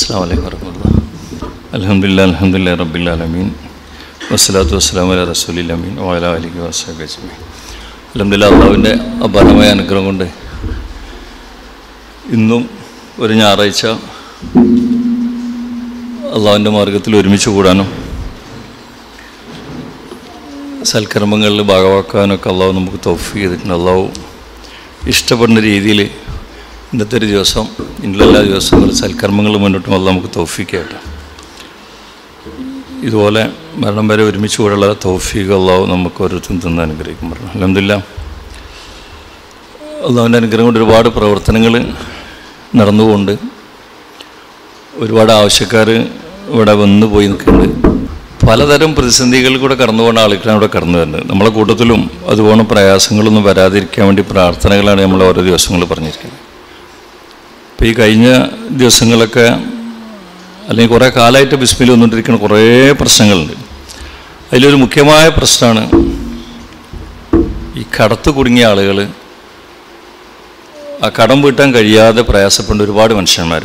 അസ്സാം വലൈക്കും വർഹമുല്ല അലഹമില്ല അലഹമില്ല റബ്ബിലാലമീൻ വസ്സലാത്തു വസ്സലാം അല റസൂലിൽ അമീൻ വാല അലിഖ് വസ്സാബ് അജ്മീൻ അലഹമില്ല അള്ളാഹുവിൻ്റെ അപാരമായ അനുഗ്രഹം കൊണ്ട് ഇന്നും ഒരു ഞായറാഴ്ച അള്ളാഹുവിൻ്റെ മാർഗത്തിൽ ഒരുമിച്ച് കൂടാനും സൽക്കർമ്മങ്ങളിൽ ഭാഗമാക്കാനൊക്കെ അള്ളാഹു നമുക്ക് തൗഫീ ചെയ്തിട്ടുണ്ട് അള്ളാഹു ഇഷ്ടപ്പെടുന്ന രീതിയിൽ ഇന്നത്തെ ഒരു ദിവസം ഇന്നലെ എല്ലാ ദിവസങ്ങളും സൽക്കർമ്മങ്ങൾ മുന്നോട്ടും അള്ളാഹു നമുക്ക് തൗഫീക്കായിട്ട് ഇതുപോലെ മരണം വരെ ഒരുമിച്ച് കൂടെയുള്ള തൗഫീഖ് അള്ളാഹു നമുക്ക് ഓരോരുത്തരും തന്ന് അനുഗ്രഹിക്കും പറഞ്ഞു അലഹമില്ല അള്ളാഹുവിൻ്റെ അനുഗ്രഹം കൊണ്ട് ഒരുപാട് പ്രവർത്തനങ്ങൾ നടന്നുകൊണ്ട് ഒരുപാട് ആവശ്യക്കാർ ഇവിടെ വന്നു പോയി നിൽക്കുന്നുണ്ട് പലതരം പ്രതിസന്ധികളിൽ കൂടെ കടന്നുപോകുന്ന ആളുകളാണ് ഇവിടെ കടന്നു വരുന്നത് നമ്മളെ കൂട്ടത്തിലും അതുപോലെ പ്രയാസങ്ങളൊന്നും വരാതിരിക്കാൻ വേണ്ടി പ്രാർത്ഥനകളാണ് നമ്മൾ ഓരോ ദിവസങ്ങൾ പറഞ്ഞിരിക്കുന്നത് ഇപ്പോൾ ഈ കഴിഞ്ഞ ദിവസങ്ങളൊക്കെ അല്ലെങ്കിൽ കുറേ കാലമായിട്ട് ബിസ്മിൽ വന്നുകൊണ്ടിരിക്കുന്ന കുറേ പ്രശ്നങ്ങളുണ്ട് അതിലൊരു മുഖ്യമായ പ്രശ്നമാണ് ഈ കടത്ത് കുടുങ്ങിയ ആളുകൾ ആ കടം വീട്ടാൻ കഴിയാതെ പ്രയാസപ്പെടുന്ന ഒരുപാട് മനുഷ്യന്മാർ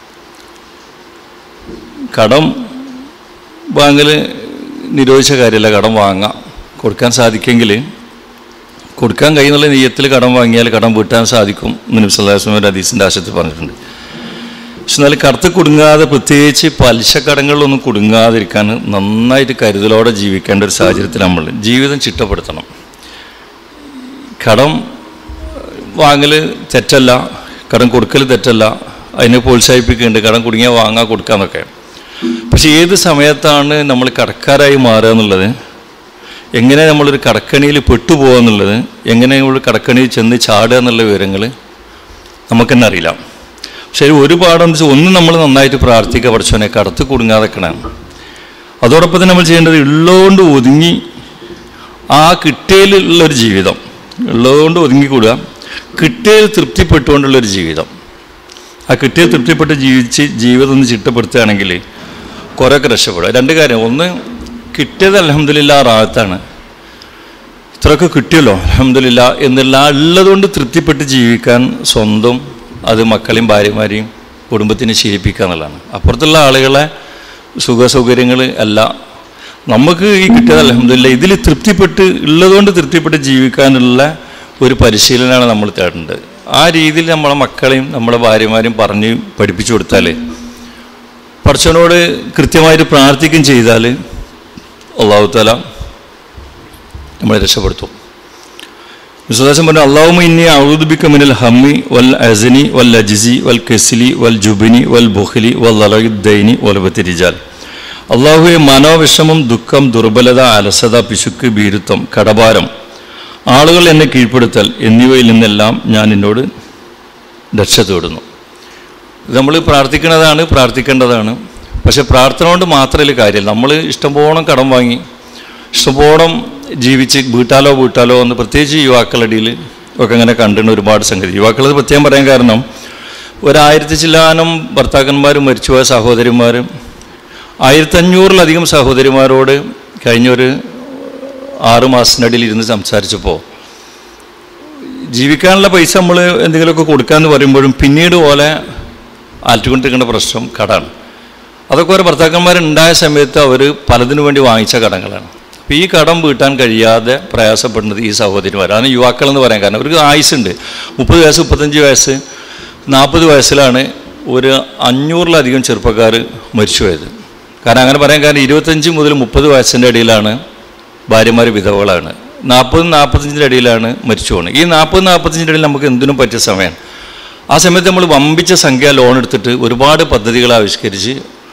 കടം ബാങ്കിൽ നിരോധിച്ച കാര്യമല്ല കടം വാങ്ങാം കൊടുക്കാൻ സാധിക്കെങ്കിൽ കൊടുക്കാൻ കഴിയുന്നുള്ള നെയ്യത്തിൽ കടം വാങ്ങിയാൽ കടം വീട്ടാൻ സാധിക്കും എന്ന് സല്ലാസ്മയുടെ ഹദീസിൻ്റെ ആശയത്തിൽ പറഞ്ഞിട്ടുണ്ട് പക്ഷെ എന്നാൽ കടത്ത് കുടുങ്ങാതെ പ്രത്യേകിച്ച് പലിശ കടങ്ങളിലൊന്നും കുടുങ്ങാതിരിക്കാൻ നന്നായിട്ട് കരുതലോടെ ജീവിക്കേണ്ട ഒരു സാഹചര്യത്തിൽ നമ്മൾ ജീവിതം ചിട്ടപ്പെടുത്തണം കടം വാങ്ങൽ തെറ്റല്ല കടം കൊടുക്കൽ തെറ്റല്ല അതിനെ പ്രോത്സാഹിപ്പിക്കുന്നുണ്ട് കടം കുടുങ്ങിയാൽ വാങ്ങാൻ കൊടുക്കാന്നൊക്കെ പക്ഷെ ഏത് സമയത്താണ് നമ്മൾ കടക്കാരായി മാറുക എന്നുള്ളത് എങ്ങനെ നമ്മളൊരു കടക്കണിയിൽ പെട്ടുപോകുക എന്നുള്ളത് എങ്ങനെ നമ്മൾ കടക്കണിയിൽ ചെന്ന് ചാടുക എന്നുള്ള വിവരങ്ങൾ നമുക്കെന്നെ അറിയില്ല പക്ഷേ ഒരു പാഠം വെച്ചാൽ ഒന്ന് നമ്മൾ നന്നായിട്ട് പ്രാർത്ഥിക്കുക പഠിച്ചവനെ കടത്ത് കുടുങ്ങാതെക്കണം അതോടൊപ്പം തന്നെ നമ്മൾ ചെയ്യേണ്ടത് ഉള്ളതുകൊണ്ട് ഒതുങ്ങി ആ കിട്ടിയയിലുള്ളൊരു ജീവിതം ഉള്ളതുകൊണ്ട് ഒതുങ്ങിക്കൂടുക കിട്ടിയയിൽ തൃപ്തിപ്പെട്ടുകൊണ്ടുള്ളൊരു ജീവിതം ആ കിട്ടിയ തൃപ്തിപ്പെട്ട് ജീവിച്ച് ജീവിതം ഒന്ന് ചിട്ടപ്പെടുത്തുകയാണെങ്കിൽ കുറേയൊക്കെ രക്ഷപ്പെടും രണ്ട് കാര്യം ഒന്ന് കിട്ടിയത് അലഹമില്ല റാഹത്താണ് ഇത്രയൊക്കെ കിട്ടിയല്ലോ അലഹമില്ല എന്നുള്ള ഉള്ളതുകൊണ്ട് തൃപ്തിപ്പെട്ട് ജീവിക്കാൻ സ്വന്തം അത് മക്കളെയും ഭാര്യമാരെയും കുടുംബത്തിനെ ശീലിപ്പിക്കുക എന്നുള്ളതാണ് അപ്പുറത്തുള്ള ആളുകളെ സുഖ സൗകര്യങ്ങൾ അല്ല നമുക്ക് ഈ കിട്ടിയത് അലഹമില്ല ഇതിൽ തൃപ്തിപ്പെട്ട് ഉള്ളതുകൊണ്ട് തൃപ്തിപ്പെട്ട് ജീവിക്കാനുള്ള ഒരു പരിശീലനമാണ് നമ്മൾ തേടേണ്ടത് ആ രീതിയിൽ നമ്മളെ മക്കളെയും നമ്മളെ ഭാര്യമാരെയും പറഞ്ഞ് പഠിപ്പിച്ചു കൊടുത്താൽ പഠിച്ചവനോട് കൃത്യമായിട്ട് പ്രാർത്ഥിക്കുകയും ചെയ്താൽ അള്ളാഹുത്തല നമ്മളെ രക്ഷപ്പെടുത്തും വിശ്വാസം പറഞ്ഞു അള്ളാഹുമ ഇന്നി ഔദുബിക്ക മിനൽ ഹമ്മി വൽ അസനി വൽ അജിസി വൽ കെസിലി വൽ ജുബിനി വൽ ബുഖലി വൽ അലയുദ്ദൈനി വലബത്തി റിജാൽ അള്ളാഹുവെ മനോവിഷമം ദുഃഖം ദുർബലത അലസത പിശുക്ക് ഭീരുത്വം കടഭാരം ആളുകൾ എന്നെ കീഴ്പ്പെടുത്തൽ എന്നിവയിൽ നിന്നെല്ലാം ഞാൻ എന്നോട് രക്ഷ തേടുന്നു നമ്മൾ പ്രാർത്ഥിക്കുന്നതാണ് പ്രാർത്ഥിക്കേണ്ടതാണ് പക്ഷെ പ്രാർത്ഥന കൊണ്ട് മാത്രമല്ല കാര്യമില്ല നമ്മൾ ഇഷ്ടംപോണം കടം വാങ്ങി ഇഷ്ടംപോണം ജീവിച്ച് വീട്ടാലോ വീട്ടാലോ എന്ന് പ്രത്യേകിച്ച് യുവാക്കളുടെ ഇടയിൽ ഒക്കെ അങ്ങനെ കണ്ടിരുന്ന ഒരുപാട് സംഗതി യുവാക്കളത് പ്രത്യേകം പറയാൻ കാരണം ഒരായിരത്തി ചില്ലാനം ഭർത്താക്കന്മാരും മരിച്ചുപോയ സഹോദരിമാരും ആയിരത്തഞ്ഞൂറിലധികം സഹോദരിമാരോട് കഴിഞ്ഞൊരു ആറ് മാസത്തിനിടയിൽ ഇരുന്ന് സംസാരിച്ചപ്പോൾ ജീവിക്കാനുള്ള പൈസ നമ്മൾ എന്തെങ്കിലുമൊക്കെ കൊടുക്കാമെന്ന് പറയുമ്പോഴും പിന്നീട് പോലെ ആറ്റുകൊണ്ടിരിക്കേണ്ട പ്രശ്നം കടാണ് അതൊക്കെ ഒരു ഭർത്താക്കന്മാരുണ്ടായ സമയത്ത് അവർ പലതിനു വേണ്ടി വാങ്ങിച്ച കടങ്ങളാണ് അപ്പോൾ ഈ കടം വീട്ടാൻ കഴിയാതെ പ്രയാസപ്പെടുന്നത് ഈ സഹോദരിമാർ അതാണ് യുവാക്കൾ എന്ന് പറയാൻ കാരണം അവർക്ക് ആയുസുണ്ട് മുപ്പത് വയസ്സ് മുപ്പത്തഞ്ച് വയസ്സ് നാൽപ്പത് വയസ്സിലാണ് ഒരു അഞ്ഞൂറിലധികം ചെറുപ്പക്കാർ മരിച്ചുപോയത് കാരണം അങ്ങനെ പറയാൻ കാരണം ഇരുപത്തഞ്ച് മുതൽ മുപ്പത് വയസ്സിൻ്റെ ഇടയിലാണ് ഭാര്യമാർ വിധവകളാണ് നാൽപ്പത് നാൽപ്പത്തഞ്ചിൻ്റെ ഇടയിലാണ് മരിച്ചു പോകുന്നത് ഈ നാൽപ്പത് നാൽപ്പത്തഞ്ചിൻ്റെ ഇടയിൽ നമുക്ക് എന്തിനും പറ്റിയ സമയം ആ സമയത്ത് നമ്മൾ വമ്പിച്ച സംഖ്യ ലോൺ എടുത്തിട്ട് ഒരുപാട് പദ്ധതികൾ ആവിഷ്കരിച്ച്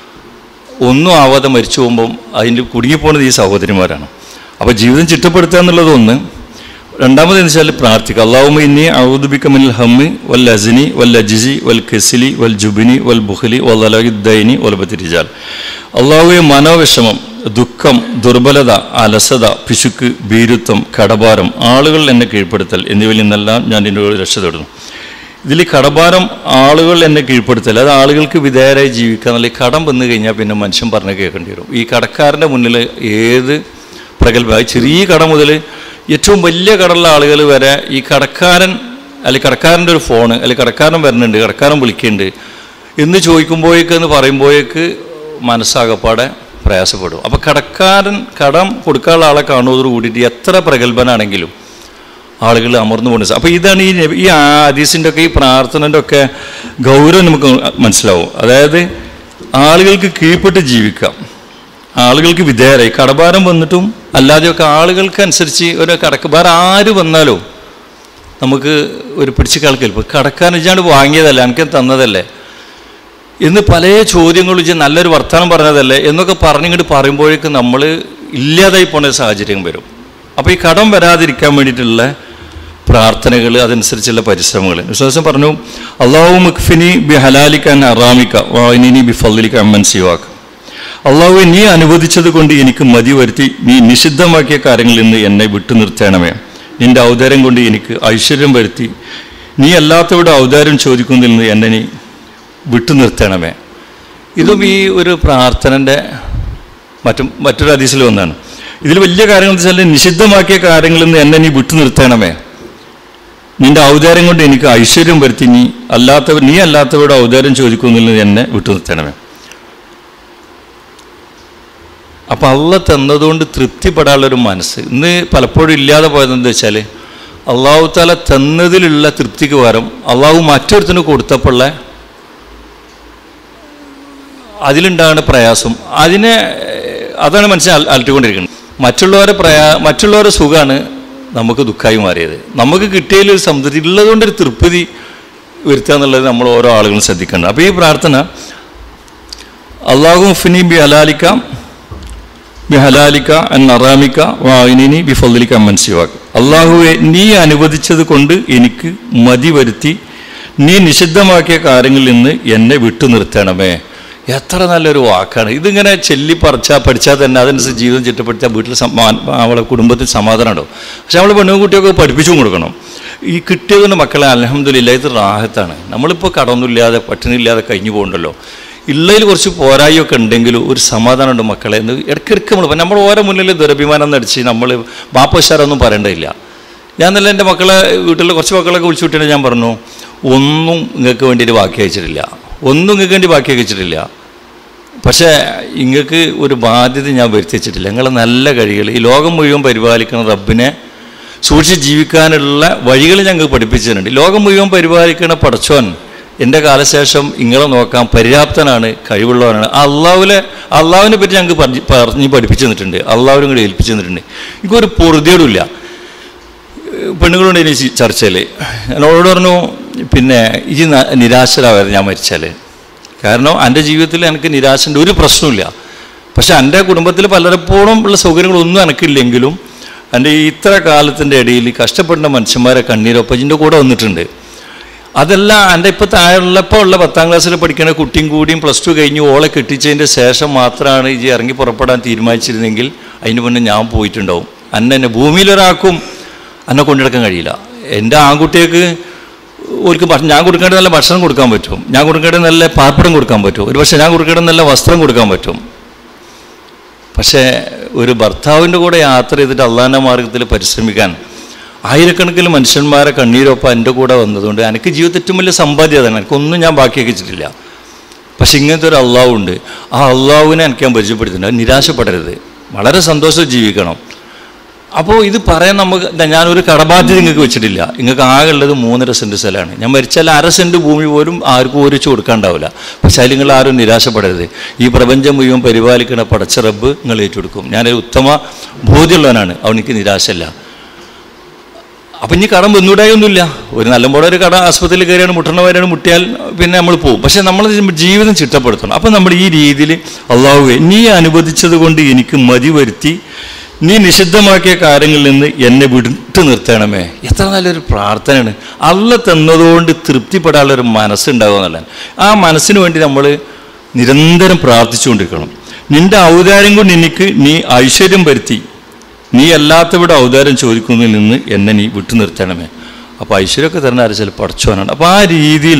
ഒന്നും ആവാതെ മരിച്ചു പോകുമ്പം അതിൻ്റെ കുടുങ്ങിപ്പോണത് ഈ സഹോദരിമാരാണ് അപ്പോൾ ജീവിതം ചിട്ടപ്പെടുത്തുക എന്നുള്ളത് ഒന്ന് രണ്ടാമത് എന്ന് വെച്ചാൽ പ്രാർത്ഥിക്കുക അള്ളാഹുമ ഇന്നി ഔദുബിക്ക മിൽ ഹമ്മി വൽ അസിനി വൽ അജിസി വൽ കെസിലി വൽ ജുബിനി വൽ ബുഖലി വൽ അലഹിദ്ദൈനി വൽ ബത്തിരിജാൽ അള്ളാഹുവെ മനോവിഷമം ദുഃഖം ദുർബലത അലസത പിശുക്ക് ഭീരുത്വം കടഭാരം ആളുകൾ എന്നെ കീഴ്പ്പെടുത്തൽ എന്നിവയിൽ നിന്നെല്ലാം ഞാൻ എന്നോട് രക്ഷ തേടുന്നു ഇതിൽ കടഭാരം ആളുകൾ എന്നെ കീഴ്പ്പെടുത്തൽ അത് ആളുകൾക്ക് വിധേയരായി ജീവിക്കുക എന്നുള്ള ഈ കടം വന്നു കഴിഞ്ഞാൽ പിന്നെ മനുഷ്യൻ പറഞ്ഞ് കേൾക്കേണ്ടി വരും ഈ കടക്കാരൻ്റെ മുന്നിൽ ഏത് പ്രഗത്ഭ ചെറിയ കട മുതൽ ഏറ്റവും വലിയ കടമുള്ള ആളുകൾ വരെ ഈ കടക്കാരൻ അല്ലെങ്കിൽ കടക്കാരൻ്റെ ഒരു ഫോണ് അല്ലെങ്കിൽ കടക്കാരൻ വരുന്നുണ്ട് കടക്കാരൻ വിളിക്കുന്നുണ്ട് എന്ന് ചോദിക്കുമ്പോഴേക്ക് എന്ന് പറയുമ്പോഴേക്ക് മനസ്സാകപ്പാടെ പ്രയാസപ്പെടും അപ്പോൾ കടക്കാരൻ കടം കൊടുക്കാനുള്ള ആളെ കാണുന്നതോട് കൂടിയിട്ട് എത്ര പ്രഗത്ഭനാണെങ്കിലും ആളുകൾ അമർന്നു പോകുന്നത് അപ്പോൾ ഇതാണ് ഈ നബി- ഈ ഹദീസിൻ്റെ ഒക്കെ ഈ പ്രാർത്ഥനൻ്റെ ഒക്കെ ഗൗരവം നമുക്ക് മനസ്സിലാവും അതായത് ആളുകൾക്ക് കീഴ്പ്പെട്ട് ജീവിക്കാം ആളുകൾക്ക് വിധേയരായി കടഭാരം വന്നിട്ടും അല്ലാതെയൊക്കെ ആളുകൾക്ക് അനുസരിച്ച് ഒരു കടക്ക് വേറെ ആര് വന്നാലും നമുക്ക് ഒരു പിടിച്ച് കളക്കൽ കടക്കാൻ വെച്ചാണ്ട് വാങ്ങിയതല്ല എനിക്ക് തന്നതല്ലേ എന്ന് പല ചോദ്യങ്ങളും വെച്ച് നല്ലൊരു വർത്തമാനം പറഞ്ഞതല്ലേ എന്നൊക്കെ പറഞ്ഞിങ്ങോട്ട് പറയുമ്പോഴേക്കും നമ്മൾ ഇല്ലാതായി പോണ ഒരു സാഹചര്യം വരും അപ്പോൾ ഈ കടം വരാതിരിക്കാൻ വേണ്ടിയിട്ടുള്ള പ്രാർത്ഥനകൾ അതനുസരിച്ചുള്ള പരിശ്രമങ്ങൾ വിശ്വാസം പറഞ്ഞു അള്ളാഹു മുഖ്ഫിനി ബി ഹലാലിക്കാൻ അറാമിക്ക വാനിനി ബി ഫല്ലിക്ക അമ്മൻ സിവാക്ക അള്ളാഹു നീ അനുവദിച്ചത് കൊണ്ട് എനിക്ക് മതി വരുത്തി നീ നിഷിദ്ധമാക്കിയ കാര്യങ്ങളിൽ നിന്ന് എന്നെ വിട്ടു നിർത്തണമേ നിന്റെ ഔദാര്യം കൊണ്ട് എനിക്ക് ഐശ്വര്യം വരുത്തി നീ അല്ലാത്തവരുടെ ഔദാര്യം ചോദിക്കുന്നതിൽ നിന്ന് എന്നെ നീ വിട്ടു നിർത്തണമേ ഇതും ഈ ഒരു പ്രാർത്ഥനൻ്റെ മറ്റും മറ്റൊരു ഹദീസിൽ ഒന്നാണ് ഇതിൽ വലിയ കാര്യങ്ങൾ എന്ന് വെച്ചാൽ നിഷിദ്ധമാക്കിയ കാര്യങ്ങളിൽ നിന്ന് എന്നെ നീ വിട്ടു നിർത്തണമേ നിന്റെ ഔദാര്യം കൊണ്ട് എനിക്ക് ഐശ്വര്യം വരുത്തി നീ അല്ലാത്തവർ നീ അല്ലാത്തവരുടെ ഔദാര്യം ചോദിക്കുന്നതിൽ നിന്ന് എന്നെ വിട്ടു നിർത്തണമേ അപ്പം അള്ള തന്നതുകൊണ്ട് തൃപ്തിപ്പെടാനുള്ളൊരു മനസ്സ് ഇന്ന് പലപ്പോഴും ഇല്ലാതെ പോയതെന്താ വെച്ചാൽ അള്ളാഹു താല തന്നതിലുള്ള തൃപ്തിക്ക് പകരം അള്ളാഹു മറ്റൊരുത്തിന് കൊടുത്തപ്പോഴുള്ള അതിലുണ്ടാകുന്ന പ്രയാസം അതിനെ അതാണ് മനുഷ്യൻ അല- അലട്ടിക്കൊണ്ടിരിക്കുന്നത് മറ്റുള്ളവരെ പ്രയാ മറ്റുള്ളവരെ സുഖമാണ് നമുക്ക് ദുഃഖമായി മാറിയത് നമുക്ക് കിട്ടിയതിൽ ഒരു സംതൃപ്തി ഉള്ളതുകൊണ്ടൊരു തൃപ്തി വരുത്തുക എന്നുള്ളത് നമ്മൾ ഓരോ ആളുകളും ശ്രദ്ധിക്കേണ്ടത് അപ്പോൾ ഈ പ്രാർത്ഥന അള്ളാഹു ഫിനി ബി ഹലാലിക്ക ബി ഹലാലിക്ക അൻ അറാമിക്ക വായിനി ബി ഫല്ലിക്ക മൻസിവാക്ക് അള്ളാഹുവെ നീ അനുവദിച്ചത് കൊണ്ട് എനിക്ക് മതി വരുത്തി നീ നിഷിദ്ധമാക്കിയ കാര്യങ്ങളിൽ നിന്ന് എന്നെ വിട്ടു നിർത്തണമേ എത്ര നല്ലൊരു വാക്കാണ് ഇതിങ്ങനെ ചെല്ലി പറിച്ചാൽ പഠിച്ചാൽ തന്നെ അതനുസരിച്ച് ജീവിതം ചിട്ടപ്പെടുത്തിയാൽ വീട്ടിൽ സമാ അവളെ കുടുംബത്തിൽ സമാധാനം ഉണ്ടാവും പക്ഷെ നമ്മൾ പെണ്ണും കുട്ടിയൊക്കെ പഠിപ്പിച്ചും കൊടുക്കണം ഈ കിട്ടിയതുകൊണ്ട് മക്കളെ അലഹമ്മദില്ല ഇത് റാഹത്താണ് നമ്മളിപ്പോൾ കടമൊന്നുമില്ലാതെ പട്ടിണിയില്ലാതെ കഴിഞ്ഞു പോകുന്നുണ്ടല്ലോ ഉള്ളതിൽ കുറച്ച് പോരായൊക്കെ ഉണ്ടെങ്കിലും ഒരു സമാധാനമുണ്ട് മക്കളെ എന്ന് ഇടയ്ക്കിടയ്ക്ക് നമ്മൾ നമ്മൾ ഓരോ മുന്നിൽ ദുരഭിമാനം നടിച്ച് നമ്മൾ ബാപ്പശാരൊന്നും പറയേണ്ടതില്ല ഞാൻ നല്ല എൻ്റെ മക്കളെ വീട്ടിലെ കുറച്ച് മക്കളൊക്കെ വിളിച്ചു വിട്ടിട്ട് ഞാൻ പറഞ്ഞു ഒന്നും നിങ്ങൾക്ക് വേണ്ടിയിട്ട് ബാക്കി അയച്ചിട്ടില്ല ഒന്നും നിങ്ങൾക്ക് വേണ്ടി ബാക്കി അയച്ചിട്ടില്ല പക്ഷേ നിങ്ങൾക്ക് ഒരു ബാധ്യത ഞാൻ വരുത്തി വെച്ചിട്ടില്ല നിങ്ങൾ നല്ല കഴികൾ ഈ ലോകം മുഴുവൻ പരിപാലിക്കുന്ന റബ്ബിനെ സൂക്ഷിച്ച് ജീവിക്കാനുള്ള വഴികൾ ഞങ്ങൾക്ക് പഠിപ്പിച്ചിട്ടുണ്ട് ലോകം മുഴുവൻ പരിപാലിക്കുന്ന പടച്ചോൻ എൻ്റെ കാലശേഷം ഇങ്ങളെ നോക്കാൻ പര്യാപ്തനാണ് കഴിവുള്ളവനാണ് ആ അള്ളാഹുലെ അള്ളാഹുവിനെ പറ്റി ഞങ്ങൾക്ക് പറഞ്ഞ് പറഞ്ഞ് പഠിപ്പിച്ചു തന്നിട്ടുണ്ട് അള്ളാഹുവിനും കൂടി ഏൽപ്പിച്ചു തന്നിട്ടുണ്ട് എനിക്കൊരു പൊറുതിയോടുമില്ല പെണ്ണുങ്ങളുണ്ട് ഇനി ചർച്ചയിൽ എന്നോട് പറഞ്ഞു പിന്നെ ഈ നിരാശരാവരുത് ഞാൻ മരിച്ചാൽ കാരണം എൻ്റെ ജീവിതത്തിൽ എനിക്ക് നിരാശൻ്റെ ഒരു പ്രശ്നമില്ല പക്ഷെ എൻ്റെ കുടുംബത്തിൽ പലരെപ്പോഴും ഉള്ള സൗകര്യങ്ങളൊന്നും എനിക്കില്ലെങ്കിലും എൻ്റെ ഈ ഇത്ര കാലത്തിൻ്റെ ഇടയിൽ കഷ്ടപ്പെടുന്ന മനുഷ്യന്മാരെ കണ്ണീരൊപ്പം ഇതിൻ്റെ കൂടെ വന്നിട്ടുണ്ട് അതെല്ലാം എൻ്റെ ഇപ്പോൾ താഴെയുള്ളപ്പോൾ ഉള്ള പത്താം ക്ലാസ്സിൽ പഠിക്കുന്ന കുട്ടിയും കൂടിയും പ്ലസ് ടു കഴിഞ്ഞ് ഓളെ കെട്ടിച്ചതിൻ്റെ ശേഷം മാത്രമാണ് ഈ ഇറങ്ങി പുറപ്പെടാൻ തീരുമാനിച്ചിരുന്നെങ്കിൽ അതിന് മുന്നേ ഞാൻ പോയിട്ടുണ്ടാവും അന്നെ എന്നെ ഭൂമിയിലൊരാൾക്കും എന്നെ കൊണ്ടെടുക്കാൻ കഴിയില്ല എൻ്റെ ആൺകുട്ടികൾക്ക് ഓർക്ക് ഭക്ഷണം ഞാൻ കൊടുക്കേണ്ട നല്ല ഭക്ഷണം കൊടുക്കാൻ പറ്റും ഞാൻ കൊടുക്കേണ്ട നല്ല പാർപ്പിടം കൊടുക്കാൻ പറ്റും ഒരു പക്ഷേ ഞാൻ കൊടുക്കേണ്ട നല്ല വസ്ത്രം കൊടുക്കാൻ പറ്റും പക്ഷേ ഒരു ഭർത്താവിൻ്റെ കൂടെ യാത്ര ചെയ്തിട്ട് അള്ളാഹാൻ്റെ മാർഗത്തിൽ പരിശ്രമിക്കാൻ ആയിരക്കണക്കിന് മനുഷ്യന്മാരെ കണ്ണീരൊപ്പം എൻ്റെ കൂടെ വന്നതുകൊണ്ട് എനിക്ക് ജീവിതത്തിൽ ഏറ്റവും വലിയ സമ്പാദ്യം അതാണ് എനിക്കൊന്നും ഞാൻ ബാക്കിയാക്കി വെച്ചിട്ടില്ല പക്ഷെ ഇങ്ങനത്തെ ഒരു അള്ളാഹു ഉണ്ട് ആ അള്ളാഹുവിനെ എനിക്ക് ഞാൻ പരിചയപ്പെടുത്തുന്നുണ്ട് അത് നിരാശപ്പെടരുത് വളരെ സന്തോഷം ജീവിക്കണം അപ്പോൾ ഇത് പറയാൻ നമുക്ക് ദാ ഞാനൊരു കടബാധ്യത നിങ്ങൾക്ക് വെച്ചിട്ടില്ല നിങ്ങൾക്ക് ആകെ ഉള്ളത് മൂന്നര സെൻറ്റ് സ്ഥലമാണ് ഞാൻ മരിച്ചാൽ അര സെൻറ്റ് ഭൂമി പോലും ആർക്കും ഓരിച്ച് കൊടുക്കാണ്ടാവില്ല പക്ഷെ അതിൽ നിങ്ങൾ ആരും നിരാശപ്പെടരുത് ഈ പ്രപഞ്ചം മുഴുവൻ പരിപാലിക്കുന്ന പടച്ച റബ്ബ് നിങ്ങൾ ഏറ്റെടുക്കും ഞാനൊരു ഉത്തമ ബോധ്യമുള്ളവനാണ് അവനിക്ക് നിരാശയില്ല അപ്പം ഇനി കടം വന്നൂടായൊന്നുമില്ല ഒരു നല്ലപോലെ ഒരു കട ആസ്പത്രിയിൽ കയറിയാണ് മുട്ടണവരാണ് മുട്ടിയാൽ പിന്നെ നമ്മൾ പോകും പക്ഷെ നമ്മൾ ജീവിതം ചിട്ടപ്പെടുത്തണം അപ്പം നമ്മൾ ഈ രീതിയിൽ അള്ളാഹുവെ നീ അനുവദിച്ചത് കൊണ്ട് എനിക്ക് മതി വരുത്തി നീ നിഷിദ്ധമാക്കിയ കാര്യങ്ങളിൽ നിന്ന് എന്നെ വിട്ടു നിർത്തണമേ എത്ര നല്ലൊരു പ്രാർത്ഥനയാണ് അല്ല തന്നതുകൊണ്ട് തൃപ്തിപ്പെടാനുള്ള ഒരു മനസ്സുണ്ടാവുക എന്നുള്ളത് ആ മനസ്സിന് വേണ്ടി നമ്മൾ നിരന്തരം പ്രാർത്ഥിച്ചുകൊണ്ടിരിക്കണം നിന്റെ ഔദാര്യം കൊണ്ട് എനിക്ക് നീ ഐശ്വര്യം വരുത്തി നീ അല്ലാത്തവിടെ ഔദാര്യം ചോദിക്കുന്നതിൽ നിന്ന് എന്നെ നീ വിട്ടു നിർത്തണമേ അപ്പോൾ ഐശ്വര്യമൊക്കെ തരുന്ന ആരും ചില പഠിച്ചവനാണ് അപ്പോൾ ആ രീതിയിൽ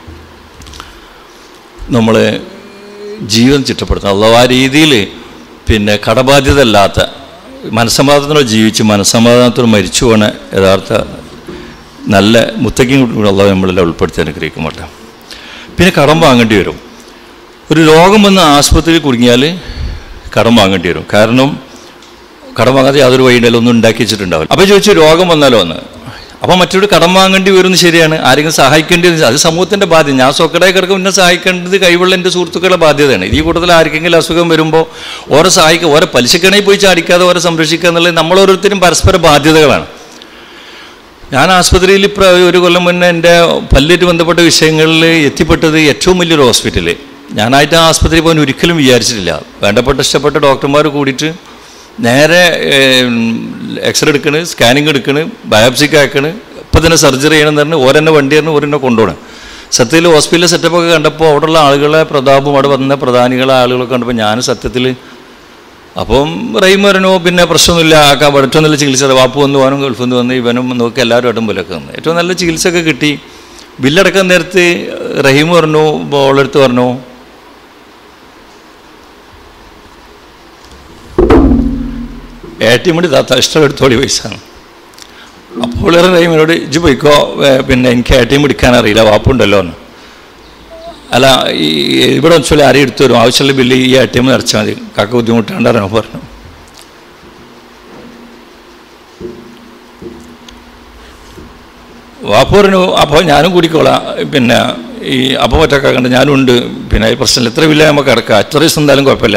നമ്മൾ ജീവൻ ചിട്ടപ്പെടുത്തണം അല്ല ആ രീതിയിൽ പിന്നെ കടബാധ്യത അല്ലാത്ത മനസ്സമാധാനത്തോടെ ജീവിച്ച് മനസ്സമാധാനത്തോടെ മരിച്ചു പോണ യഥാർത്ഥ നല്ല മുത്തക്കും കൂടെ അള്ളാഹ് നമ്മളെല്ലാം ഉൾപ്പെടുത്തി അനുഗ്രഹിക്കുമട്ടെ പിന്നെ കടം വാങ്ങേണ്ടി വരും ഒരു രോഗം വന്ന് ആസ്പത്രിയിൽ കുടുങ്ങിയാൽ കടം വാങ്ങേണ്ടി വരും കാരണം കടം വാങ്ങാതെ യാതൊരു വഴിയിലും ഒന്നും ഉണ്ടാക്കി വെച്ചിട്ടുണ്ടാവില്ല അപ്പോൾ ചോദിച്ചു രോഗം വന്നാലോ എന്ന് അപ്പോൾ മറ്റൊരു കടം വാങ്ങേണ്ടി വരുന്നത് ശരിയാണ് ആരെങ്കിലും സഹായിക്കേണ്ടി വരും അത് സമൂഹത്തിൻ്റെ ബാധ്യത ഞാൻ സ്വക്കടായി കിടക്കും എന്നെ സഹായിക്കേണ്ടത് കൈവുള്ള എൻ്റെ സുഹൃത്തുക്കളുടെ ബാധ്യതയാണ് ഈ കൂട്ടത്തിൽ ആർക്കെങ്കിലും അസുഖം വരുമ്പോൾ ഓരോ സഹായിക്കുക ഓരോ പലിശക്കണയിൽ പോയി ചാടിക്കാതെ ഓരോ സംരക്ഷിക്കുക എന്നുള്ളത് നമ്മൾ ഓരോരുത്തരും പരസ്പര ബാധ്യതകളാണ് ഞാൻ ആസ്പത്രിയിൽ ഇപ്ര ഒരു കൊല്ലം മുന്നേ എൻ്റെ പല്ലേറ്റ് ബന്ധപ്പെട്ട വിഷയങ്ങളിൽ എത്തിപ്പെട്ടത് ഏറ്റവും വലിയൊരു ഹോസ്പിറ്റല് ഞാനായിട്ട് ആ ആസ്പത്രിയിൽ പോകാൻ ഒരിക്കലും വിചാരിച്ചിട്ടില്ല വേണ്ടപ്പെട്ട ഇഷ്ടപ്പെട്ട ഡോക്ടർമാർ കൂടിയിട്ട് നേരെ എക്സ്റേ എടുക്കണ് സ്കാനിങ് എടുക്കണ് ബയോപ്സിക്ക് അയക്കണ് ഇപ്പം തന്നെ സർജറി ചെയ്യണമെന്ന് പറഞ്ഞ് ഓരെന്നെ വണ്ടി പറഞ്ഞ് ഓരെന്നെ കൊണ്ടുപോകണം സത്യത്തിൽ ഹോസ്പിറ്റലിലെ സെറ്റപ്പൊക്കെ കണ്ടപ്പോൾ അവിടെയുള്ള ആളുകളെ പ്രതാപം അവിടെ വന്ന പ്രധാനികളെ ആളുകളൊക്കെ കണ്ടപ്പോൾ ഞാൻ സത്യത്തിൽ അപ്പം റഹീം വരണോ പിന്നെ പ്രശ്നമൊന്നുമില്ല ആക്കാൻ ഏറ്റവും നല്ല ചികിത്സ വാപ്പ് വന്ന് പോകാനും ഗൾഫിൽ നിന്ന് വന്ന് ഇവനും നോക്കി എല്ലാവരും ഇടം പോലൊക്കെ വന്ന് ഏറ്റവും നല്ല ചികിത്സയൊക്കെ കിട്ടി ബില്ലടക്കാൻ നേരത്ത് റഹീം പറഞ്ഞു ഓളെടുത്ത് പറഞ്ഞു എ ടി എമ്മിൻ്റെ താത്ത ഇഷ്ടം എടുത്തോളി പൈസ അപ്പോൾ റഹീമിനോട് ഇജ്ജ് പോയിക്കോ ഏ, പിന്നെ എനിക്ക് എ ടി എം എടുക്കാൻ അറിയില്ല വാപ്പുണ്ടല്ലോ എന്ന് അല്ല ഈ ഇവിടെ വെച്ചാൽ ആരെയും എടുത്തു വരും ആവശ്യമുള്ള ബില്ല് ഈ എ ടി എം നിറച്ചാൽ മതി കാക്ക ബുദ്ധിമുട്ടാണ്ടായിരുന്നു പറഞ്ഞു വാപ്പ പറഞ്ഞു അപ്പോൾ ഞാനും കൂടിക്കോളാം പിന്നെ ഈ അപ്പോൾ ഒറ്റക്ക കണ്ട് ഞാനും ഉണ്ട് പിന്നെ ഈ പ്രശ്നമില്ല എത്ര ബില്ല നമുക്ക് കിടക്കാം എത്ര ദിവസം എന്തായാലും കുഴപ്പമില്ല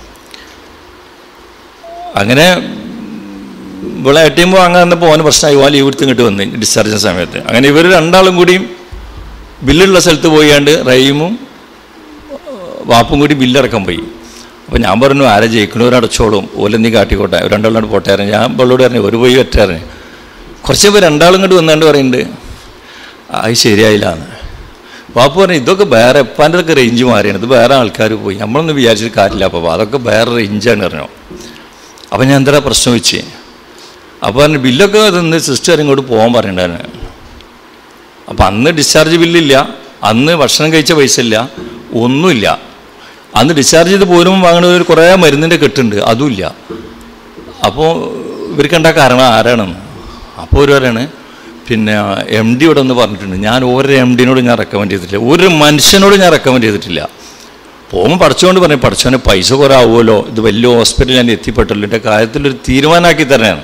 അങ്ങനെ ഇവിടെ എ ടി എം വാങ്ങാൻ വന്നപ്പോൾ ഓന് പ്രശ്നമായി ഓൻ ലീവ് എടുത്ത് ഇങ്ങോട്ട് വന്ന് ഡിസ്ചാർജ് സമയത്ത് അങ്ങനെ ഇവർ രണ്ടാളും കൂടിയും ബില്ലുള്ള സ്ഥലത്ത് പോയാണ്ട് റഹീമും വാപ്പും കൂടി ബില്ലടക്കം പോയി അപ്പോൾ ഞാൻ പറഞ്ഞു ആരെ ജയിക്കണവർ അടച്ചോളും ഓലെന്തി കാട്ടിക്കോട്ടെ രണ്ടാളും പോട്ടേറിന് ഞാൻ ഇവളോട് പറഞ്ഞു ഒരു പോയി വെറ്റാറിന് കുറച്ച് പേർ രണ്ടാളും കൂടി വന്നാണ്ട് പറയുന്നുണ്ട് അത് ശരിയായില്ല എന്ന് വാപ്പു പറഞ്ഞു ഇതൊക്കെ വേറെ എപ്പാൻ്റെ ഒക്കെ റേഞ്ച് മാറിയാണ് ഇത് വേറെ ആൾക്കാർ പോയി നമ്മളൊന്നും വിചാരിച്ചിട്ട് കാര്യമില്ല അപ്പോൾ അതൊക്കെ വേറെ റേഞ്ചാണ് പറഞ്ഞു അപ്പം ഞാൻ എന്താ പ്രശ്നം വെച്ച് അപ്പോൾ പറഞ്ഞു ബില്ലൊക്കെ തന്ന് സിസ്റ്റർ ഇങ്ങോട്ട് പോകാൻ പറയണ്ടായിരുന്നു അപ്പം അന്ന് ഡിസ്ചാർജ് ബില്ലില്ല അന്ന് ഭക്ഷണം കഴിച്ച പൈസ ഇല്ല ഒന്നുമില്ല അന്ന് ഡിസ്ചാർജ് ചെയ്ത് പോരുമ്പോൾ വാങ്ങുന്ന ഒരു കുറേ മരുന്നിൻ്റെ കെട്ടുണ്ട് അതുമില്ല അപ്പോൾ ഇവർക്ക് എന്താ കാരണം ആരാണെന്ന് അപ്പോൾ ഒരു പറയാണ് പിന്നെ എം ഡി ഇവിടെ ഒന്ന് പറഞ്ഞിട്ടുണ്ട് ഞാൻ ഒരു എം ഡിനോട് ഞാൻ റെക്കമെൻഡ് ചെയ്തിട്ടില്ല ഒരു മനുഷ്യനോട് ഞാൻ റെക്കമെൻഡ് ചെയ്തിട്ടില്ല പോകുമ്പോൾ പഠിച്ചുകൊണ്ട് പറഞ്ഞു പഠിച്ചവന് പൈസ കുറേ ആവുമല്ലോ ഇത് വലിയ ഹോസ്പിറ്റലിൽ ഞാൻ എത്തിപ്പെട്ടല്ലോ എൻ്റെ കാര്യത്തിലൊരു തീരുമാനമാക്കി തന്നെയാണ്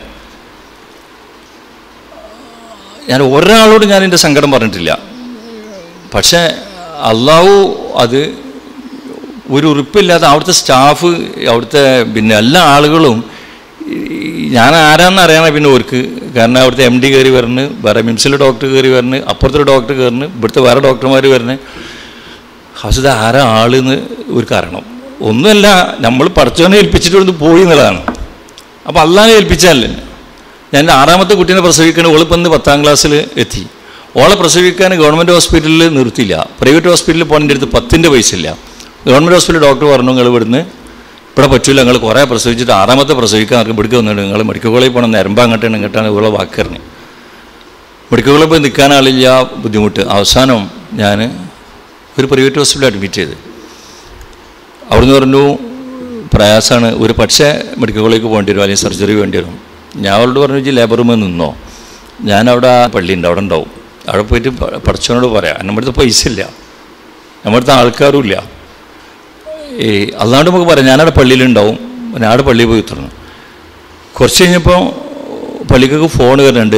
ഞാൻ ഒരാളോട് ഞാൻ എൻ്റെ സങ്കടം പറഞ്ഞിട്ടില്ല പക്ഷേ അള്ളാഹു അത് ഒരു ഉറപ്പില്ലാതെ അവിടുത്തെ സ്റ്റാഫ് അവിടുത്തെ പിന്നെ എല്ലാ ആളുകളും ഈ ഞാൻ ആരാന്ന് അറിയാനാ പിന്നെ ഓർക്ക് കാരണം അവിടുത്തെ എം ഡി കയറി വരുന്നു വേറെ മിംസിലെ ഡോക്ടർ കയറി വരുന്നു അപ്പുറത്തൊരു ഡോക്ടർ കയറുന്നു ഇവിടുത്തെ വേറെ ഡോക്ടർമാർ വരുന്നു ഹസിത ആരാ ആളെന്ന് ഒരു കാരണം ഒന്നുമല്ല നമ്മൾ പഠിച്ചവനെ ഏൽപ്പിച്ചിട്ട് ഇവിടുന്ന് പോയി എന്നുള്ളതാണ് അപ്പോൾ അള്ളാനെ ഏൽപ്പിച്ചാലേ ഞാൻ എൻ്റെ ആറാമത്തെ കുട്ടീനെ പ്രസവിക്കണ ഓളിപ്പം ഇന്ന് പത്താം ക്ലാസ്സിൽ എത്തി ഓളെ പ്രസവിക്കാൻ ഗവൺമെൻറ് ഹോസ്പിറ്റലിൽ നിർത്തിയില്ല പ്രൈവറ്റ് ഹോസ്പിറ്റലിൽ പോകേണ്ട അടുത്ത് പത്തിൻ്റെ പൈസ ഇല്ല ഗവൺമെൻറ് ഹോസ്പിറ്റലിൽ ഡോക്ടർ പറഞ്ഞു നിങ്ങൾ ഇവിടുന്ന് ഇവിടെ പറ്റില്ല നിങ്ങൾ കുറേ പ്രസവിച്ചിട്ട് ആറാമത്തെ പ്രസവിക്കാൻ ആർക്കും പിടിക്കുക വന്നിട്ട് നിങ്ങൾ മെഡിക്കൽ കോളേജിൽ പോകണം നിരമ്പ് അങ്ങോട്ടാണ് ഇങ്ങോട്ടാണ് ഇവിടെ വാക്കറിഞ്ഞ് മെഡിക്കൽ കോളേജിൽ പോയി നിൽക്കാൻ ആളില്ല ബുദ്ധിമുട്ട് അവസാനം ഞാൻ ഒരു പ്രൈവറ്റ് ഹോസ്പിറ്റലിൽ അഡ്മിറ്റ് ചെയ്ത് അവിടുന്ന് പറഞ്ഞു പ്രയാസമാണ് ഒരു പക്ഷേ മെഡിക്കൽ കോളേജിൽ പോകേണ്ടി വരും അല്ലെങ്കിൽ സർജറി വേണ്ടി വരും ഞാൻ അവളോട് പറഞ്ഞു വെച്ചാൽ ലേബർ റൂമിൽ നിന്നോ ഞാൻ അവിടെ ആ പള്ളിയുണ്ട് അവിടെ ഉണ്ടാവും അവിടെ പോയിട്ട് പ- പഠിച്ചവനോട് പറയാം നമ്മുടെ അടുത്ത് പൈസ ഇല്ല നമ്മുടെ അടുത്ത് ആൾക്കാരും ഇല്ല ഈ അല്ലാണ്ട് നമുക്ക് പറയാം ഞാനവിടെ പള്ളിയിലുണ്ടാവും ഞാൻ അവിടെ പള്ളിയിൽ പോയി ഉത്തരണം കുറച്ച് കഴിഞ്ഞപ്പോൾ പള്ളിക്കൊക്കെ ഫോൺ വരുന്നുണ്ട്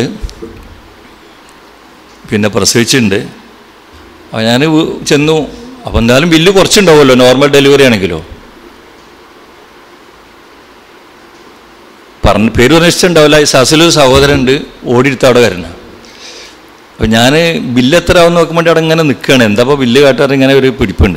പിന്നെ പ്രസവിച്ചിട്ടുണ്ട് അപ്പോൾ ഞാൻ ചെന്നു അപ്പോൾ എന്തായാലും ബില്ല് കുറച്ചുണ്ടാവുമല്ലോ നോർമൽ ഡെലിവറി ആണെങ്കിലോ പറഞ്ഞ് പേര് പറഞ്ഞിട്ടുണ്ടാവില്ല ഈ സസിലൊരു സഹോദരനുണ്ട് ഓടിയെടുത്ത് അവിടെ വരണം അപ്പോൾ ഞാൻ ബില്ല് എത്ര ആവും നോക്കാൻ വേണ്ടി അവിടെ ഇങ്ങനെ നിൽക്കുകയാണ് എന്താ അപ്പോൾ ബില്ല് കാട്ടാറ് ഇങ്ങനെ ഒരു പിടിപ്പുണ്ട്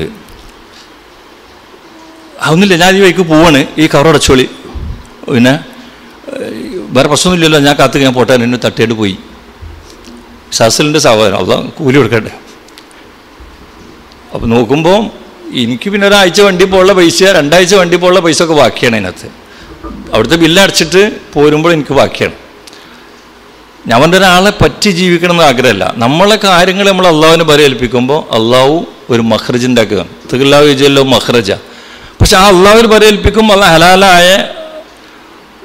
അതൊന്നുമില്ല ഞാൻ ഈ വഴിക്ക് പോവാണ് ഈ കവർ അടച്ചോളി പിന്നെ ഏഹ്, വേറെ പ്രശ്നമൊന്നുമില്ലല്ലോ ഞാൻ കാത്ത് ഞാൻ പോട്ടെ എന്നെ തട്ടിയിട്ട് പോയി സസിലിൻ്റെ സഹോദരൻ അതാ കൂലി കൊടുക്കട്ടെ അപ്പോൾ നോക്കുമ്പോൾ എനിക്ക് പിന്നെ ഒരാഴ്ച വണ്ടി പോലുള്ള പൈസ രണ്ടാഴ്ച വണ്ടി പോലുള്ള പൈസ ഒക്കെ ബാക്കിയാണ് അതിനകത്ത് അവിടുത്തെ ബില്ല് അടച്ചിട്ട് പോരുമ്പോൾ എനിക്ക് ബാക്കിയാണ് ഞാൻ പറഞ്ഞ ഒരാളെ പറ്റി ജീവിക്കണം എന്ന് ആഗ്രഹമല്ല നമ്മളെ കാര്യങ്ങൾ നമ്മൾ അള്ളാഹുവിനെ പരിയേൽപ്പിക്കുമ്പോൾ അള്ളാഹു ഒരു മഹ്റജ് ഉണ്ടാക്കുകയാണ് തികല്ലാഹു വിജയല്ലോ മഹ്റജ പക്ഷെ ആ അള്ളാഹുവിന് പരിയേൽപ്പിക്കുമ്പോൾ അല്ല ഹലാലായ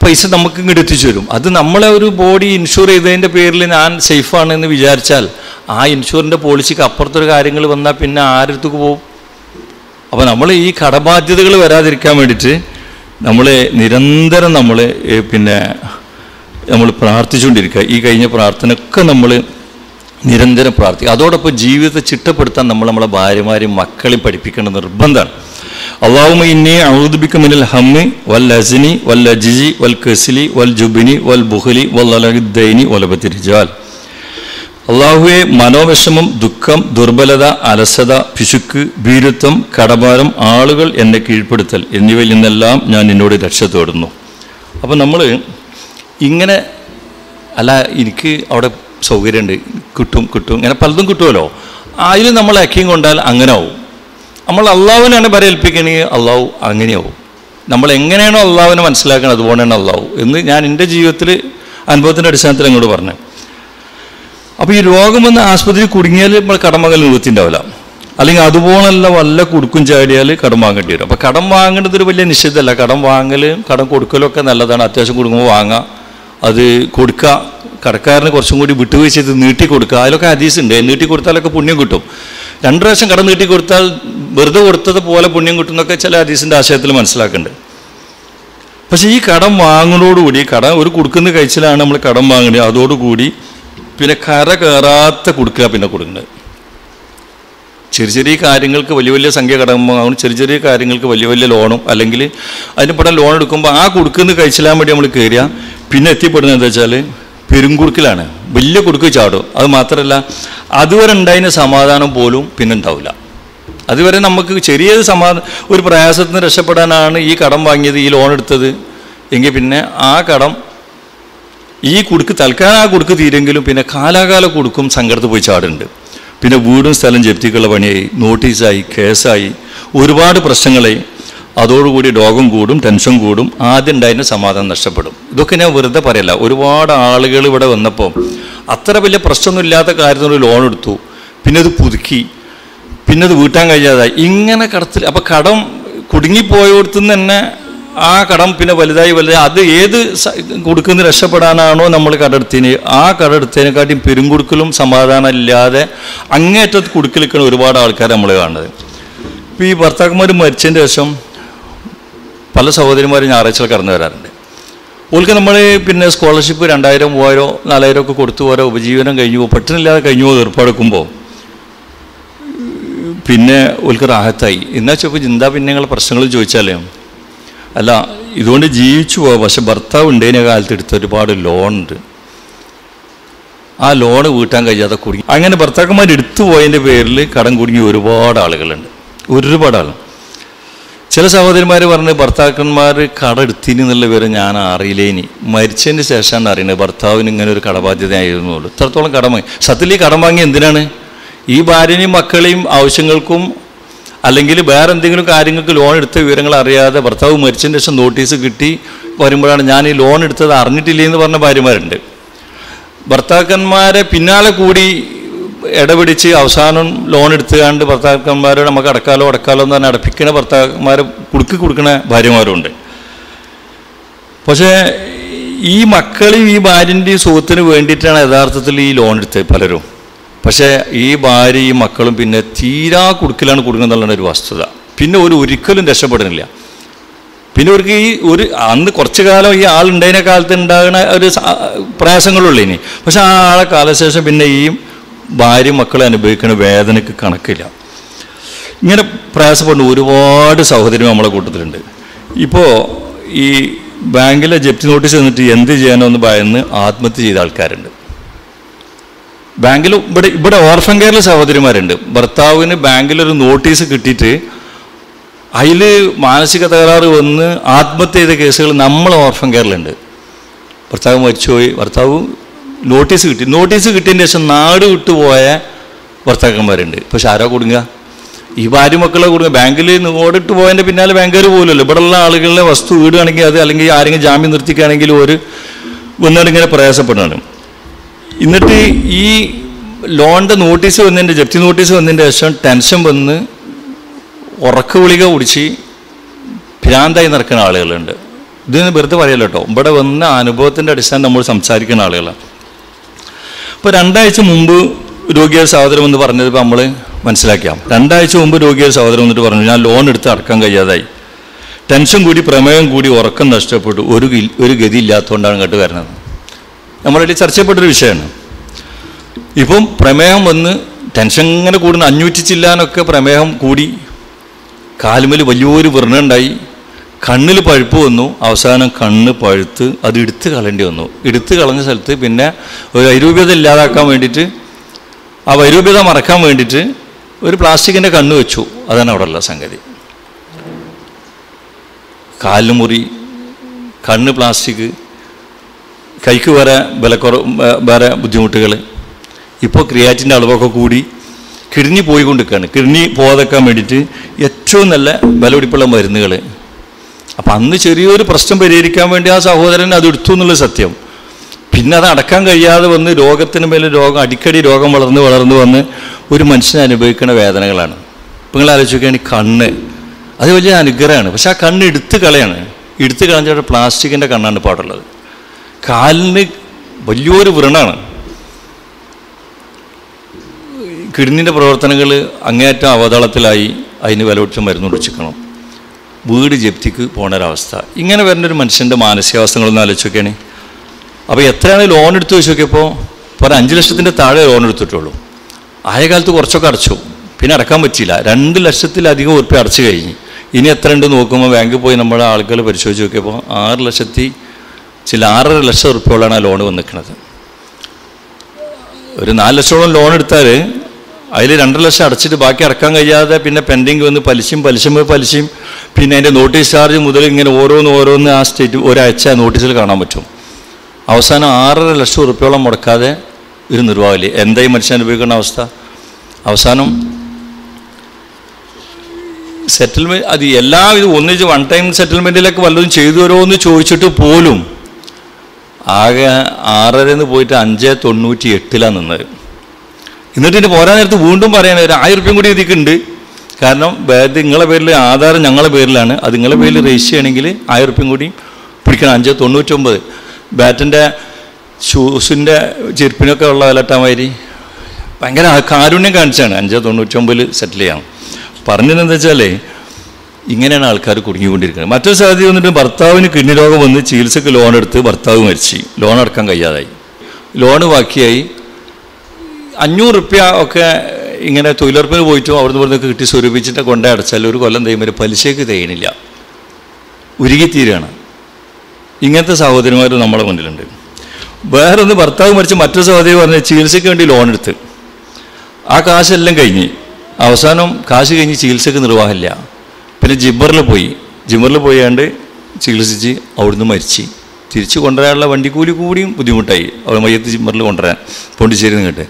പൈസ നമുക്ക് ഇങ്ങോട്ട് എത്തിച്ചു തരും അത് നമ്മളെ ഒരു ബോഡി ഇൻഷുർ ചെയ്തതിൻ്റെ പേരിൽ ഞാൻ സേഫാണെന്ന് വിചാരിച്ചാൽ ആ ഇൻഷുറിൻ്റെ പോളിസിക്ക് അപ്പുറത്തൊരു കാര്യങ്ങൾ വന്നാൽ പിന്നെ ആരടുത്തേക്ക് പോകും അപ്പോൾ നമ്മൾ ഈ കടബാധ്യതകൾ വരാതിരിക്കാൻ വേണ്ടിയിട്ട് നമ്മൾ നിരന്തരം നമ്മൾ പിന്നെ നമ്മൾ പ്രാർത്ഥിച്ചുകൊണ്ടിരിക്കുക ഈ കഴിഞ്ഞ പ്രാർത്ഥനയൊക്കെ നമ്മൾ നിരന്തരം പ്രാർത്ഥിക്കുക അതോടൊപ്പം ജീവിതത്തെ ചിട്ടപ്പെടുത്താൻ നമ്മൾ നമ്മളെ ഭാര്യമാരെയും മക്കളെയും പഠിപ്പിക്കേണ്ട നിർബന്ധമാണ് അള്ളാഹുമ ഇന്നി ഔദുബിക്ക മിനൽ ഹമ്മി വൽ അസിനി വൽ അജിജി വൽ കസിലി വൽ ജുബിനി വൽ ബുഹലി വൽ അലഹുദ്ദൈനി വലബത്തിരിജാൽ അള്ളാഹുവെ മനോവിഷമം ദുഃഖം ദുർബലത അലസത പിശുക്ക് ഭീരുത്വം കടഭാരം ആളുകൾ എന്നെ കീഴ്പ്പെടുത്തൽ എന്നിവയിൽ നിന്നെല്ലാം ഞാൻ നിന്നോട് രക്ഷ തേടുന്നു അപ്പം നമ്മൾ ഇങ്ങനെ അല്ല എനിക്ക് അവിടെ സൗകര്യമുണ്ട് കിട്ടും കിട്ടും ഇങ്ങനെ പലതും കിട്ടുമല്ലോ അതിൽ നമ്മൾ അക്കിയും കൊണ്ടാൽ അങ്ങനെ ആവും നമ്മൾ അള്ളാഹുവിനാണ് ബരേൽപ്പിക്കണമെങ്കിൽ അള്ളാഹു അങ്ങനെയാവും നമ്മൾ എങ്ങനെയാണോ അള്ളാഹുവിനെ മനസ്സിലാക്കുന്നത് അതുപോലെയാണ് അള്ളാഹു എന്ന് ഞാൻ എൻ്റെ ജീവിതത്തിൽ അനുഭവത്തിൻ്റെ അടിസ്ഥാനത്തിൽ അങ്ങോട്ട് പറഞ്ഞു അപ്പോൾ ഈ രോഗം വന്ന് ആസ്പത്രിയിൽ കുടുങ്ങിയാൽ നമ്മൾ കടം വാങ്ങൽ നിവൃത്തിണ്ടാവില്ല അല്ലെങ്കിൽ അതുപോലല്ല വല്ല കുടുക്കും ചാടിയാൽ കടം വാങ്ങേണ്ടി വരും അപ്പോൾ കടം വാങ്ങേണ്ടത് ഒരു വലിയ നിശ്ചിതമല്ല കടം വാങ്ങലും കടം കൊടുക്കലും ഒക്കെ നല്ലതാണ് അത്യാവശ്യം കൊടുക്കുമ്പോൾ വാങ്ങാം അത് കൊടുക്കുക കടക്കാരന് കുറച്ചും കൂടി വിട്ടുവീഴ്ച ചെയ്ത് നീട്ടി കൊടുക്കുക അതിലൊക്കെ ഹദീസ് ഉണ്ട് നീട്ടി കൊടുത്താലൊക്കെ പുണ്യം കിട്ടും രണ്ട് പ്രാവശ്യം കടം നീട്ടി കൊടുത്താൽ വെറുതെ കൊടുത്തത് പോലെ പുണ്യം കിട്ടുന്നൊക്കെ ചില ഹദീസിൻ്റെ ആശയത്തിൽ മനസ്സിലാക്കുന്നുണ്ട് പക്ഷേ ഈ കടം വാങ്ങുന്നതോടുകൂടി കടം ഒരു കൊടുക്കുന്ന കഴിച്ചിലാണ് നമ്മൾ കടം വാങ്ങേണ്ടത് അതോടുകൂടി പിന്നെ കര കയറാത്ത കൊടുക്കുക പിന്നെ കൊടുക്കുന്നത് ചെറിയ ചെറിയ കാര്യങ്ങൾക്ക് വലിയ വലിയ സംഖ്യ കടം വാങ്ങും ചെറിയ ചെറിയ കാര്യങ്ങൾക്ക് വലിയ വലിയ ലോണും അല്ലെങ്കിൽ അതിന് പെടാൻ ലോൺ എടുക്കുമ്പോൾ ആ കൊടുക്കുന്ന കഴിച്ചിലാൻ വേണ്ടി നമ്മൾ കയറിയ പിന്നെ എത്തിപ്പെടുന്നത് എന്താ വെച്ചാൽ പെരുങ്കുടുക്കിലാണ് വലിയ കുടുക്ക് ചാടും അത് മാത്രമല്ല അതുവരെ ഉണ്ടായതിന് സമാധാനം പോലും പിന്നെ ഉണ്ടാവില്ല അതുവരെ നമുക്ക് ചെറിയ സമാധാനം ഒരു പ്രയാസത്തിൽ നിന്ന് രക്ഷപ്പെടാനാണ് ഈ കടം വാങ്ങിയത് ഈ ലോൺ എടുത്തത് എങ്കിൽ പിന്നെ ആ കടം ഈ കുടുക്ക് തൽക്കാലം ആ കുടുക്ക് തീരെങ്കിലും പിന്നെ കാലാകാല കുടുക്കും സങ്കടത്ത് പോയി ചാടുന്നുണ്ട് പിന്നെ വീടും സ്ഥലം ജപ്തിക്കുള്ള പണിയായി നോട്ടീസായി കേസായി ഒരുപാട് പ്രശ്നങ്ങളായി അതോടുകൂടി രോഗം കൂടും ടെൻഷൻ കൂടും ആദ്യം ഉണ്ടായതിന് സമാധാനം നഷ്ടപ്പെടും ഇതൊക്കെ ഞാൻ വെറുതെ പറയല്ല ഒരുപാട് ആളുകൾ ഇവിടെ വന്നപ്പോൾ അത്ര വലിയ പ്രശ്നമൊന്നും ഇല്ലാത്ത കാര്യത്തിന് ഒരു ലോൺ എടുത്തു പിന്നെ അത് പുതുക്കി പിന്നെ അത് വീട്ടാൻ കഴിയാതായി ഇങ്ങനെ കടത്തിൽ അപ്പം കടം കുടുങ്ങിപ്പോയോടത്തുനിന്ന് തന്നെ ആ കടം പിന്നെ വലുതായി വലുതായി അത് ഏത് സ- കൊടുക്കുന്ന രക്ഷപ്പെടാനാണോ നമ്മൾ കടെടുത്തിന് ആ കടെടുത്തതിനെക്കാട്ടിയും പെരുങ്കുടുക്കലും സമാധാനം ഇല്ലാതെ അങ്ങേറ്റത്ത് കുടുക്കലിക്കുന്ന ഒരുപാട് ആൾക്കാർ നമ്മൾ കാണുന്നത് ഇപ്പോൾ ഈ ഭർത്താക്കന്മാർ മരിച്ചതിൻ്റെ ശേഷം പല സഹോദരിമാരും ഞായറാഴ്ച കടന്നു വരാറുണ്ട് ഓൾക്ക് നമ്മൾ പിന്നെ സ്കോളർഷിപ്പ് രണ്ടായിരം മൂവായിരം നാലായിരം ഒക്കെ കൊടുത്തു ഓരോ ഉപജീവനം കഴിഞ്ഞു പോകും പെട്ടെന്നില്ലാതെ കഴിഞ്ഞു പോകും ഏർപ്പാടെടുക്കുമ്പോൾ പിന്നെ ഓൾക്ക് റാഹത്തായി എന്നാ ചോദിപ്പോൾ ചിന്താ പിന്നെ നിങ്ങളെ പ്രശ്നങ്ങൾ ചോദിച്ചാലേ അല്ല ഇതുകൊണ്ട് ജീവിച്ചു പോവാം പക്ഷെ ഭർത്താവ് ഉണ്ടേന കാലത്ത് എടുത്ത ഒരുപാട് ലോൺ ഉണ്ട് ആ ലോണ് വീട്ടാൻ കഴിയാതെ കുടുങ്ങി അങ്ങനെ ഭർത്താക്കന്മാർ എടുത്തു പോയതിൻ്റെ പേരിൽ കടം കുടുങ്ങിയ ഒരുപാട് ആളുകളുണ്ട് ഒരുപാട് ആൾ ചില സഹോദരന്മാർ പറഞ്ഞ് ഭർത്താക്കന്മാർ കട എടുത്തിന് എന്നുള്ള വിവരം ഞാൻ അറിയില്ലേനി മരിച്ചതിന് ശേഷമാണ് അറിയുന്നത് ഭർത്താവിന് ഇങ്ങനെ ഒരു കടബാധ്യതയായിരുന്നുള്ളൂ ഇത്രത്തോളം കടം വാങ്ങി സത്യത്തിൽ ഈ കടം വാങ്ങി എന്തിനാണ് ഈ ഭാര്യനെയും മക്കളെയും ആവശ്യങ്ങൾക്കും അല്ലെങ്കിൽ വേറെ എന്തെങ്കിലും കാര്യങ്ങൾക്ക് ലോൺ എടുത്ത വിവരങ്ങൾ അറിയാതെ ഭർത്താവ് മരിച്ചതിന് ശേഷം നോട്ടീസ് കിട്ടി വരുമ്പോഴാണ് ഞാൻ ഈ ലോൺ എടുത്തത് അറിഞ്ഞിട്ടില്ലേ എന്ന് പറഞ്ഞ ഭാര്യമാരുണ്ട് ഭർത്താക്കന്മാരെ പിന്നാലെ കൂടി ഇടപിടിച്ച് അവസാനം ലോൺ എടുത്തുകൊണ്ട് ഭർത്താക്കന്മാരോട് നമുക്ക് അടക്കാലോ അടക്കാലോ എന്ന് പറഞ്ഞ് അടപ്പിക്കുന്ന ഭർത്താക്കന്മാരെ കുടുക്കി കൊടുക്കുന്ന ഭാര്യമാരുണ്ട് പക്ഷേ ഈ മക്കളെയും ഈ ഭാര്യൻ്റെയും സുഖത്തിന് വേണ്ടിയിട്ടാണ് യഥാർത്ഥത്തിൽ ഈ ലോൺ എടുത്തത് പലരും പക്ഷേ ഈ ഭാര്യയും മക്കളും പിന്നെ തീരാ കുടുക്കിലാണ് കൊടുക്കുന്നുള്ള ഒരു വസ്തുത പിന്നെ ഒരു ഒരിക്കലും രക്ഷപ്പെടുന്നില്ല പിന്നെ അവർക്ക് ഈ ഒരു അന്ന് കുറച്ച് കാലം ഈ ആളുണ്ടായിരുന്ന കാലത്ത് ഉണ്ടാകുന്ന ഒരു സ- പ്രയാസങ്ങളുള്ളൂ ഇനി പക്ഷെ ആ ആളെ കാലശേഷം പിന്നെ ഈ ഭാര്യ മക്കളെ അനുഭവിക്കുന്ന വേദനയ്ക്ക് കണക്കില്ല ഇങ്ങനെ പ്രയാസപ്പെടുന്ന ഒരുപാട് സഹോദരി നമ്മളെ കൂട്ടത്തിലുണ്ട് ഇപ്പോൾ ഈ ബാങ്കിലെ ജപ്തി നോട്ടീസ് തന്നിട്ട് എന്ത് ചെയ്യാനോന്ന് ഭയന്ന് ആത്മഹത്യ ചെയ്ത ആൾക്കാരുണ്ട് ബാങ്കിൽ ഇവിടെ ഇവിടെ ഓർഫൻ കെയറിൽ സഹോദരിമാരുണ്ട് ഭർത്താവിന് ബാങ്കിലൊരു നോട്ടീസ് കിട്ടിയിട്ട് അതിൽ മാനസിക തകരാറ് വന്ന് ആത്മഹത്യ ചെയ്ത കേസുകൾ നമ്മൾ ഓർഫൻ കെയറിലുണ്ട് ഭർത്താവ് മരിച്ചുപോയി ഭർത്താവ് നോട്ടീസ് കിട്ടി നോട്ടീസ് കിട്ടിയതിന് ശേഷം നാട് വിട്ടുപോയ ഭർത്താക്കന്മാരുണ്ട് പക്ഷെ ആരാ കൊടുങ്ങുക ഈ ഭാര്യ മക്കളെ കൊടുക്കുക ബാങ്കിൽ ഓടിട്ട് പോയതിൻ്റെ പിന്നാലെ ബാങ്കുകാർ പോലുമല്ലോ ഇവിടെയുള്ള ആളുകളുടെ വസ്തു വീടുകയാണെങ്കിൽ അത് അല്ലെങ്കിൽ ആരെങ്കിലും ജാമ്യം നിർത്തിക്കുകയാണെങ്കിൽ ഒരു വന്നാലിങ്ങനെ പ്രയാസപ്പെടുകയാണ് എന്നിട്ട് ഈ ലോണിൻ്റെ നോട്ടീസ് വന്നതിൻ്റെ ജപ്തി നോട്ടീസ് വന്നതിൻ്റെ ശേഷം ടെൻഷൻ വന്ന് ഉറക്ക ഗുളിക കുടിച്ച് ഭ്രാന്തായി നടക്കുന്ന ആളുകളുണ്ട് ഇത് വെറുതെ പറയല്ലോ കേട്ടോ ഇവിടെ വന്ന അനുഭവത്തിൻ്റെ അടിസ്ഥാനം നമ്മൾ സംസാരിക്കുന്ന ആളുകളാണ് ഇപ്പോൾ രണ്ടാഴ്ച മുമ്പ് രോഗിയുടെ സഹോദരം എന്ന് പറഞ്ഞത് ഇപ്പോൾ നമ്മൾ മനസ്സിലാക്കിയാം രണ്ടാഴ്ച മുമ്പ് രോഗിയുടെ സഹോദരം എന്നിട്ട് പറഞ്ഞു ഞാൻ ലോൺ എടുത്ത് അടക്കാൻ കഴിയാതായി ടെൻഷൻ കൂടി പ്രമേയം കൂടി ഉറക്കം നഷ്ടപ്പെട്ടു ഒരു ഗി- ഒരു ഗതി ഇല്ലാത്തതുകൊണ്ടാണ് ഇങ്ങോട്ട് വരുന്നത് നമ്മളായിട്ട് ചർച്ചപ്പെട്ടൊരു വിഷയമാണ് ഇപ്പം പ്രമേഹം വന്ന് ടെൻഷൻ ഇങ്ങനെ കൂടുന്ന അഞ്ഞൂറ്റി ചില്ലാനൊക്കെ പ്രമേഹം കൂടി കാലുമേൽ വലിയൊരു വ്രണുണ്ടായി കണ്ണിൽ പഴുപ്പ് വന്നു അവസാനം കണ്ണ് പഴുത്ത് അത് എടുത്ത് കളയേണ്ടി വന്നു എടുത്ത് കളഞ്ഞ സ്ഥലത്ത് പിന്നെ ഒരു വൈരൂപ്യത ഇല്ലാതാക്കാൻ വേണ്ടിയിട്ട് ആ വൈരൂപ്യത മറക്കാൻ വേണ്ടിയിട്ട് ഒരു പ്ലാസ്റ്റിക്കിൻ്റെ കണ്ണ് വെച്ചു അതാണ് അവിടെ ഉള്ള സംഗതി കാലിന് മുറി കണ്ണ് പ്ലാസ്റ്റിക് കൈക്ക് വേറെ വിലക്കുറവ് വേറെ ബുദ്ധിമുട്ടുകൾ ഇപ്പോൾ ക്രിയാറ്റിൻ്റെ അളവൊക്കെ കൂടി കിഡ്നി പോയിക്കൊണ്ടിരിക്കുകയാണ് കിഡ്നി പോകാതെക്കാൻ വേണ്ടിയിട്ട് ഏറ്റവും നല്ല വിലപിടിപ്പുള്ള മരുന്നുകൾ അപ്പം അന്ന് ചെറിയൊരു പ്രശ്നം പരിഹരിക്കാൻ വേണ്ടി ആ സഹോദരൻ അത് എടുത്തു എന്നുള്ള സത്യം പിന്നെ അത് അടക്കാൻ കഴിയാതെ വന്ന് രോഗത്തിന് മേലെ രോഗം അടിക്കടി രോഗം വളർന്ന് വളർന്ന് വന്ന് ഒരു മനുഷ്യനെ അനുഭവിക്കുന്ന വേദനകളാണ് ഇപ്പം നിങ്ങൾ ആലോചിക്കുകയാണെങ്കിൽ കണ്ണ് അത് വലിയ അനുഗ്രഹമാണ് പക്ഷെ ആ കണ്ണ് എടുത്ത് കളയാണ് എടുത്ത് കളഞ്ഞിട്ട് പ്ലാസ്റ്റിക്കിൻ്റെ കണ്ണാണ് പാടുള്ളത് കാലിന് വലിയൊരു വ്രണമാണ് കിഡ്നിൻ്റെ പ്രവർത്തനങ്ങൾ അങ്ങേയറ്റം അവതാളത്തിലായി അതിന് വിലപിടിച്ച് മരുന്ന് കുടിച്ചിക്കണം വീട് ജപ്തിക്ക് പോണ ഒരവസ്ഥ ഇങ്ങനെ വരുന്ന ഒരു മനുഷ്യൻ്റെ മാനസികാവസ്ഥകളൊന്നും ആലോചിക്കുകയാണ് അപ്പോൾ എത്രയാണ് ലോൺ എടുത്ത് വെച്ച് നോക്കിയപ്പോൾ ഇപ്പോൾ ഒരു അഞ്ച് ലക്ഷത്തിൻ്റെ താഴെ ലോൺ എടുത്തിട്ടുള്ളൂ ആയ കാലത്ത് കുറച്ചൊക്കെ അടച്ചു പിന്നെ അടക്കാൻ പറ്റിയില്ല രണ്ട് ലക്ഷത്തിലധികം ഉറുപ്പ്യ അടച്ചു കഴിഞ്ഞ് ഇനി എത്ര ഉണ്ട് നോക്കുമ്പോൾ ബാങ്കിൽ പോയി നമ്മുടെ ആളുകൾ പരിശോധിച്ച് നോക്കിയപ്പോൾ ആറ് ലക്ഷത്തി ചില ആറര ലക്ഷം ഉറുപ്പ്യോളാണ് ആ ലോൺ വന്നിരിക്കുന്നത് ഒരു നാല് ലക്ഷത്തോളം ലോൺ എടുത്താൽ അതിൽ രണ്ടര ലക്ഷം അടച്ചിട്ട് ബാക്കി അടക്കാൻ കഴിയാതെ പിന്നെ പെൻഡിങ് വന്ന് പലിശയും പലിശയും പലിശയും പിന്നെ അതിൻ്റെ നോട്ടീസ് ചാർജ് മുതൽ ഇങ്ങനെ ഓരോന്ന് ഓരോന്ന് ആ സ്റ്റേറ്റ് ഒരാഴ്ച നോട്ടീസിൽ കാണാൻ പറ്റും അവസാനം ആറര ലക്ഷം ഉറുപ്പ്യോളം മുടക്കാതെ ഒരു നിർവാഹമില്ല എന്തായി മനുഷ്യൻ അനുഭവിക്കുന്ന അവസ്ഥ അവസാനം സെറ്റിൽമെൻറ്റ് അത് എല്ലാവിധ ഒന്നിച്ച് വൺ ടൈം സെറ്റിൽമെൻറ്റിലൊക്കെ വല്ലതും ചെയ്തു തരുമോ എന്ന് ചോദിച്ചിട്ട് പോലും ആകെ ആറരന്ന് പോയിട്ട് അഞ്ച് തൊണ്ണൂറ്റി എട്ടിലാണ് നിന്നത് എന്നിട്ട് ഇനി പോരാൻ നേരത്ത് വീണ്ടും പറയണേ ഒരു ആയിരം റുപ്യം കൂടി ഇതിക്കുണ്ട് കാരണം ഇത് നിങ്ങളെ പേരിൽ ആധാർ ഞങ്ങളുടെ പേരിലാണ് അത് നിങ്ങളെ പേരിൽ രജിസ്റ്റർ ചെയ്യണമെങ്കിൽ ആയിരം റുപ്യം കൂടി പിടിക്കണം അഞ്ച് തൊണ്ണൂറ്റൊമ്പത് ബാറ്റിൻ്റെ ഷൂസിൻ്റെ ചെരുപ്പിനൊക്കെ ഉള്ള വിലട്ടാമാതിരി ഭയങ്കര കാരുണ്യം കാണിച്ചാണ് അഞ്ച് തൊണ്ണൂറ്റൊമ്പതിൽ സെറ്റിൽ ചെയ്യാം പറഞ്ഞതെന്താ വെച്ചാലേ ഇങ്ങനെയാണ് ആൾക്കാർ കുടുങ്ങിക്കൊണ്ടിരിക്കുന്നത് മറ്റൊരു സാധ്യത വന്നിട്ട് ഭർത്താവിന് കിഡ്നി രോഗം വന്ന് ചികിത്സക്ക് ലോൺ എടുത്ത് ഭർത്താവ് മരിച്ചു ലോൺ അടക്കാൻ കഴിയാതായി ലോണ് ബാക്കിയായി അഞ്ഞൂറ് റുപ്യ ഒക്കെ ഇങ്ങനെ തൊഴിലുറപ്പിന് പോയിട്ടും അവിടുന്ന് ഇവിടുന്ന് കിട്ടി സ്വരൂപിച്ചിട്ട് കൊണ്ടേ അടച്ചാൽ ഒരു കൊല്ലം കഴിയുമ്പോൾ പലിശയ്ക്ക് തേയണില്ല ഉരുകിത്തീരുകയാണ് ഇങ്ങനത്തെ സഹോദരിമാർ നമ്മുടെ മുന്നിലുണ്ട് വേറൊന്ന് ഭർത്താവ് മരിച്ച് മറ്റൊരു സഹോദരി പറഞ്ഞ് ചികിത്സയ്ക്ക് വേണ്ടി ലോൺ എടുത്ത് ആ കാശെല്ലാം കഴിഞ്ഞ് അവസാനം കാശ് കഴിഞ്ഞ് ചികിത്സയ്ക്ക് നിർവാഹമില്ല പിന്നെ ജിമ്മറിൽ പോയി ജിമ്മറിൽ പോയാണ്ട് ചികിത്സിച്ച് അവിടുന്ന് മരിച്ച് തിരിച്ച് കൊണ്ടുവരാനുള്ള വണ്ടിക്കൂലി കൂടിയും ബുദ്ധിമുട്ടായി അവിടെ മയ്യത്ത് ജിമ്മറിൽ കൊണ്ടുവരാൻ പോണ്ടിച്ചേരി നിന്നിട്ട്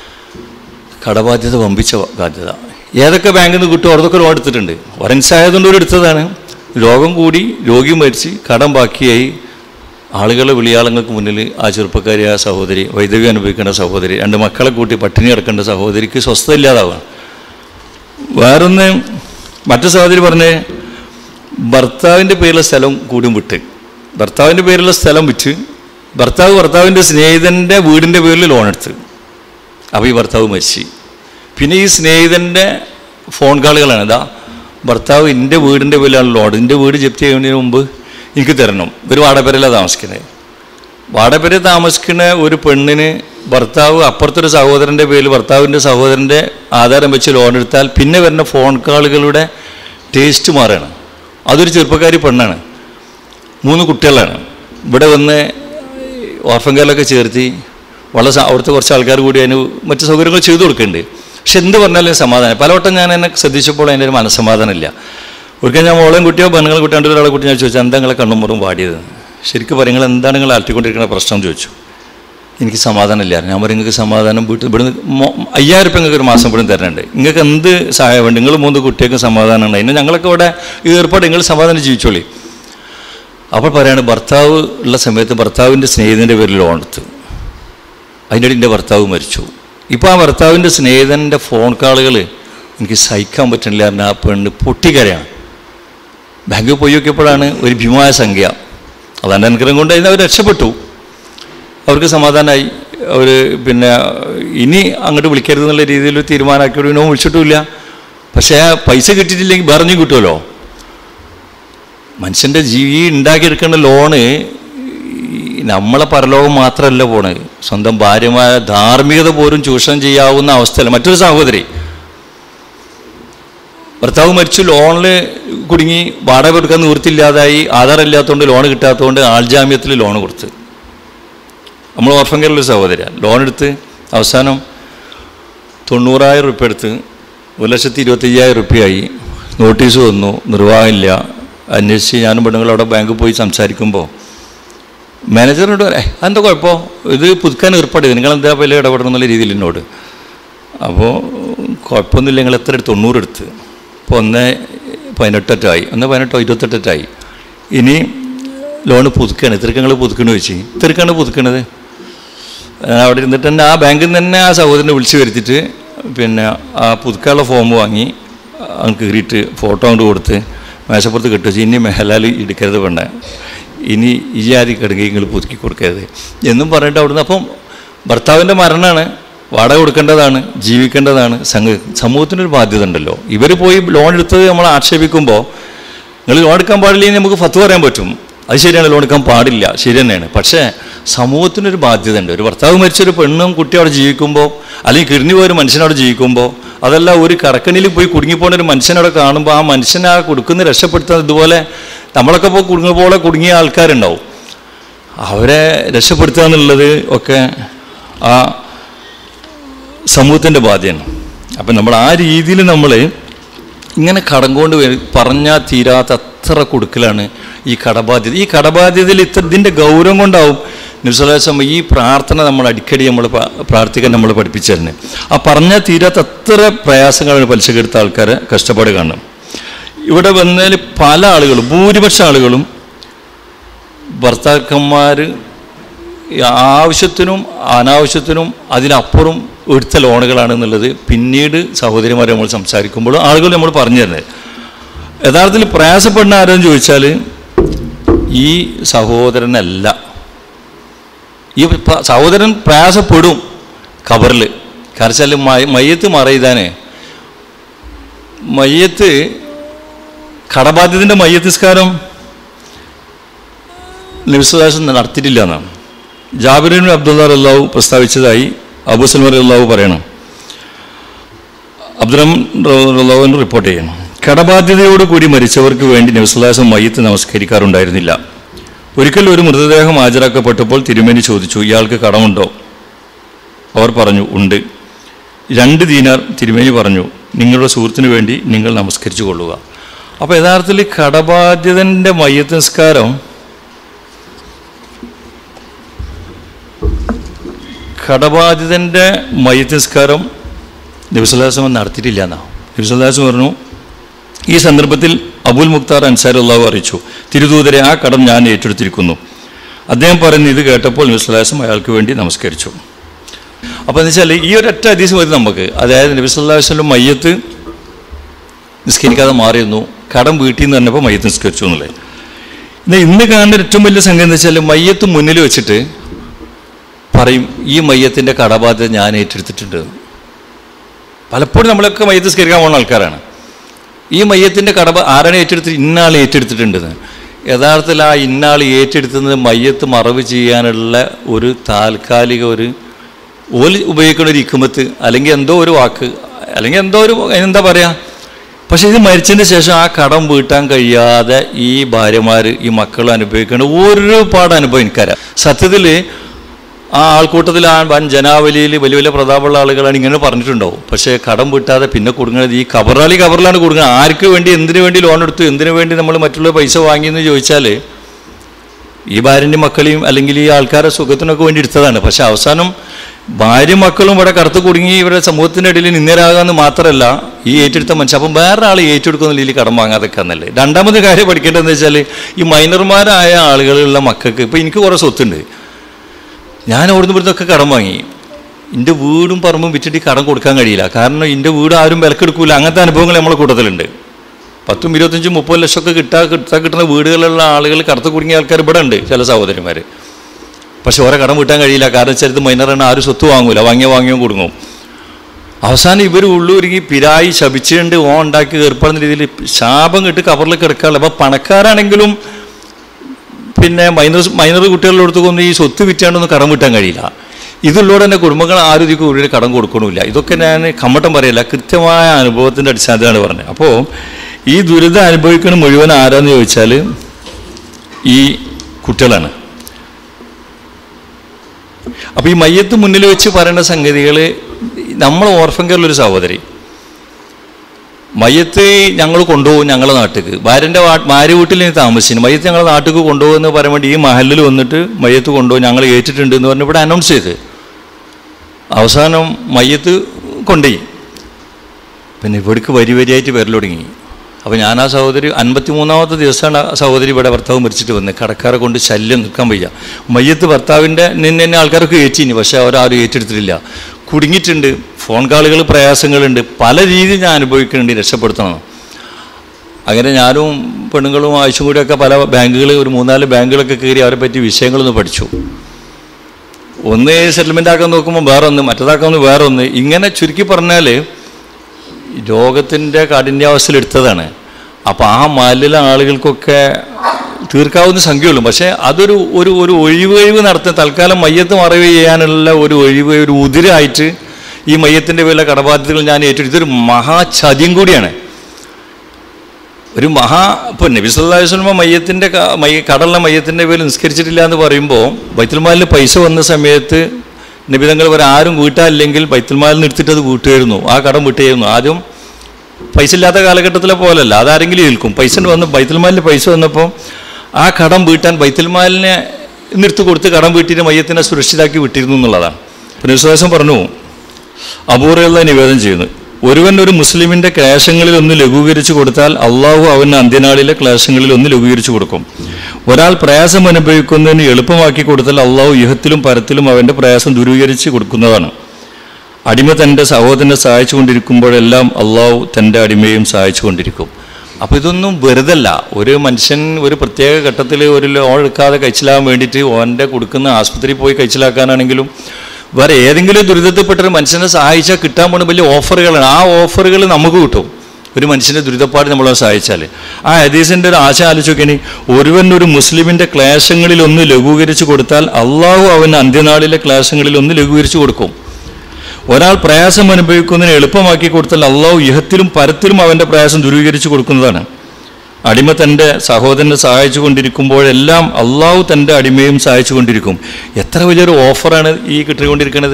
കടബാധ്യത വമ്പിച്ച ബാധ്യത ഏതൊക്കെ ബാങ്കിൽ നിന്ന് കിട്ടും അവിടത്തൊക്കെ ലോൺ എടുത്തിട്ടുണ്ട് ഒരൻസായതുകൊണ്ട് ഒരു എടുത്തതാണ് രോഗം കൂടി രോഗി മരിച്ച് കടം ബാക്കിയായി ആളുകളെ വിളിയാളങ്ങൾക്ക് മുന്നിൽ ആ ചെറുപ്പക്കാരിയായ സഹോദരി വൈദവ്യം അനുഭവിക്കേണ്ട സഹോദരി രണ്ട് മക്കളെ കൂട്ടി പട്ടിണി കിടക്കേണ്ട സഹോദരിക്ക് സ്വസ്ഥത ഇല്ലാതാവുക വേറൊന്ന് മറ്റു സഹോദരി പറഞ്ഞ് ഭർത്താവിൻ്റെ പേരിലെ സ്ഥലം കൂടും വിട്ട് ഭർത്താവിൻ്റെ പേരിലുള്ള സ്ഥലം വിറ്റ് ഭർത്താവ് ഭർത്താവിൻ്റെ സ്നേഹിതൻ്റെ വീടിൻ്റെ പേരിൽ ലോൺ എടുത്ത് അപ്പോൾ ഈ ഭർത്താവ് മരിച്ചു പിന്നെ ഈ സ്നേഹിതൻ്റെ ഫോൺ കോളുകളാണ് ഇതാ ഭർത്താവ് എൻ്റെ വീടിൻ്റെ പേരിലാണ് ലോൺ എൻ്റെ വീട് ജപ്തി ചെയ്യുന്നതിന് മുമ്പ് എനിക്ക് തരണം ഒരു വാടകപ്പരയിലാണ് താമസിക്കുന്നത് വാടകപ്പര താമസിക്കുന്ന ഒരു പെണ്ണിന് ഭർത്താവ് അപ്പുറത്തൊരു സഹോദരൻ്റെ പേരിൽ ഭർത്താവിൻ്റെ സഹോദരൻ്റെ ആധാരം വെച്ച് ലോൺ എടുത്താൽ പിന്നെ വരുന്ന ഫോൺ കോളുകളുടെ ടേസ്റ്റ് മാറുകയാണ് അതൊരു ചെറുപ്പക്കാരി പെണ്ണാണ് മൂന്ന് കുട്ടികളാണ് ഇവിടെ വന്ന് ഓർഫൻ കെയറിലൊക്കെ ചേർത്തി വളരെ സ- അവിടുത്തെ കുറച്ച് ആൾക്കാർ കൂടി അതിന് മറ്റു സൗകര്യങ്ങൾ ചെയ്തു കൊടുക്കുന്നുണ്ട് പക്ഷെ എന്ത് പറഞ്ഞാലും സമാധാനം പലവട്ടം ഞാൻ എന്നെ ശ്രദ്ധിച്ചപ്പോൾ അതിൻ്റെ ഒരു മനസ്സമാധാനമില്ല ഒരിക്കൽ ഞാൻ മോളെയും കുട്ടിയോ പെണ്ണുങ്ങളെ കുട്ടി രണ്ടു ഒരാളെ കുട്ടി ഞാൻ ചോദിച്ചു എന്താ നിങ്ങളെ കണ്ണുമുറും പാടിയത് ശരിക്കും പറയും നിങ്ങൾ എന്താണ് നിങ്ങൾ അലട്ടിക്കൊണ്ടിരിക്കുന്ന പ്രശ്നം എന്ന് ചോദിച്ചു എനിക്ക് സമാധാനമില്ല ഞാൻ പറയും നിങ്ങൾക്ക് സമാധാനം വീട്ടിൽ ഇവിടുന്ന് മൊ- അയ്യായിരം റുപ്യ നിങ്ങൾക്ക് ഒരു മാസം ഇവിടുന്ന് തരുന്നുണ്ട് നിങ്ങൾക്ക് എന്ത് സഹായം വേണ്ട നിങ്ങൾ മൂന്ന് കുട്ടികൾക്ക് സമാധാനമാണ് അതിന് ഞങ്ങളൊക്കെ ഇവിടെ ഈ ഏർപ്പാട് നിങ്ങൾ സമാധാനം ജീവിച്ചോളി അപ്പോൾ പറയാണ് ഭർത്താവ് ഉള്ള സമയത്ത് ഭർത്താവിൻ്റെ സ്നേഹിതൻ്റെ പേരിൽ ലോൺ എടുത്തു അതിൻ്റെ ഇടയിൽ എൻ്റെ ഭർത്താവ് മരിച്ചു ഇപ്പോൾ ആ ഭർത്താവിൻ്റെ സ്നേഹിതൻ്റെ ഫോൺ കോളുകൾ എനിക്ക് സഹിക്കാൻ പറ്റുന്നില്ല കാരണം ആ പെണ്ണ് പൊട്ടിക്കരയാണ് ബാങ്കിൽ പോയി നോക്കിയപ്പോഴാണ് ഒരു ഭീമായ സംഖ്യ അതാണ് അനുഗ്രഹം കൊണ്ട് അതിന് അവർ രക്ഷപ്പെട്ടു അവർക്ക് സമാധാനമായി അവർ പിന്നെ ഇനി അങ്ങോട്ട് വിളിക്കരുത് എന്നുള്ള രീതിയിൽ ഒരു തീരുമാനമാക്കി വിനോ വിളിച്ചിട്ടുമില്ല പക്ഷേ ആ പൈസ കിട്ടിയിട്ടില്ലെങ്കിൽ പറഞ്ഞു കിട്ടുമല്ലോ മനുഷ്യൻ്റെ ജീവി ഉണ്ടാക്കിയെടുക്കേണ്ട ലോണ് ഈ നമ്മളെ പരലോകം മാത്രമല്ല പോണ് സ്വന്തം ഭാര്യമായ ധാർമ്മികത പോലും ചൂഷണം ചെയ്യാവുന്ന അവസ്ഥയല്ല മറ്റൊരു സഹോദരി ഭർത്താവ് മരിച്ചു ലോണിൽ കുടുങ്ങി വാടക കൊടുക്കാൻ നിവൃത്തിയില്ലാതായി ആധാർ ഇല്ലാത്തതുകൊണ്ട് ലോൺ കിട്ടാത്തതുകൊണ്ട് ആൾജാമ്യത്തിൽ ലോൺ കൊടുത്ത് നമ്മൾ ഓർഫൻ കെയറിലൊരു സഹോദരിയാണ് ലോൺ എടുത്ത് അവസാനം തൊണ്ണൂറായിരം റുപ്യ എടുത്ത് ഒരു ലക്ഷത്തി ഇരുപത്തയ്യായിരം റുപ്യയായി നോട്ടീസ് വന്നു നിർവാഹമില്ല അന്വേഷിച്ച് ഞാനും പെണ്ണുങ്ങളും അവിടെ ബാങ്കിൽ പോയി സംസാരിക്കുമ്പോൾ മാനേജറിനോട് പറയാം എന്താ കുഴപ്പം ഇത് പുതുക്കാൻ ഏർപ്പാട് ചെയ്ത് നിങ്ങൾ എന്താ വില ഇടപെടണം എന്നുള്ള രീതിയിൽ എന്നോട് അപ്പോൾ കുഴപ്പമൊന്നുമില്ല നിങ്ങൾ എത്ര എടുത്ത് തൊണ്ണൂറ് എടുത്ത് ഇപ്പോൾ ഒന്ന് പതിനെട്ടെട്ടായി ഒന്ന് പതിനെട്ടോ ഇരുപത്തെട്ടെട്ടായി ഇനി ലോണ് പുതുക്കുകയാണ് ഇത്രയ്ക്ക് നിങ്ങൾ പുതുക്കണമെന്ന് ചോദിച്ചു ഇത്രയ്ക്കാണ് പുതുക്കണത് ഞാൻ അവിടെ ഇരുന്നിട്ട് തന്നെ ആ ബാങ്കിൽ നിന്ന് തന്നെ ആ സഹോദരനെ വിളിച്ച് വരുത്തിയിട്ട് പിന്നെ ആ പുതുക്കാനുള്ള ഫോം വാങ്ങി അവൻ കീറിയിട്ട് ഫോട്ടോ കൊണ്ട് കൊടുത്ത് മേശപ്പുറത്ത് കെട്ടിച്ച് ഇനി മേലാൽ എടുക്കരുത് വേണ്ട ഇനി ഈ ജാതി കിടങ്ങി നിങ്ങൾ പുതുക്കി കൊടുക്കരുത് എന്നും പറഞ്ഞിട്ട് അവിടുന്ന് അപ്പം ഭർത്താവിൻ്റെ മരണമാണ് വാടക കൊടുക്കേണ്ടതാണ് ജീവിക്കേണ്ടതാണ് സംഘ സമൂഹത്തിനൊരു ബാധ്യത ഉണ്ടല്ലോ ഇവർ പോയി ലോൺ എടുത്തത് നമ്മൾ ആക്ഷേപിക്കുമ്പോൾ നിങ്ങൾ ലോൺ എടുക്കാൻ പാടില്ലെങ്കിൽ നമുക്ക് ഫത്ത് പറയാൻ പറ്റും അത് ശരിയാണ് ലോൺ എടുക്കാൻ പാടില്ല ശരി തന്നെയാണ് പക്ഷേ സമൂഹത്തിനൊരു ബാധ്യത ഉണ്ട് ഒരു ഭർത്താവ് മരിച്ചൊരു പെണ്ണും കുട്ടി അവിടെ ജീവിക്കുമ്പോൾ അല്ലെങ്കിൽ കിഴിഞ്ഞു പോയൊരു മനുഷ്യനവിടെ ജീവിക്കുമ്പോൾ അതല്ല ഒരു കറക്കണിയിൽ പോയി കുടുങ്ങിപ്പോണ ഒരു മനുഷ്യനവിടെ കാണുമ്പോൾ ആ മനുഷ്യനെ ആ കൊടുക്കുന്ന രക്ഷപ്പെടുത്താൻ ഇതുപോലെ നമ്മളൊക്കെ ഇപ്പോൾ കുടുങ്ങുന്ന പോലെ കുടുങ്ങിയ ആൾക്കാരുണ്ടാവും അവരെ രക്ഷപ്പെടുത്തുക എന്നുള്ളത് ഒക്കെ ആ സമൂഹത്തിൻ്റെ ബാധ്യതയാണ് അപ്പം നമ്മൾ ആ രീതിയിൽ നമ്മൾ ഇങ്ങനെ കടം കൊണ്ട് വരും പറഞ്ഞാൽ തീരാത്ത അത്ര കൊടുക്കലാണ് ഈ കടബാധ്യത ഈ കടബാധ്യതയിൽ ഇത്ര ഇതിൻ്റെ ഗൗരവം കൊണ്ടാവും നിസ്വലാസം ഈ പ്രാർത്ഥന നമ്മൾ അടിക്കടി നമ്മൾ പ- പ്രാർത്ഥിക്കാൻ നമ്മൾ പഠിപ്പിച്ചിരുന്നത് ആ പറഞ്ഞാൽ തീരാത്ത അത്ര പ്രയാസങ്ങളാണ് പലിശക്കെടുത്ത ആൾക്കാരെ കഷ്ടപ്പാട് കാണും ഇവിടെ വന്നതിൽ പല ആളുകളും ഭൂരിപക്ഷം ആളുകളും ഭർത്താക്കന്മാർ ആവശ്യത്തിനും അനാവശ്യത്തിനും അതിനപ്പുറം എടുത്ത ലോണുകളാണ് എന്നുള്ളത് പിന്നീട് സഹോദരിമാർ നമ്മൾ സംസാരിക്കുമ്പോൾ ആളുകൾ നമ്മൾ പറഞ്ഞു തരുന്നത് യഥാർത്ഥത്തിൽ പ്രയാസപ്പെടുന്ന ആരെന്ന് ചോദിച്ചാൽ ഈ സഹോദരനല്ല ഈ പ- സഹോദരൻ പ്രയാസപ്പെടും ഖബറിൽ കാരണം വെച്ചാൽ മയ- മയ്യത്ത് മറയിതാനേ മയ്യത്ത് കടബാധ്യത്തിൻ്റെ മയ്യത്തിസ്കാരം നിമിഷദാസം നടത്തിയിട്ടില്ല എന്നാണ് ജാബിറിൻ അബ്ദുള്ള അള്ളാഹു പ്രസ്താവിച്ചതായി അബു സൽമർ അള്ളാഹു പറയണം അബ്ദുറഹ്മാൻ അള്ളാഹുവിന് റിപ്പോർട്ട് ചെയ്യണം കടബാധ്യതയോട് കൂടി മരിച്ചവർക്ക് വേണ്ടി നബിസ്വലാസം മയ്യത്ത് നമസ്കരിക്കാറുണ്ടായിരുന്നില്ല ഒരിക്കൽ ഒരു മൃതദേഹം ഹാജരാക്കപ്പെട്ടപ്പോൾ തിരുമേനി ചോദിച്ചു ഇയാൾക്ക് കടമുണ്ടോ അവർ പറഞ്ഞു ഉണ്ട് രണ്ട് ദീനാർ തിരുമേനി പറഞ്ഞു നിങ്ങളുടെ സുഹൃത്തിന് വേണ്ടി നിങ്ങൾ നമസ്കരിച്ചു കൊള്ളുക അപ്പോൾ യഥാർത്ഥത്തിൽ കടബാധ്യതൻ്റെ മയ്യത്ത് നിസ്കാരം കടബാധിതൻ്റെ മയ്യത്തിസ്കാരം നബിസുല്ലാസം നടത്തിയിട്ടില്ല എന്നാ നബിസുല്ലാസം പറഞ്ഞു ഈ സന്ദർഭത്തിൽ അബുൽ മുക്താർ അൻസാർ അള്ളാഹു അറിയിച്ചു തിരുദൂതരെ ആ കടം ഞാൻ ഏറ്റെടുത്തിരിക്കുന്നു അദ്ദേഹം പറയുന്ന ഇത് കേട്ടപ്പോൾ നബിസുല്ലാസം അയാൾക്ക് വേണ്ടി നമസ്കരിച്ചു അപ്പോൾ എന്ന് വെച്ചാൽ ഈ ഒരൊറ്റ ഹദീസ് മതി നമുക്ക് അതായത് നബിസുല്ലാസ്ലം മയ്യത്ത് നിസ്കരിക്കാതെ മാറിയിരുന്നു കടം വീട്ടിൽ നിന്ന് പറഞ്ഞപ്പോൾ മയ്യത്ത് നിസ്കരിച്ചു എന്നുള്ളത് എന്നാൽ ഇന്ന് കാണുന്ന ഏറ്റവും വലിയ സംഗതി എന്ന് വെച്ചാൽ മയ്യത്ത് മുന്നിൽ വെച്ചിട്ട് പറയും ഈ മയ്യത്തിൻ്റെ കടബാധ്യത ഞാൻ ഏറ്റെടുത്തിട്ടുണ്ട് എന്ന്. പലപ്പോഴും നമ്മളൊക്കെ മയ്യത്ത് സ്കരിക്കാൻ പോകുന്ന ആൾക്കാരാണ് ഈ മയ്യത്തിൻ്റെ കടബ ആരാണ് ഏറ്റെടുത്ത് ഇന്നാൾ ഏറ്റെടുത്തിട്ടുണ്ടെന്ന് യഥാർത്ഥത്തിൽ ആ ഇന്നാൾ ഏറ്റെടുത്തുന്നത് മയ്യത്ത് മറവ് ചെയ്യാനുള്ള ഒരു താൽക്കാലിക ഒരു ഓല് ഉപയോഗിക്കുന്ന ഒരു ഇക്കുമത്ത് അല്ലെങ്കിൽ എന്തോ ഒരു വാക്ക് അല്ലെങ്കിൽ എന്തോ ഒരു എന്താ പറയുക പക്ഷേ ഇത് മരിച്ചതിന് ശേഷം ആ കടം വീട്ടാൻ കഴിയാതെ ഈ ഭാര്യമാർ ഈ മക്കൾ അനുഭവിക്കേണ്ട ഒരുപാട് അനുഭവം എനിക്കറിയാം സത്യത്തിൽ ആ ആൾക്കൂട്ടത്തിൽ ആ വൻ ജനാവലിയിൽ വലിയ വലിയ പ്രതാപമുള്ള ആളുകളാണ് ഇങ്ങനെ പറഞ്ഞിട്ടുണ്ടാവും പക്ഷേ കടം വീട്ടാതെ പിന്നെ കൊടുക്കുന്നത് ഈ കബറാളി കബറിലാണ് കൊടുക്കുന്നത് ആർക്ക് വേണ്ടി എന്തിനു വേണ്ടി ലോൺ എടുത്തു എന്തിനു വേണ്ടി നമ്മൾ മറ്റുള്ള പൈസ വാങ്ങിയെന്ന് ചോദിച്ചാൽ ഈ ഭാര്യൻ്റെ മക്കളെയും അല്ലെങ്കിൽ ഈ ആൾക്കാരെ സുഖത്തിനൊക്കെ വേണ്ടി എടുത്തതാണ് പക്ഷെ അവസാനം ഭാര്യ മക്കളും ഇവിടെ കറുത്ത് കുടുങ്ങി ഇവരുടെ സമൂഹത്തിൻ്റെ ഇടയിൽ നിന്നരാകാന്ന് മാത്രമല്ല ഈ ഏറ്റെടുത്ത മനുഷ്യൻ അപ്പം വേറെ ആൾ ഏറ്റെടുക്കുന്ന രീതിയിൽ കടം വാങ്ങാതൊക്കെ എന്നല്ലേ രണ്ടാമത് കാര്യം പഠിക്കേണ്ടതെന്ന് വെച്ചാൽ ഈ മൈനർമാരായ ആളുകളുള്ള മക്കൾക്ക് ഇപ്പം എനിക്ക് കുറേ സ്വത്തുണ്ട് ഞാൻ അവിടുന്ന് ഇവിടുന്നൊക്കെ കടം വാങ്ങി എൻ്റെ വീടും പറമ്പും വിറ്റിട്ട് ഈ കടം കൊടുക്കാൻ കഴിയില്ല കാരണം എൻ്റെ വീട് ആരും വിലക്കെടുക്കൂല അങ്ങനത്തെ അനുഭവങ്ങൾ നമ്മളെ കൂട്ടത്തിലുണ്ട് പത്തും ഇരുപത്തഞ്ചും മുപ്പത് ലക്ഷമൊക്കെ കിട്ടാ കിട്ടാ കിട്ടുന്ന വീടുകളിലുള്ള ആളുകൾ കറുത്ത് കുടുങ്ങിയ ആൾക്കാർ ഇവിടെ ഉണ്ട് ചില സഹോദരന്മാർ പക്ഷെ ഓരോ കടം വീട്ടാൻ കഴിയില്ല കാരണം വെച്ചാൽ ഇത് മൈനറാണ് ആരും സ്വത്ത് വാങ്ങൂല വാങ്ങിയ വാങ്ങിയോ കൊടുങ്ങും അവസാനം ഇവർ ഉള്ളൂരുങ്ങി പിരായി ശപിച്ചുകൊണ്ട് ഓ ഉണ്ടാക്കി ഏർപ്പെടുന്ന രീതിയിൽ ശാപം കിട്ടി കവറിൽ കിടക്കാറില്ല അപ്പോൾ പണക്കാരാണെങ്കിലും പിന്നെ മൈനർ മൈനർ കുട്ടികളുടെ അടുത്തൊന്നും ഈ സ്വത്ത് വിറ്റാണ്ടൊന്നും കടം വീട്ടാൻ കഴിയില്ല ഇതുള്ളൂടെ തന്നെ കുടുംബങ്ങൾ ആരും ഇതിക്ക് കൂടുതൽ കടം കൊടുക്കണമില്ല ഇതൊക്കെ ഞാൻ കമ്മട്ടം പറയില്ല കൃത്യമായ അനുഭവത്തിൻ്റെ അടിസ്ഥാനത്തിലാണ് പറഞ്ഞത് അപ്പോൾ ഈ ദുരിതം അനുഭവിക്കുന്ന മുഴുവൻ ആരാന്ന് ചോദിച്ചാൽ ഈ കുട്ടികളാണ് അപ്പോൾ ഈ മയ്യത്ത് മുന്നിൽ വെച്ച് പറയുന്ന സംഗതികൾ നമ്മൾ ഓർഫൻ കെയറിലൊരു സഹോദരി മയ്യത്ത് ഞങ്ങൾ കൊണ്ടുപോകും ഞങ്ങളെ നാട്ടിക്ക് ഭാര്യൻ്റെ വാ ഭാര്യ വീട്ടിൽ നിന്ന് താമസിക്കുന്നു മയ്യത്ത് ഞങ്ങളെ നാട്ടിക്ക് കൊണ്ടുപോകുമെന്ന് പറയാൻ വേണ്ടി ഈ മഹലിൽ വന്നിട്ട് മയ്യത്ത് കൊണ്ടുപോകും ഞങ്ങൾ ഏറ്റിട്ടുണ്ട് എന്ന് പറഞ്ഞ് ഇവിടെ അനൗൺസ് ചെയ്ത് അവസാനം മയ്യത്ത് കൊണ്ടുപോയി പിന്നെ ഇവിടേക്ക് വരി വരിയായിട്ട് വരൽ തുടങ്ങി അപ്പോൾ ഞാൻ ആ സഹോദരി അൻപത്തി മൂന്നാമത്തെ ദിവസമാണ് ആ സഹോദരി ഇവിടെ ഭർത്താവ് മരിച്ചിട്ട് വന്നത് കടക്കാരെ കൊണ്ട് ശല്യം നിൽക്കാൻ വയ്യ മയ്യത്ത് ഭർത്താവിൻ്റെ നിന്നെ തന്നെ ആൾക്കാരൊക്കെ ഏറ്റിനി പക്ഷേ അവരാരും ഏറ്റെടുത്തിട്ടില്ല കുടുങ്ങിയിട്ടുണ്ട് ഫോൺ കോളുകൾ പ്രയാസങ്ങളുണ്ട് പല രീതിയിൽ ഞാൻ അനുഭവിക്കുന്നുണ്ട് ഈ രക്ഷപ്പെടുത്തണം അങ്ങനെ ഞാനും പെണ്ണുങ്ങളും ആവശ്യം കൂടിയൊക്കെ പല ബാങ്കുകൾ ഒരു മൂന്നാല് ബാങ്കുകളൊക്കെ കയറി അവരെ പറ്റി വിഷയങ്ങളൊന്ന് പഠിച്ചു ഒന്ന് സെറ്റിൽമെൻ്റ് ആക്കാൻ നോക്കുമ്പോൾ വേറെ ഒന്ന് മറ്റേതാക്കാൻ വേറെ ഒന്ന് ഇങ്ങനെ ചുരുക്കി പറഞ്ഞാൽ രോഗത്തിൻ്റെ കാഠിന്യാവസ്ഥയിൽ എടുത്തതാണ് അപ്പോൾ ആ മാലിലെ ആളുകൾക്കൊക്കെ തീർക്കാവുന്ന സംഖ്യയുള്ളൂ പക്ഷേ അതൊരു ഒരു ഒരു ഒഴിവ് കഴിവ് നടത്തുന്ന തൽക്കാലം മയ്യത്ത് മറവ് ചെയ്യാനുള്ള ഒരു ഒഴിവ് ഒരു ഉതിരായിട്ട് ഈ മയ്യത്തിൻ്റെ പേരിലെ കടബാധ്യതകൾ ഞാൻ ഏറ്റെടുത്തു ഇതൊരു മഹാചതിയും കൂടിയാണ് ഒരു മഹാ ഇപ്പോൾ നബിസ്വല്ലാസ്ലമ മയ്യത്തിൻ്റെ ക- മയ്യ കടലിലെ മയ്യത്തിൻ്റെ പേരിൽ നിസ്കരിച്ചിട്ടില്ല എന്ന് പറയുമ്പോൾ ബൈത്തുൽമാലിൽ പൈസ വന്ന സമയത്ത് നിബിതങ്ങൾ വരെ ആരും വീട്ടാനില്ലെങ്കിൽ ബൈത്തുൽമാലിൽ നിന്ന് എടുത്തിട്ട് അത് വീട്ടുമായിരുന്നു ആ കടം വീട്ടുമായിരുന്നു ആദ്യം പൈസ ഇല്ലാത്ത കാലഘട്ടത്തിലെ പോലല്ല അതാരെങ്കിലും ഏൽക്കും പൈസ വന്ന് ബൈത്തുൽമാലിന് പൈസ വന്നപ്പോൾ ആ കടം വീട്ടാൻ ബൈത്തുൽമാലിനെ നിർത്തി കൊടുത്ത് കടം വീട്ടിയിട്ട് മയ്യത്തിനെ സുരക്ഷിതാക്കി വിട്ടിരുന്നു എന്നുള്ളതാണ് പിന്നെ വിശ്വാസം പറഞ്ഞു അപൂർവത നിവേദനം ചെയ്യുന്നു ഒരുവൻ ഒരു മുസ്ലിമിന്റെ ക്ലേശങ്ങളിൽ ഒന്ന് ലഘൂകരിച്ചു കൊടുത്താൽ അള്ളാഹു അവന് അന്ത്യനാളിലെ ക്ലേശങ്ങളിൽ ഒന്ന് ലഘൂകരിച്ചു കൊടുക്കും ഒരാൾ പ്രയാസം അനുഭവിക്കുന്നതിന് എളുപ്പമാക്കി കൊടുത്താൽ അള്ളാഹു യുഹത്തിലും പരത്തിലും അവന്റെ പ്രയാസം ദൂരീകരിച്ച് കൊടുക്കുന്നതാണ് അടിമ തൻ്റെ സഹോദരനെ സഹായിച്ചുകൊണ്ടിരിക്കുമ്പോഴെല്ലാം അള്ളാഹു തൻ്റെ അടിമയെയും സഹായിച്ചുകൊണ്ടിരിക്കും അപ്പോൾ ഇതൊന്നും വെറുതല്ല ഒരു മനുഷ്യൻ ഒരു പ്രത്യേക ഘട്ടത്തിൽ ഒരു ലോൺ എടുക്കാതെ കഴിച്ചിലാകാൻ വേണ്ടിയിട്ട് ഓൻ്റെ കൊടുക്കുന്ന ആസ്പത്രിയിൽ പോയി കഴിച്ചിലാക്കാനാണെങ്കിലും വേറെ ഏതെങ്കിലും ദുരിതത്തിൽപ്പെട്ടൊരു മനുഷ്യനെ സഹായിച്ചാൽ കിട്ടാൻ പോകുന്ന വലിയ ഓഫറുകളാണ് ആ ഓഫറുകൾ നമുക്ക് കിട്ടും ഒരു മനുഷ്യൻ്റെ ദുരിതപ്പാട് നമ്മളെ സഹായിച്ചാൽ ആ ഹദീസിൻ്റെ ഒരു ആശ ആലോചിക്കണി ഒരുവൻ ഒരു മുസ്ലിമിൻ്റെ ക്ലേശങ്ങളിൽ ഒന്ന് ലഘൂകരിച്ചു കൊടുത്താൽ അള്ളാഹു അവന് അന്ത്യനാളിലെ ക്ലേശങ്ങളിൽ ഒന്ന് ലഘൂകരിച്ചു കൊടുക്കും ഒരാൾ പ്രയാസം അനുഭവിക്കുന്നതിന് എളുപ്പമാക്കി കൊടുത്താൽ അള്ളാഹു ഇഹത്തിലും പരത്തിലും അവൻ്റെ പ്രയാസം ദൂരീകരിച്ചു കൊടുക്കുന്നതാണ് അടിമ തൻ്റെ സഹോദരനെ സഹായിച്ചു കൊണ്ടിരിക്കുമ്പോഴെല്ലാം അള്ളാഹു തൻ്റെ അടിമയും സഹായിച്ചു കൊണ്ടിരിക്കും എത്ര വലിയൊരു ഓഫറാണ് ഈ കിട്ടിക്കൊണ്ടിരിക്കുന്നത്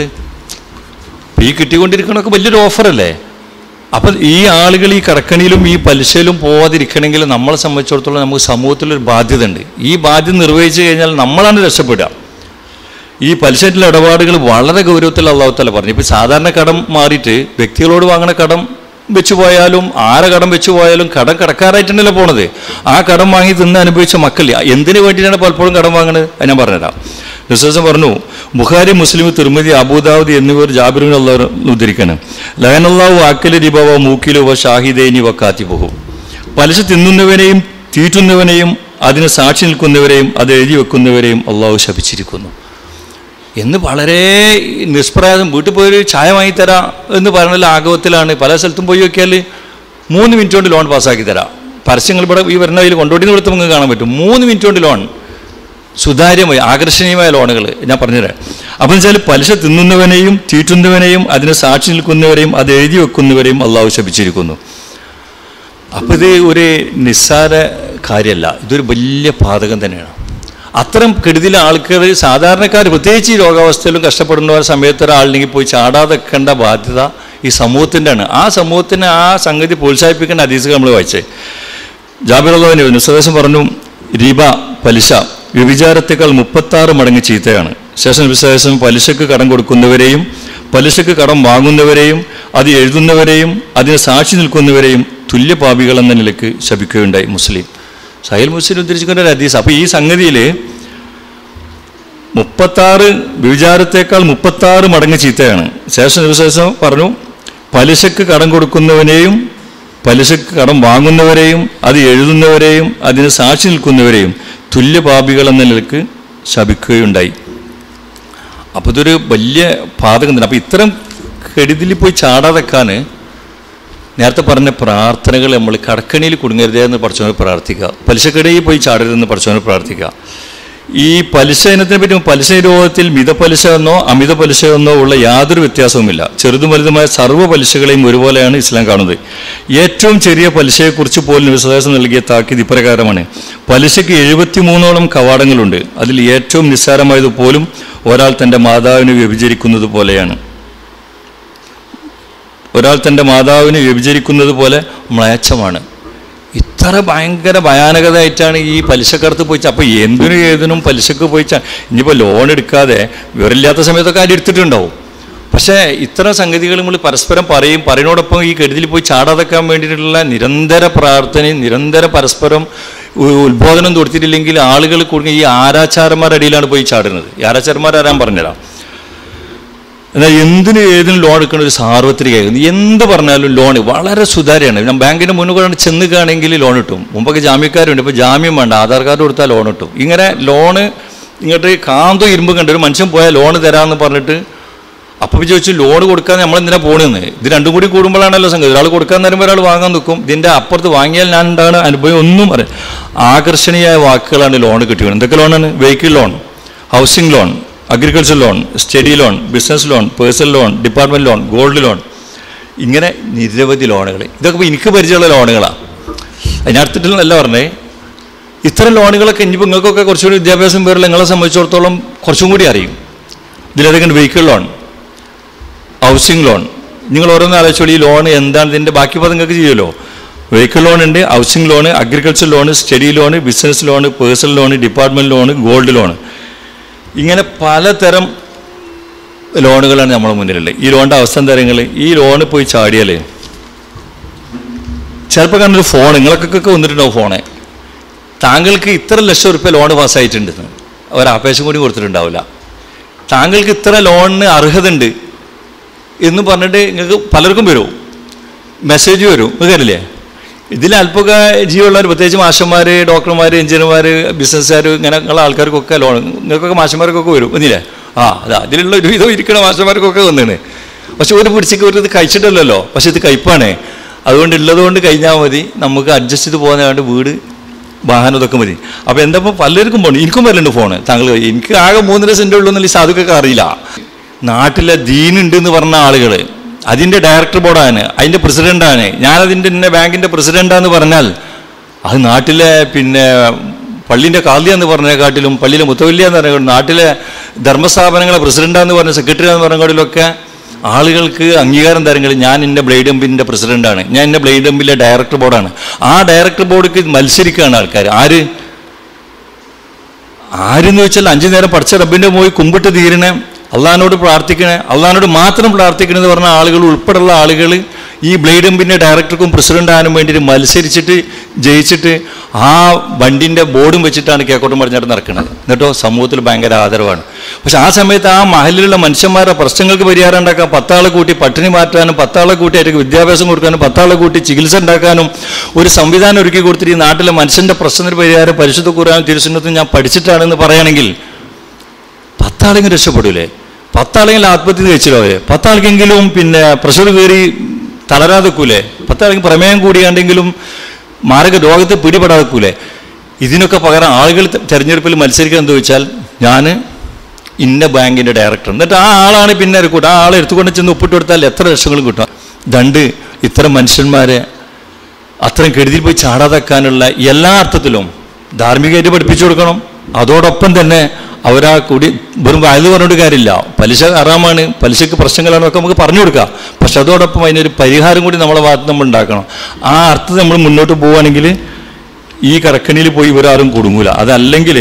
ഈ കിട്ടിക്കൊണ്ടിരിക്കണമൊക്കെ വലിയൊരു ഓഫറല്ലേ അപ്പം ഈ ആളുകൾ ഈ കടക്കണിയിലും ഈ പലിശയിലും പോവാതിരിക്കണമെങ്കിൽ നമ്മളെ സംബന്ധിച്ചിടത്തോളം നമുക്ക് സമൂഹത്തിലൊരു ബാധ്യത ഉണ്ട് ഈ ബാധ്യത നിർവഹിച്ചു കഴിഞ്ഞാൽ നമ്മളാണ് രക്ഷപ്പെടുക ഈ പലിശയിലെ ഇടപാടുകൾ വളരെ ഗൗരവത്തിൽ അള്ളാഹുത്തല പറഞ്ഞു ഇപ്പം സാധാരണ കടം മാറിയിട്ട് വ്യക്തികളോട് വാങ്ങണ കടം വെച്ച് പോയാലും ആരെ കടം വെച്ച് പോയാലും കടം കടക്കാരായിട്ടുണ്ടല്ലോ പോണത് ആ കടം വാങ്ങി തിന്ന് അനുഭവിച്ച മക്കൾ എന്തിനു വേണ്ടിയിട്ടാണ് പലപ്പോഴും കടം വാങ്ങണത് അത് ഞാൻ പറഞ്ഞുതരാം വിശ്വാസം പറഞ്ഞു ബുഖാരി മുസ്ലിം തിരുമതി അബൂദാവൂദ് എന്നിവർ ജാബിറിൻ അള്ളാഹ് ഉദ്ധരിക്കണം ലഹനല്ലാഹു ആക്കല് റിബവ മൂക്കിലോ വ ഷാഹിദേനി വ കാത്തിബഹു പലിശ തിന്നുന്നവനെയും തീറ്റുന്നവനെയും അതിന് സാക്ഷി നിൽക്കുന്നവരെയും അത് എഴുതി വെക്കുന്നവരെയും അള്ളാഹു ശപിച്ചിരിക്കുന്നു എന്ന് വളരെ നിഷ്പ്രയാസം വീട്ടിൽ പോയി ഒരു ചായ വാങ്ങിത്തരാം എന്ന് പറയുന്ന ആഗവത്തിലാണ് പല സ്ഥലത്തും പോയി നോക്കിയാൽ മൂന്ന് മിനിറ്റ് കൊണ്ട് ലോൺ പാസ്സാക്കി തരാം പരസ്യങ്ങൾ ഇവിടെ ഈ വരുന്ന കയ്യിൽ കൊണ്ടോട്ടിന്ന് കൊടുത്ത് നിങ്ങൾക്ക് കാണാൻ പറ്റും മൂന്ന് മിനിറ്റ് കൊണ്ട് ലോൺ സുതാര്യമായി ആകർഷണീയമായ ലോണുകൾ ഞാൻ പറഞ്ഞുതരാം അപ്പം വെച്ചാൽ പലിശ തിന്നുന്നവനെയും തീറ്റുന്നവനെയും അതിന് സാക്ഷി നിൽക്കുന്നവരെയും അത് എഴുതി വെക്കുന്നവരെയും അള്ളാഹു ശപിച്ചിരിക്കുന്നു അപ്പം ഇത് ഒരു നിസ്സാര കാര്യമല്ല ഇതൊരു വലിയ പാതകം തന്നെയാണ് അത്തരം കെടുതിയിലെ ആൾക്കാർ സാധാരണക്കാർ പ്രത്യേകിച്ച് ഈ രോഗാവസ്ഥയിലും കഷ്ടപ്പെടുന്ന സമയത്ത് ഒരാളിനെങ്കിൽ പോയി ചാടാതെ വെക്കേണ്ട ബാധ്യത ഈ സമൂഹത്തിൻ്റെ ആണ് ആ സമൂഹത്തിന് ആ സംഗതി പ്രോത്സാഹിപ്പിക്കേണ്ട അതീസുകൾ നമ്മൾ വായിച്ചേ ജാബിറുള്ളവന് നിസ്വദേശം പറഞ്ഞു റിബ പലിശ വ്യഭിചാരത്തേക്കാൾ മുപ്പത്താറ് മടങ്ങ് ചീത്തയാണ് ശേഷം വിശേഷം പലിശക്ക് കടം കൊടുക്കുന്നവരെയും പലിശക്ക് കടം വാങ്ങുന്നവരെയും അത് എഴുതുന്നവരെയും അതിന് സാക്ഷി നിൽക്കുന്നവരെയും തുല്യപാപികൾ എന്ന നിലക്ക് ശപിക്കുകയുണ്ടായി മുസ്ലിം സഹൽ മുസ്ലിം ഉദ്ധരിച്ചുകൊണ്ട് ഒരു ഹദീസ് അപ്പോൾ ഈ സംഗതിയിൽ മുപ്പത്താറ് വ്യഭിചാരത്തേക്കാൾ മുപ്പത്താറ് മടങ്ങ് ചീത്തയാണ് ശേഷം വിശേഷം പറഞ്ഞു പലിശക്ക് കടം കൊടുക്കുന്നവനെയും പലിശക്ക് കടം വാങ്ങുന്നവരെയും അത് എഴുതുന്നവരെയും അതിന് സാക്ഷി നിൽക്കുന്നവരെയും തുല്യപാപികൾ എന്ന നിലക്ക് ശപിക്കുകയുണ്ടായി അപ്പോൾ ഇതൊരു വലിയ പാതകം തന്നെ അപ്പോൾ ഇത്തരം കെടുതിൽ പോയി ചാടാതെക്കാൻ നേരത്തെ പറഞ്ഞ പ്രാർത്ഥനകൾ നമ്മൾ കടക്കണിയിൽ കുടുങ്ങരുതേ എന്ന് പഠിച്ചവനെ പ്രാർത്ഥിക്കുക പലിശക്കടയിൽ പോയി ചാടരുതെന്ന് പഠിച്ചവനെ പ്രാർത്ഥിക്കുക ഈ പലിശ ഇനത്തിനെ പറ്റി പലിശ നിരോധത്തിൽ മിതപലിശ എന്നോ അമിത പലിശ എന്നോ ഉള്ള യാതൊരു വ്യത്യാസവുമില്ല ചെറുതും വലുതുമായ സർവ്വ പലിശകളെയും ഒരുപോലെയാണ് ഇസ്ലാം കാണുന്നത് ഏറ്റവും ചെറിയ പലിശയെക്കുറിച്ച് പോലും വിശ്വാസം നൽകിയ താക്കീത് ഇപ്രകാരമാണ് പലിശയ്ക്ക് എഴുപത്തിമൂന്നോളം കവാടങ്ങളുണ്ട് അതിൽ ഏറ്റവും നിസ്സാരമായത് പോലും ഒരാൾ തൻ്റെ മാതാവിനെ വ്യഭിചരിക്കുന്നത് പോലെയാണ് ഒരാൾ തൻ്റെ മാതാവിനെ വ്യഭിചരിക്കുന്നത് പോലെ മ്ലേച്ഛമാണ് ഇത്ര ഭയങ്കര ഭയാനകതയായിട്ടാണ് ഈ പലിശക്കടത്ത് പോയി ച- അപ്പോൾ എന്തിനും ഏതിനും പലിശക്ക് പോയി ച- ഇനിയിപ്പോൾ ലോൺ എടുക്കാതെ വിവരമില്ലാത്ത സമയത്തൊക്കെ ആരും എടുത്തിട്ടുണ്ടാവും പക്ഷേ ഇത്തരം സംഗതികൾ നമ്മൾ പരസ്പരം പറയും പറയുന്നതോടൊപ്പം ഈ കെടുതിൽ പോയി ചാടാതെക്കാൻ വേണ്ടിയിട്ടുള്ള നിരന്തര പ്രാർത്ഥനയും നിരന്തര പരസ്പരം ഉ- ഉത്ബോധനം കൊടുത്തിട്ടില്ലെങ്കിൽ ആളുകൾ കുടുങ്ങി ഈ ആരാച്ചാരന്മാരുടെ ഇടയിലാണ് പോയി ചാടുന്നത് ഈ ആരാച്ചാരന്മാരാരാൻ പറഞ്ഞുതരാം എന്നാൽ എന്തിനും ഏതിനും ലോൺ എടുക്കുന്ന ഒരു സാർവത്രികമായിരുന്നു എന്ത് പറഞ്ഞാലും ലോൺ വളരെ സുതാര്യമാണ് ഞാൻ ബാങ്കിൻ്റെ മുന്നിൽ കൂടെ ചെന്ന് കാണുമെങ്കിൽ ലോൺ കിട്ടും മുമ്പൊക്കെ ജാമ്യക്കാരുണ്ട് ഇപ്പോൾ ജാമ്യം വേണ്ട ആധാർ കാർഡ് കൊടുത്താൽ ലോൺ കിട്ടും ഇങ്ങനെ ലോണ് ഇങ്ങോട്ട് കാന്തോ ഇരുമ്പ് കണ്ട് ഒരു മനുഷ്യൻ പോയാൽ ലോൺ തരാമെന്ന് പറഞ്ഞിട്ട് അപ്പം ചോദിച്ചു ലോൺ കൊടുക്കാൻ നമ്മൾ എന്തിനാ പോണെന്ന് ഇത് രണ്ടും കൂടി കൂടുമ്പോഴാണല്ലോ സംഗതി ഒരാൾ കൊടുക്കാൻ തരുമ്പോൾ ഒരാൾ വാങ്ങാൻ നിൽക്കും ഇതിൻ്റെ അപ്പുറത്ത് വാങ്ങിയാൽ ഞാൻ എന്താണ് അനുഭവം ഒന്നും പറയാം ആകർഷണീയമായ വാക്കുകളാണ് ലോൺ കിട്ടിയത് എന്തൊക്കെ ലോണാണ് vehicle loan housing loan agriculture loan study loan business loan personal loan department loan gold loan ഇങ്ങനെ നിരവധി ലോണുകൾ ഇതൊക്കെ ഇപ്പോൾ എനിക്ക് പരിചയമുള്ള ലോണുകളാണ് അതിനടുത്തിട്ടില്ല പറഞ്ഞേ ഇത്തരം ലോണുകളൊക്കെ ഇനിയിപ്പോൾ നിങ്ങൾക്കൊക്കെ കുറച്ചുകൂടി വിദ്യാഭ്യാസം പേരുള്ള നിങ്ങളെ സംബന്ധിച്ചിടത്തോളം കുറച്ചും കൂടി അറിയും ഇതിലേതൊക്കെ വെഹിക്കിൾ ലോൺ ഹൗസിംഗ് ലോൺ നിങ്ങൾ ഓരോന്ന് ആലോചിച്ചോളൂ ഈ ലോൺ എന്താണ് ഇതിൻ്റെ ബാക്കി പദം നിങ്ങൾക്ക് ചെയ്യുമല്ലോ വെഹിക്കിൾ ലോൺ ഉണ്ട് housing loan agriculture loan study loan business loan personal loan department loan gold loan ഇങ്ങനെ പലതരം ലോണുകളാണ് നമ്മുടെ മുന്നിലുള്ളത് ഈ ലോണിൻ്റെ അവസ്ഥ എന്താ നിങ്ങൾ ഈ ലോണ് പോയി ചാടിയാൽ ചിലപ്പോൾ കാണുന്നൊരു ഫോൺ നിങ്ങൾക്കൊക്കെ വന്നിട്ടുണ്ടാവും ഫോണ് താങ്കൾക്ക് ഇത്ര ലക്ഷം റുപ്യ ലോൺ പാസ്സായിട്ടുണ്ട് ഒരാപേക്ഷ കൂടി കൊടുത്തിട്ടുണ്ടാവില്ല താങ്കൾക്ക് ഇത്ര ലോണിന് അർഹതയുണ്ട് എന്ന് പറഞ്ഞിട്ട് നിങ്ങൾക്ക് പലർക്കും വരും മെസ്സേജ് വരും നിങ്ങൾക്കറിയില്ലേ ഇതിൽ അല്പമൊക്കെ ജീവമുള്ളവർ പ്രത്യേകിച്ച് മാഷന്മാർ ഡോക്ടർമാർ എഞ്ചിനീയർമാർ ബിസിനസ്സുകാർ ഇങ്ങനെ ഉള്ള ആൾക്കാർക്കൊക്കെ ലോൺ നിങ്ങൾക്കൊക്കെ മാഷന്മാർക്കൊക്കെ വരും വന്നില്ലേ ആ അതാ അതിലുള്ള ഒരു വിധം ഇരിക്കണ മാഷന്മാർക്കൊക്കെ വന്നാണ് പക്ഷെ ഒരു പിടിച്ചേക്ക് ഒരു ഇത് കഴിച്ചിട്ടല്ലല്ലോ പക്ഷെ ഇത് കയ്പാണ് അതുകൊണ്ട് ഉള്ളത് കൊണ്ട് കഴിഞ്ഞാൽ മതി നമുക്ക് അഡ്ജസ്റ്റ് ചെയ്ത് പോകുന്നതുകൊണ്ട് വീട് വാഹനം ഇതൊക്കെ മതി അപ്പോൾ എന്താ ഇപ്പോൾ പലർക്കും പോകണം എനിക്കും വരലുണ്ട് ഫോണ് താങ്കൾ എനിക്ക് ആകെ മൂന്നര സെൻറ്റ് ഉള്ളൂ എന്നല്ല ഈ സാധുക്കൊക്കെ അറിയില്ല നാട്ടിലെ ദീനുണ്ട് എന്ന് പറഞ്ഞ ആളുകൾ അതിൻ്റെ ഡയറക്ടർ ബോർഡാണ് അതിൻ്റെ പ്രസിഡൻ്റാണ് ഞാനതിൻ്റെ ഇന്ന ബാങ്കിൻ്റെ പ്രസിഡൻ്റാന്ന് പറഞ്ഞാൽ അത് നാട്ടിലെ പിന്നെ പള്ളിൻ്റെ കാർലിയ എന്ന് പറഞ്ഞതിനെക്കാട്ടിലും പള്ളിയിലെ മുത്തവല്യ എന്ന് പറഞ്ഞ നാട്ടിലെ ധർമ്മസ്ഥാപനങ്ങളെ പ്രസിഡൻ്റാന്ന് പറഞ്ഞ സെക്രട്ടറി എന്ന് പറഞ്ഞതിലൊക്കെ ആളുകൾക്ക് അംഗീകാരം തരങ്ങൾ ഞാൻ ഇന്ന ബ്ലേഡ് എംപിൻ്റെ പ്രസിഡൻ്റാണ് ഞാൻ ഇന്ന ബ്ലേഡ് എംപിലെ ഡയറക്ടർ ബോർഡാണ് ആ ഡയറക്ടർ ബോർഡിക്ക് മത്സരിക്കുകയാണ് ആൾക്കാർ ആര് ആരെന്ന് വെച്ചാൽ അഞ്ചു നേരം പഠിച്ച റബ്ബിൻ്റെ പോയി കുമ്പിട്ട് തീരണേ അള്ളഹാനോട് പ്രാർത്ഥിക്കണേ അള്ളഹാനോട് മാത്രം പ്രാർത്ഥിക്കണമെന്ന് പറഞ്ഞ ആളുകൾ ഉൾപ്പെടെയുള്ള ആളുകൾ ഈ ബ്ലേഡ് എംപിൻ്റെ ഡയറക്ടർക്കും പ്രസിഡന്റ് ആകാനും വേണ്ടിയിട്ട് മത്സരിച്ചിട്ട് ജയിച്ചിട്ട് ആ വണ്ടിൻ്റെ ബോർഡും വെച്ചിട്ടാണ് കേക്കോട്ടും പറഞ്ഞിട്ട് നടക്കുന്നത് എന്നിട്ടോ സമൂഹത്തിൽ ഭയങ്കര ആദരവാണ് പക്ഷെ ആ സമയത്ത് ആ മഹലിലുള്ള മനുഷ്യന്മാരുടെ പ്രശ്നങ്ങൾക്ക് പരിഹാരം ഉണ്ടാക്കാൻ പത്താളെ കൂട്ടി പട്ടിണി മാറ്റാനും പത്താളെ കൂട്ടി അവർക്ക് വിദ്യാഭ്യാസം കൊടുക്കാനും പത്താളെ കൂട്ടി ചികിത്സ ഉണ്ടാക്കാനും ഒരു സംവിധാനം ഒരുക്കി കൊടുത്തിട്ട് ഈ നാട്ടിലെ മനുഷ്യൻ്റെ പ്രശ്നത്തിന് പരിഹാരം പരിശുദ്ധ കൂറാനും തിരുസുന്നത്തും ഞാൻ പഠിച്ചിട്ടാണെന്ന് പറയുകയാണെങ്കിൽ പത്താളെങ്കിലും രക്ഷപ്പെടൂലേ പത്താളെങ്കിലും ആത്മഹത്യ കഴിച്ചില്ലോ അവര് പത്താൾക്കെങ്കിലും പിന്നെ പ്രഷർ കയറി തളരാതെക്കൂലേ പത്താളെങ്കിലും പ്രമേയം കൂടിയാണ്ടെങ്കിലും മാരക രോഗത്തെ പിടിപെടാതെക്കൂലേ ഇതിനൊക്കെ പകരം ആളുകൾ തെ- തെരഞ്ഞെടുപ്പിൽ മത്സരിക്കുക എന്ന് ചോദിച്ചാൽ ഞാൻ ഇന്ന ബാങ്കിൻ്റെ ഡയറക്ടർ എന്നിട്ട് ആ ആളാണ് പിന്നെ കൂട്ടും ആ ആളെ എടുത്തുകൊണ്ട് ചെന്ന് ഒപ്പിട്ട് കൊടുത്താൽ എത്ര ലക്ഷങ്ങളും കിട്ടും ദണ്ട് ഇത്തരം മനുഷ്യന്മാരെ അത്രയും കെടുതിയിൽ പോയി ചാടാതാക്കാനുള്ള എല്ലാ അർത്ഥത്തിലും ധാർമ്മികമായിട്ട് പഠിപ്പിച്ചു കൊടുക്കണം അതോടൊപ്പം തന്നെ അവരാ കൂടി വെറും വയത് പറഞ്ഞിട്ട് കാര്യമില്ല പലിശ ഹറാമാണ് പലിശക്ക് പ്രശ്നങ്ങളാണ് ഒക്കെ നമുക്ക് പറഞ്ഞു കൊടുക്കാം പക്ഷെ അതോടൊപ്പം അതിനൊരു പരിഹാരം കൂടി നമ്മളെ ഭാഗത്ത് നമ്മൾ ഉണ്ടാക്കണം ആ അർത്ഥത്തിൽ നമ്മൾ മുന്നോട്ട് പോവുകയാണെങ്കിൽ ഈ കറക്കണിയിൽ പോയി ഇവരാരും കുടുങ്ങൂല അതല്ലെങ്കിൽ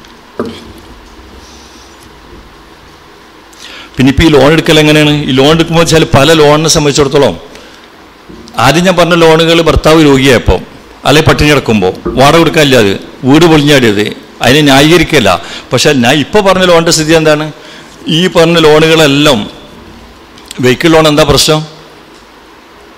പിന്നെ ഇപ്പോൾ ഈ ലോൺ എടുക്കൽ എങ്ങനെയാണ് ഈ ലോൺ എടുക്കുമ്പോൾ വെച്ചാൽ പല ലോണിനെ സംബന്ധിച്ചിടത്തോളം ആദ്യം ഞാൻ പറഞ്ഞ ലോണുകൾ ഭർത്താവ് രോഗിയായപ്പോൾ അല്ലെ പട്ടിണി കിടക്കുമ്പോൾ വാടക കൊടുക്കാനില്ല അത് വീട് പൊളിഞ്ഞാടിയത് അതിനെ ന്യായീകരിക്കല്ല പക്ഷെ ഞാൻ ഇപ്പോൾ പറഞ്ഞ ലോണിൻ്റെ സ്ഥിതി എന്താണ് ഈ പറഞ്ഞ ലോണുകളെല്ലാം വെഹിക്കിൾ ലോൺ എന്താ പ്രശ്നം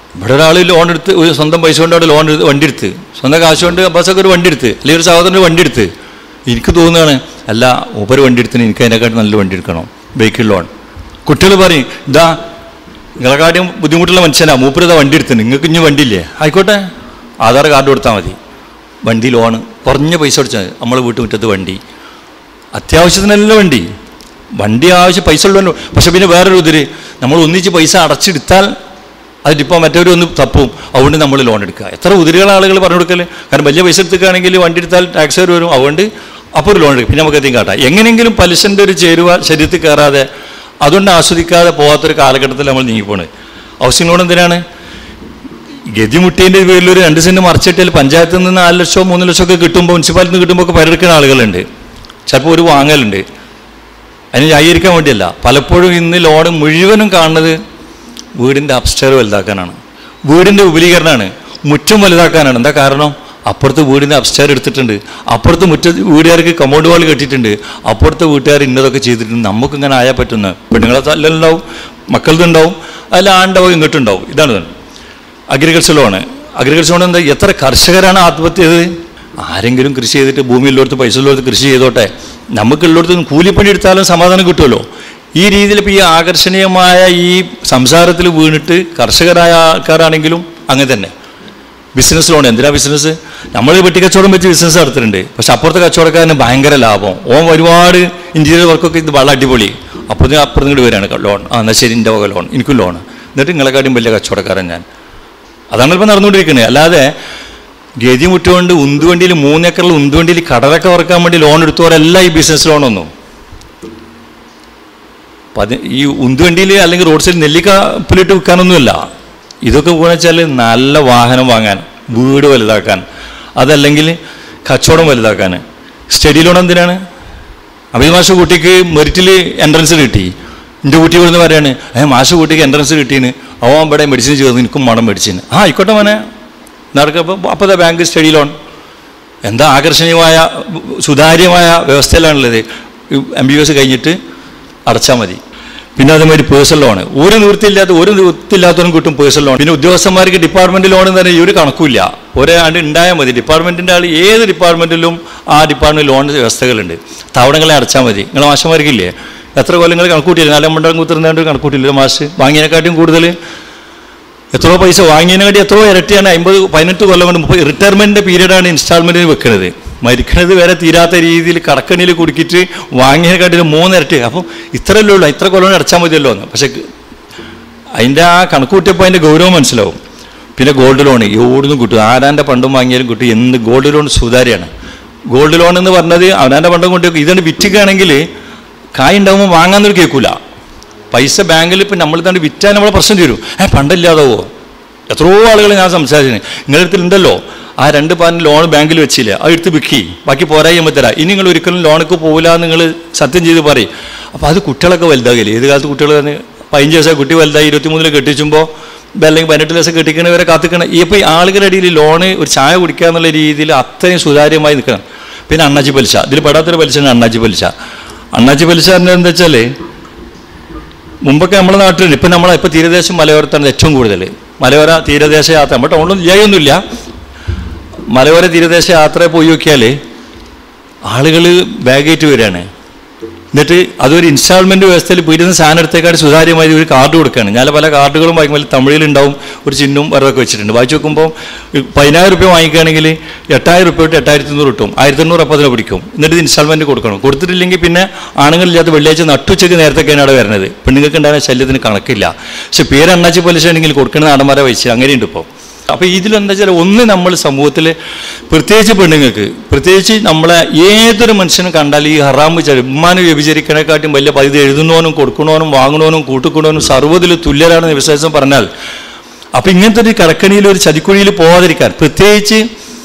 ഇവിടെ ഒരാൾ ലോൺ എടുത്ത് ഒരു സ്വന്തം പൈസ കൊണ്ട് അവിടെ ലോൺ എടുത്ത് വണ്ടി എടുത്ത് സ്വന്തം കാശ് കൊണ്ട് അബ്ബാസൊക്കെ ഒരു വണ്ടി എടുത്ത് അല്ലെങ്കിൽ ഒരു സഹോദരൻ ഒരു വണ്ടി എടുത്ത് എനിക്ക് തോന്നുകയാണ് അല്ല ഉപരി വണ്ടി എടുത്തിന് എനിക്ക് അതിനെക്കാട്ടി നല്ല വണ്ടി എടുക്കണം ബൈക്കിൽ ലോൺ കുട്ടികൾ പറയും ഇതാ നിങ്ങളെക്കാട്ടിയും ബുദ്ധിമുട്ടുള്ള മനുഷ്യനാ മൂപ്പരിതാ വണ്ടി എടുത്തിന് നിങ്ങൾക്ക് ഇനി വണ്ടിയില്ലേ ആയിക്കോട്ടെ ആധാർ കാർഡ് കൊടുത്താൽ മതി വണ്ടി ലോണ് കുറഞ്ഞ പൈസ കൊടുത്താൽ മതി നമ്മളെ വീട്ടുമുറ്റത്ത് വണ്ടി അത്യാവശ്യത്തിനല്ല വണ്ടി വണ്ടി ആവശ്യം പൈസ ഉള്ളല്ലോ പക്ഷെ പിന്നെ വേറൊരു ഇതിര് നമ്മൾ ഒന്നിച്ച് പൈസ അടച്ചെടുത്താൽ അതിപ്പോൾ മറ്റവരും ഒന്ന് തപ്പും അതുകൊണ്ട് നമ്മൾ ലോൺ എടുക്കുക എത്ര ഉതിരുകൾ ആളുകൾ പറഞ്ഞു കൊടുക്കല് കാരണം വലിയ പൈസ എടുത്തുകയാണെങ്കിൽ വണ്ടി എടുത്താൽ ടാക്സ് വരും അതുകൊണ്ട് അപ്പോൾ ഒരു ലോൺ എടുക്കും പിന്നെ നമുക്ക് എന്തെങ്കിലും കാട്ടാം എങ്ങനെയെങ്കിലും പലിശൻ്റെ ഒരു ചേരുവ ശരീരത്തിൽ കയറാതെ അതുകൊണ്ട് ആസ്വദിക്കാതെ പോകാത്തൊരു കാലഘട്ടത്തിൽ നമ്മൾ നീങ്ങിപ്പോണ് ഹൗസിംഗ് ലോൺ എന്തിനാണ് ഗതിമുട്ടീൻ്റെ പേരിൽ ഒരു രണ്ട് സെൻറ്റ് മറിച്ചിട്ടാൽ പഞ്ചായത്തിൽ നിന്ന് നാല് ലക്ഷമോ മൂന്ന് ലക്ഷമോ ഒക്കെ കിട്ടുമ്പോൾ മുനിസിപ്പാലിറ്റി നിന്ന് കിട്ടുമ്പോൾ ഒക്കെ പരെടുക്കുന്ന ആളുകളുണ്ട് ചിലപ്പോൾ ഒരു വാങ്ങലുണ്ട് അതിന് ന്യായീകരിക്കാൻ വേണ്ടിയല്ല പലപ്പോഴും ഇന്ന് ലോൺ മുഴുവനും കാണുന്നത് വീടിൻ്റെ അപ്സ്റ്റെയർ വലുതാക്കാനാണ് വീടിൻ്റെ വിപുലീകരണമാണ് മുറ്റം വലുതാക്കാനാണ് എന്താ കാരണം അപ്പുറത്ത് വീടിൻ്റെ അപ്സ്റ്റെയർ എടുത്തിട്ടുണ്ട് അപ്പുറത്ത് മുറ്റ വീട്ടുകാർക്ക് കമോഡ് വാൾ കെട്ടിയിട്ടുണ്ട് അപ്പുറത്തെ വീട്ടുകാർ ഇന്നതൊക്കെ ചെയ്തിട്ടുണ്ട് നമുക്ക് ഇങ്ങനെ ആയാൽ പറ്റുന്ന പെണ്ണുങ്ങളെ തല്ലുണ്ടാവും മക്കളത് ഉണ്ടാവും അതിൽ ആണ്ടാവും ഇങ്ങോട്ടുണ്ടാവും ഇതാണ് ഇത്. അഗ്രികൾച്ചർ ലോണ് അഗ്രികൾച്ചർ ലോൺ എന്താ എത്ര കർഷകരാണ് ആത്മഹത്യ ചെയ്തത് ആരെങ്കിലും കൃഷി ചെയ്തിട്ട് ഭൂമിയുള്ളടത്ത് പൈസ ഉള്ളിടത്ത് കൃഷി ചെയ്തോട്ടെ നമുക്കുള്ളിടത്ത് നിന്ന് കൂലിപ്പണി എടുത്താലും സമാധാനം കിട്ടുമല്ലോ ഈ രീതിയിൽ ഇപ്പോൾ ഈ ആകർഷണീയമായ ഈ സംസാരത്തിൽ വീണിട്ട് കർഷകരായ ആൾക്കാരാണെങ്കിലും അങ്ങനെ തന്നെ ബിസിനസ് ലോൺ എന്തിനാ ബിസിനസ് നമ്മൾ വെട്ടിക്കച്ചവടം വെച്ച് ബിസിനസ് നടത്തുന്നുണ്ട് പക്ഷെ അപ്പുറത്തെ കച്ചവടക്കാരന് ഭയങ്കര ലാഭം ഓൻ ഒരുപാട് ഇൻറ്റീരിയർ വർക്കൊക്കെ ഇത് വളരെ അടിപൊളി അപ്പോൾ ഇതിന് അപ്പുറത്ത് ഇങ്ങോട്ട് വരികയാണ് ലോൺ ആ എന്നാൽ ശരി എൻ്റെ വക ലോൺ എനിക്കും ലോൺ എന്നിട്ട് നിങ്ങളെക്കാട്ടും വലിയ കച്ചവടക്കാരൻ ഞാൻ അതാണ് ഇപ്പോൾ നടന്നുകൊണ്ടിരിക്കുന്നത് അല്ലാതെ ഗതി മുട്ടുകൊണ്ട് ഉന്തുവണ്ടിയിൽ മൂന്നേക്കറിൽ ഉന്തുവണ്ടിയിൽ കടലൊക്കെ വറക്കാൻ വേണ്ടി ലോൺ എടുത്തവരല്ല ഈ ബിസിനസ് ലോണൊന്നും പതി ഈ ഉന്തുവണ്ടിയിൽ അല്ലെങ്കിൽ റോഡ് സൈഡിൽ നെല്ലിക്കപ്പിലിട്ട് വിൽക്കാനൊന്നുമില്ല ഇതൊക്കെ പോകുന്ന വെച്ചാൽ നല്ല വാഹനം വാങ്ങാൻ വീട് വലുതാക്കാൻ അതല്ലെങ്കിൽ കച്ചവടം വലുതാക്കാൻ സ്റ്റഡി ലോൺ എന്തിനാണ് അഭിത് മാഷ കുട്ടിക്ക് മെറിറ്റിൽ എൻട്രൻസ് കിട്ടി എൻ്റെ കുട്ടി ഇവിടുന്ന് പറയാണ് ഏ മാഷ കുട്ടിക്ക് എൻട്രൻസ് കിട്ടീന് അവൻ ഇവിടെ മെഡിസിൻ ചേർന്ന് എനിക്കും വേണം മെഡിസിൻ ആ ആയിക്കോട്ടെ മോനെ നടക്കപ്പോൾ അപ്പോൾ ബാങ്ക് സ്റ്റഡി ലോൺ എന്താ ആകർഷണീയമായ സുതാര്യമായ വ്യവസ്ഥയിലാണുള്ളത് എം ബി എസ് കഴിഞ്ഞിട്ട് അടച്ചാൽ മതി പിന്നെ അതേമാതിരി പേഴ്സണൽ ലോൺ ഒരു നിവൃത്തിയില്ലാത്ത ഒരു നിവൃത്തിയില്ലാത്തവനും കിട്ടും പേഴ്സണൽ ലോൺ പിന്നെ ഉദ്യോഗസ്ഥന്മാർക്ക് ഡിപ്പാർട്ട്മെന്റ് ലോൺ എന്ന് പറഞ്ഞാൽ ഈ ഒരു കണക്കില്ല ഒരേ ആണ്ട് ഉണ്ടായാൽ മതി ഡിപ്പാർട്ട്മെന്റിന്റെ ആൾ ഏത് ഡിപ്പാർട്ട്മെന്റിലും ആ ഡിപ്പാർട്ട്മെന്റ് ലോൺ വ്യവസ്ഥകളുണ്ട് തവണങ്ങളെ അടച്ചാൽ മതി നിങ്ങൾ മാഷന്മാർക്കില്ലേ എത്ര കൊല്ലങ്ങൾ കണക്കൂട്ടിയില്ല നാലാം മണ്ഡലം കുത്തിരുന്നാണ്ട് കണക്കൂട്ടില്ല മാഷ് വാങ്ങിയതിനെക്കാട്ടിയും കൂടുതൽ എത്രയോ പൈസ വാങ്ങിയതിനെക്കാട്ടി എത്രയോ ഇരട്ടിയാണ് അമ്പത് പതിനെട്ട് കൊല്ലം കൊണ്ട് മുപ്പത് റിട്ടയർമെൻറ്റ് പീരീഡാണ് ഇൻസ്റ്റാൾമെൻറ്റിന് വെക്കുന്നത് മരിക്കണത് വരെ തീരാത്ത രീതിയിൽ കടക്കണിയിൽ കുടുക്കിയിട്ട് വാങ്ങിയതിനെക്കാട്ടിലും മൂന്നിരട്ടി അപ്പം ഇത്രയല്ലേ ഉള്ളൂ ഇത്ര കൊല്ലം കൊണ്ട് അടച്ചാൽ മതിയല്ലോ എന്ന് പക്ഷേ അതിൻ്റെ ആ കണക്ക് കൂട്ടിയപ്പോൾ അതിൻ്റെ ഗൗരവം മനസ്സിലാവും പിന്നെ ഗോൾഡ് ലോൺ എവിടുന്നും കിട്ടും ആരാൻ്റെ പണ്ടും വാങ്ങിയാലും കിട്ടും എന്ത് ഗോൾഡ് ലോൺ സുതാര്യമാണ് ഗോൾഡ് ലോൺ എന്ന് പറഞ്ഞത് അവനാൻ്റെ പണ്ടും കൊണ്ട് ഇതുകൊണ്ട് വിറ്റിക്കുകയാണെങ്കിൽ കായ് ഉണ്ടാകുമ്പോൾ വാങ്ങാന്നൊരു കേൾക്കൂല പൈസ ബാങ്കിൽ ഇപ്പം നമ്മൾ തന്നെ വിറ്റാൽ നമ്മളെ പ്രശ്നം തീരും ഏ പണ്ടില്ലാതാവോ എത്രയോ ആളുകൾ ഞാൻ സംസാരിച്ചിന് നിങ്ങളുടെ അടുത്ത് ഉണ്ടല്ലോ ആ രണ്ട് പാൻ ലോൺ ബാങ്കിൽ വെച്ചില്ല അത് എടുത്ത് വിൽക്കി ബാക്കി പോരായ്മ തരാം ഇനി നിങ്ങൾ ഒരിക്കലും ലോണക്ക് പോകില്ല എന്ന് നിങ്ങൾ സത്യം ചെയ്ത് പറയും അപ്പോൾ അത് കുട്ടികളൊക്കെ വലുതാകില്ലേ ഏത് കാലത്ത് കുട്ടികൾ തന്നെ പതിനഞ്ച് ദിവസം കുട്ടി വലുതായി ഇരുപത്തിമൂന്നിൽ കെട്ടിച്ചുമ്പോൾ അല്ലെങ്കിൽ പതിനെട്ട് ദിവസം കെട്ടിക്കണവരെ കാത്തിക്കണം ഈ ഇപ്പോൾ ഈ ആളുകളുടെ ഇടയിൽ ലോണ് ഒരു ചായ കുടിക്കുക എന്നുള്ള രീതിയിൽ അത്രയും സുതാര്യമായി നിൽക്കണം പിന്നെ അണ്ണാച്ചി പലിശ ഇതിൽ പെടാത്തൊരു പലിശയാണ് അണ്ണാച്ചി പലിശ അണ്ണാച്ചി പലിശ എന്താ വെച്ചാൽ മുമ്പൊക്കെ നമ്മുടെ നാട്ടിലുണ്ട് ഇപ്പം നമ്മളെ ഇപ്പോൾ തീരദേശം മലയോരത്താണ് ഏറ്റവും കൂടുതൽ മലയോര തീരദേശ യാത്ര നമ്മുടെ ടൗണിലും ഇല്ലായൊന്നുമില്ല മലയോര തീരദേശ യാത്ര പോയി നോക്കിയാൽ ആളുകൾ ബാഗേറ്റ് വരികയാണ് എന്നിട്ട് അതൊരു ഇൻസ്റ്റാൾമെൻറ്റ് വ്യവസ്ഥയിൽ വീട്ടിൽ സാധനം എടുത്തേക്കാട് സുതാര്യമായി ഒരു കാർഡ് കൊടുക്കുകയാണ് ഞാൻ പല കാർഡുകളും വാങ്ങിക്കുമ്പോൾ തമിഴിലുണ്ടാവും ഒരു ചിഹ്നവും വെറുതെ വെച്ചിട്ടുണ്ട് വായിച്ച് നോക്കുമ്പോൾ പതിനായിരം റുപ്യ വാങ്ങിക്കുകയാണെങ്കിൽ എട്ടായിരം റുപ്യ തൊട്ട് എട്ടായിരത്തി അഞ്ഞൂറ് കിട്ടും ആയിരത്തി അഞ്ഞൂറ് അപ്പം അതിനെ പിടിക്കും എന്നിട്ട് ഇത് ഇൻസ്റ്റാൾമെൻറ്റ് കൊടുക്കണം കൊടുത്തിട്ടില്ലെങ്കിൽ പിന്നെ ആണുങ്ങളില്ലാത്ത വെള്ളിയാഴ്ച നട്ടുച്ചയ്ക്ക് നേരത്തെയൊക്കെയാണ് അവിടെ വരുന്നത് പെണ്ണുങ്ങൾക്ക് ഉണ്ടാകുന്ന ശല്യത്തിന് കണക്കില്ല പക്ഷെ പേര് അണ്ണാച്ചി പലിശ ആണെങ്കിൽ കൊടുക്കുന്ന നാടന്മാരെ വയസ്സ് അങ്ങനെയുണ്ട് ഇപ്പോൾ അപ്പോൾ ഇതിലെന്താ വെച്ചാൽ ഒന്ന് നമ്മൾ സമൂഹത്തിൽ പ്രത്യേകിച്ച് പെണ്ണുങ്ങൾക്ക് പ്രത്യേകിച്ച് നമ്മളെ ഏതൊരു മനുഷ്യനും കണ്ടാൽ ഈ ഹറാമ് ഉമ്മാനെ വ്യഭിചരിക്കണേക്കാട്ടും വലിയ പൈത എഴുതുന്നവനും കൊടുക്കണവനും വാങ്ങണവനും കൂട്ടുകൊണ്ടവനും സർവ്വതിൽ തുല്യരാണെന്ന് വിശ്വാസം പറഞ്ഞാൽ അപ്പം ഇങ്ങനത്തെ ഒരു കടക്കണിയിൽ ഒരു ചതിക്കുഴിയിൽ പോകാതിരിക്കാൻ പ്രത്യേകിച്ച്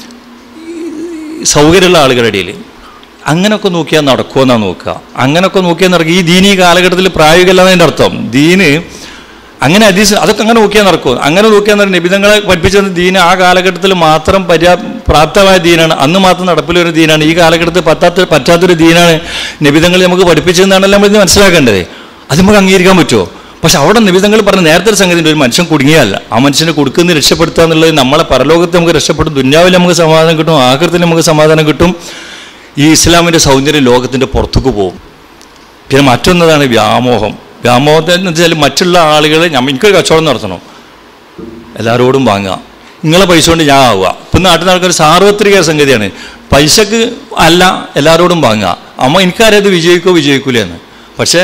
സൗകര്യമുള്ള ആളുകളുടെ ഇടയിൽ അങ്ങനെയൊക്കെ നോക്കിയാൽ നടക്കുമെന്നാണ് നോക്കുക അങ്ങനെയൊക്കെ നോക്കിയാൽ നടക്കുക ഈ ദീനി കാലഘട്ടത്തിൽ പ്രായോഗികമല്ലാന്നതിൻ്റെ അർത്ഥം ദീന് അങ്ങനെ അതീസ് അതൊക്കെ അങ്ങനെ നോക്കിയാൽ നടക്കും അങ്ങനെ നോക്കിയാൽ നടക്കും നിബിധങ്ങളെ പഠിപ്പിച്ച ദീന് ആ കാലഘട്ടത്തിൽ മാത്രം പര്യാ പ്രാപ്തമായ ദീനാണ് അന്ന് മാത്രം നടപ്പിലൊരു ദീനാണ് ഈ കാലഘട്ടത്തിൽ പറ്റാത്ത പറ്റാത്തൊരു ദീനാണ് നിബിധങ്ങൾ നമുക്ക് പഠിപ്പിച്ചതെന്നാണല്ലോ നമ്മൾ ഇത് മനസ്സിലാക്കേണ്ടത് അത് നമുക്ക് അംഗീകരിക്കാൻ പറ്റുമോ പക്ഷെ അവിടെ നിബിധങ്ങൾ പറഞ്ഞ നേരത്തെ ഒരു സംഗതി ഉണ്ട്. ഒരു മനുഷ്യൻ കുടുങ്ങിയല്ല ആ മനുഷ്യനെ കൊടുക്കുന്ന രക്ഷപ്പെടുത്തുക എന്നുള്ളത് നമ്മളെ പരലോകത്ത് നമുക്ക് രക്ഷപ്പെടും ദുന്യാവിൽ നമുക്ക് സമാധാനം കിട്ടും ആകൃത്തിൽ നമുക്ക് സമാധാനം കിട്ടും ഈ ഇസ്ലാമിൻ്റെ സൗന്ദര്യം ലോകത്തിൻ്റെ പുറത്തേക്ക് പോകും പിന്നെ മറ്റൊന്നതാണ് വ്യാമോഹം വ്യാമോഹം എന്ന് വെച്ചാൽ മറ്റുള്ള ആളുകൾ ഞമ്മ എനിക്കൊരു കച്ചവടം നടത്തണം എല്ലാവരോടും വാങ്ങുക നിങ്ങളെ പൈസ കൊണ്ട് ഞാൻ ആവുക ഇപ്പം നാട്ടിൽ ആൾക്കാർ സാർവത്രിക സംഗതിയാണ് പൈസക്ക് അല്ല എല്ലാവരോടും വാങ്ങുക അമ്മ എനിക്കറിയാം ഇത് വിജയിക്കോ വിജയിക്കൂല എന്ന് പക്ഷേ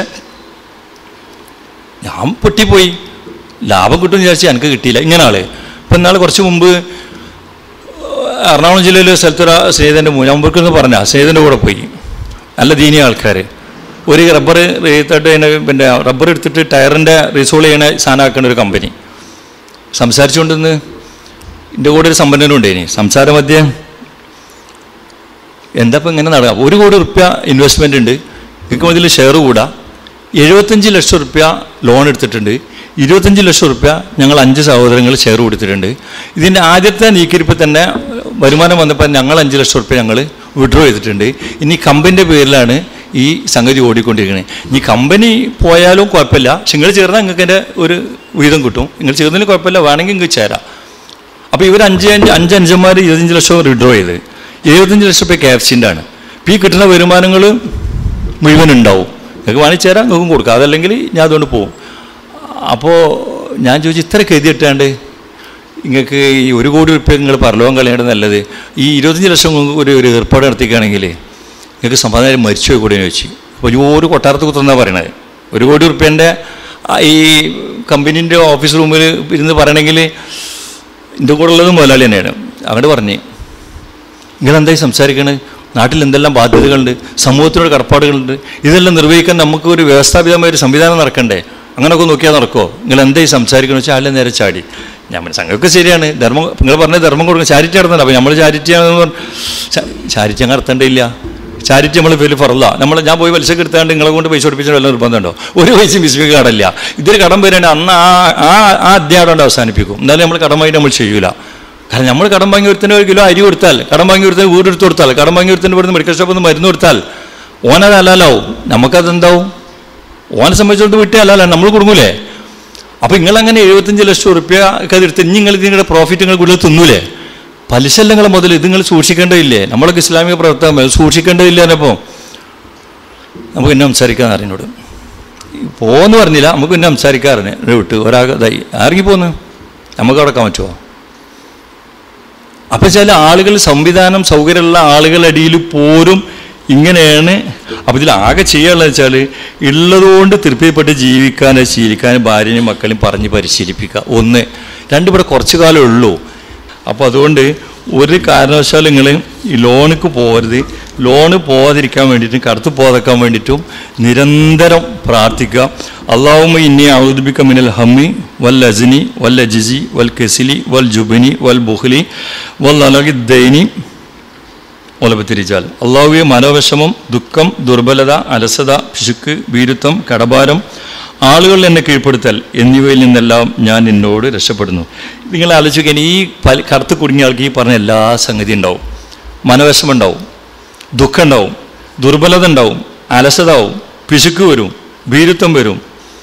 ഞാൻ പൊട്ടിപ്പോയി ലാഭം കിട്ടുമെന്ന് വിചാരിച്ചാൽ എനിക്ക് കിട്ടിയില്ല ഇങ്ങനെ ആള് ഇപ്പം ഇന്നാൾ കുറച്ച് മുമ്പ് എറണാകുളം ജില്ലയിലെ സ്ഥലത്തൊരു സ്നേഹിതൻ്റെ ഞാൻ മുമ്പ് പറഞ്ഞ സ്നേഹിതൻ്റെ കൂടെ പോയി നല്ല ദീനിയ ആൾക്കാർ ഒരു റബ്ബർ എടുത്തിട്ട് അതിനെ പിന്നെ റബ്ബർ എടുത്തിട്ട് ടയറിൻ്റെ റീസോൾ ചെയ്യണ സാധനമാക്കേണ്ട ഒരു കമ്പനി സംസാരിച്ചുകൊണ്ടിരുന്ന് എൻ്റെ കൂടെ ഒരു സമ്പന്നനും ഉണ്ടായിനി സംസാര മധ്യം എന്താ ഇപ്പം ഇങ്ങനെ നടക്കുക ഒരു കോടി റുപ്യ ഇൻവെസ്റ്റ്മെൻ്റ് ഉണ്ട് നിങ്ങൾക്ക് അതിൽ ഷെയർ കൂടാ എഴുപത്തഞ്ച് ലക്ഷം റുപ്യ ലോൺ എടുത്തിട്ടുണ്ട് ഇരുപത്തഞ്ച് ലക്ഷം റുപ്യ ഞങ്ങൾ അഞ്ച് സഹോദരങ്ങൾ ഷെയർ കൊടുത്തിട്ടുണ്ട് ഇതിൻ്റെ ആദ്യത്തെ നീക്കിരിപ്പ് തന്നെ വരുമാനം വന്നപ്പോൾ ഞങ്ങൾ അഞ്ച് ലക്ഷം റുപ്യ ഞങ്ങൾ വിഡ്രോ ചെയ്തിട്ടുണ്ട് ഇനി കമ്പനിൻ്റെ പേരിലാണ് ഈ സംഗതി ഓടിക്കൊണ്ടിരിക്കുന്നത് ഇനി കമ്പനി പോയാലും കുഴപ്പമില്ല പക്ഷെ നിങ്ങൾ ചേർന്നാൽ നിങ്ങൾക്ക് എൻ്റെ ഒരു വീതം കിട്ടും നിങ്ങൾ ചേർന്നതിൽ കുഴപ്പമില്ല വേണമെങ്കിൽ നിങ്ങൾക്ക് ചേരാം അപ്പോൾ ഇവർ അഞ്ച് അഞ്ച് അഞ്ച് അഞ്ചന്മാർ ഇരുപത്തഞ്ച് ലക്ഷം വിഡ്രോ ചെയ്ത് എഴുപത്തഞ്ച് ലക്ഷം രൂപ ക്യാപ്സിൻ്റെ ആണ് ഇപ്പോൾ ഈ കിട്ടുന്ന വരുമാനങ്ങൾ മുഴുവൻ ഉണ്ടാവും നിങ്ങൾക്ക് വേണമെങ്കിൽ ചേരാം നിങ്ങൾക്കും കൊടുക്കാം അതല്ലെങ്കിൽ ഞാൻ അതുകൊണ്ട് പോകും അപ്പോൾ ഞാൻ ചോദിച്ചു ഇത്ര കരുതിയിട്ടാണ്ട് നിങ്ങൾക്ക് ഈ ഒരു കോടി റുപ്യ നിങ്ങൾ പരലോകം കളയേണ്ടത് നല്ലത് ഈ ഇരുപത്തഞ്ച് ലക്ഷം നിങ്ങൾക്ക് ഒരു ഒരു ഏർപ്പാട് നടത്തിക്കുകയാണെങ്കിൽ നിങ്ങൾക്ക് സമാധാനം മരിച്ചു പോയി കൂടെ ചോദിച്ചു അപ്പോൾ ഒരു കൊട്ടാരത്ത് കുത്തുന്നാണ് പറയണത് ഒരു കോടി റുപ്യൻ്റെ ഈ കമ്പനീൻ്റെ ഓഫീസ് റൂമിൽ ഇരുന്ന് പറയണമെങ്കിൽ എൻ്റെ കൂടെ ഉള്ളതും മുതലാളി തന്നെയാണ് അങ്ങോട്ട് പറഞ്ഞ് നിങ്ങൾ എന്തായി സംസാരിക്കണത് നാട്ടിൽ എന്തെല്ലാം ബാധ്യതകളുണ്ട് സമൂഹത്തിനോട് കടപ്പാടുകളുണ്ട് ഇതെല്ലാം നിർവഹിക്കാൻ നമുക്ക് ഒരു വ്യവസ്ഥാപിതമായ ഒരു സംവിധാനം നടക്കണ്ടേ അങ്ങനെയൊക്കെ നോക്കിയാൽ നടക്കുമോ നിങ്ങൾ എന്തായി സംസാരിക്കണമെന്ന് വെച്ചാൽ ആളെ നേരെ ചാടി ഞാൻ പറഞ്ഞു, സംഘമൊക്കെ ശരിയാണ് ധർമ്മം നിങ്ങൾ പറഞ്ഞ ധർമ്മം കൊടുക്കണം ചാരിറ്റി നടത്തണ്ട അപ്പോൾ നമ്മൾ ചാരിറ്റി ആണെന്ന് പറഞ്ഞു ചാരിറ്റി അങ്ങ് നടത്തേണ്ടയില്ല ചാരിറ്റി നമ്മൾ വലിയ ഫറല്ല നമ്മൾ ഞാൻ പോയി പലിശക്ക് എടുത്താണ്ട് നിങ്ങളെ കൊണ്ട് പൈസ കൊടുപ്പിച്ചാൽ വല്ല നിർബന്ധമുണ്ടോ ഒരു പൈസയും വിസ്മിക്ക് കടമില്ല ഇതൊരു കടം വരേണ്ട അന്ന് ആ ആ ആ അധ്യായം കൊണ്ട് അവസാനിപ്പിക്കും എന്നാലും നമ്മൾ കടമായിട്ട് നമ്മൾ ചെയ്യൂല കാരണം നമ്മൾ കടം വാങ്ങി ഒരുത്തിന് ഒരു കിലോ അരി കൊടുത്താൽ കടം വാങ്ങി ഒരുത്തിന് വീട് എടുത്ത് കൊടുത്താൽ കടം വാങ്ങി ഒരുത്തിന് ഇവിടുന്ന് മെഡിക്കൽ ഷോപ്പിൽ നിന്ന് മരുന്ന് കൊടുത്താൽ ഓനത് അല്ലാലാവും നമുക്കതെന്താവും ഓനെ സംബന്ധിച്ചോണ്ട് വിട്ടേ അല്ലല്ല നമ്മൾ കൊടുങ്ങൂലേ അപ്പോൾ നിങ്ങളങ്ങനെ എഴുപത്തഞ്ച് ലക്ഷം ഉറുപ്പ്യ ഒക്കെ എടുത്ത് ഇനി നിങ്ങൾ നിങ്ങളുടെ പ്രോഫിറ്റ് നിങ്ങൾ കൂടുതൽ തിന്നൂലേ പലിശ നിങ്ങൾ മുതൽ ഇത് നിങ്ങൾ സൂക്ഷിക്കേണ്ടതില്ലേ നമ്മളൊക്കെ ഇസ്ലാമിക പ്രവർത്തനം സൂക്ഷിക്കേണ്ടതില്ല എന്നപ്പോൾ നമുക്ക് പിന്നെ സംസാരിക്കാൻ അറിഞ്ഞോട് പോന്ന് പറഞ്ഞില്ല നമുക്ക് പിന്നെ സംസാരിക്കാറിന് വിട്ട് ഒരാൾക്ക് ഇതായി ആരെങ്കിൽ പോന്ന് നമുക്ക് അടക്കാൻ പറ്റുമോ അപ്പം ചില ആളുകൾ സംവിധാനം സൗകര്യമുള്ള ആളുകളുടെ അടിയിൽ പോരും ഇങ്ങനെയാണ് അപ്പം ഇതിൽ ആകെ ചെയ്യാനുള്ളത് വെച്ചാൽ ഉള്ളതുകൊണ്ട് തൃപ്തിപ്പെട്ട് ജീവിക്കാൻ ശീലിക്കാൻ ഭാര്യനെയും മക്കളെയും പറഞ്ഞ് പരിശീലിപ്പിക്കുക ഒന്ന് രണ്ട് ഇവിടെ കുറച്ച് കാലമേ ഉള്ളൂ അപ്പോൾ അതുകൊണ്ട് ഒരു കാരണവശാലും നിങ്ങൾ ഈ ലോണിക്ക് പോകരുത് ലോണ് പോകാതിരിക്കാൻ വേണ്ടിയിട്ടും കടത്ത് പോകാതിരിക്കാൻ വേണ്ടിയിട്ടും നിരന്തരം പ്രാർത്ഥിക്കുക അള്ളാഹുമ ഇന്നി ഔദുബിക്ക മിനൽ ഹമ്മി വൽ അസ്നി വൽ അജിസി വൽ കെസിലി വൽ ജുബിനി വൽ ബുഹ്ലി വൽ അലഗി ദൈനി ഒലപത്തിരിച്ചാൽ അള്ളാഹുവെ മനോവിഷമം ദുഃഖം ദുർബലത അലസത പിശുക്ക് ഭീരുത്വം കടഭാരം ആളുകൾ എന്നെ കീഴ്പ്പെടുത്തൽ എന്നിവയിൽ നിന്നെല്ലാം ഞാൻ നിന്നോട് രക്ഷപ്പെടുന്നു നിങ്ങൾ ആലോചിക്കാൻ ഈ പല കറുത്ത് കുടുങ്ങിയ ആൾക്ക് ഈ പറഞ്ഞ എല്ലാ സംഗതി ഉണ്ടാവും മനോവിഷമം ഉണ്ടാവും ദുഃഖം ഉണ്ടാവും ദുർബലത ഉണ്ടാവും അലസത ആവും പിശുക്ക് വരും ഭീരുത്വം വരും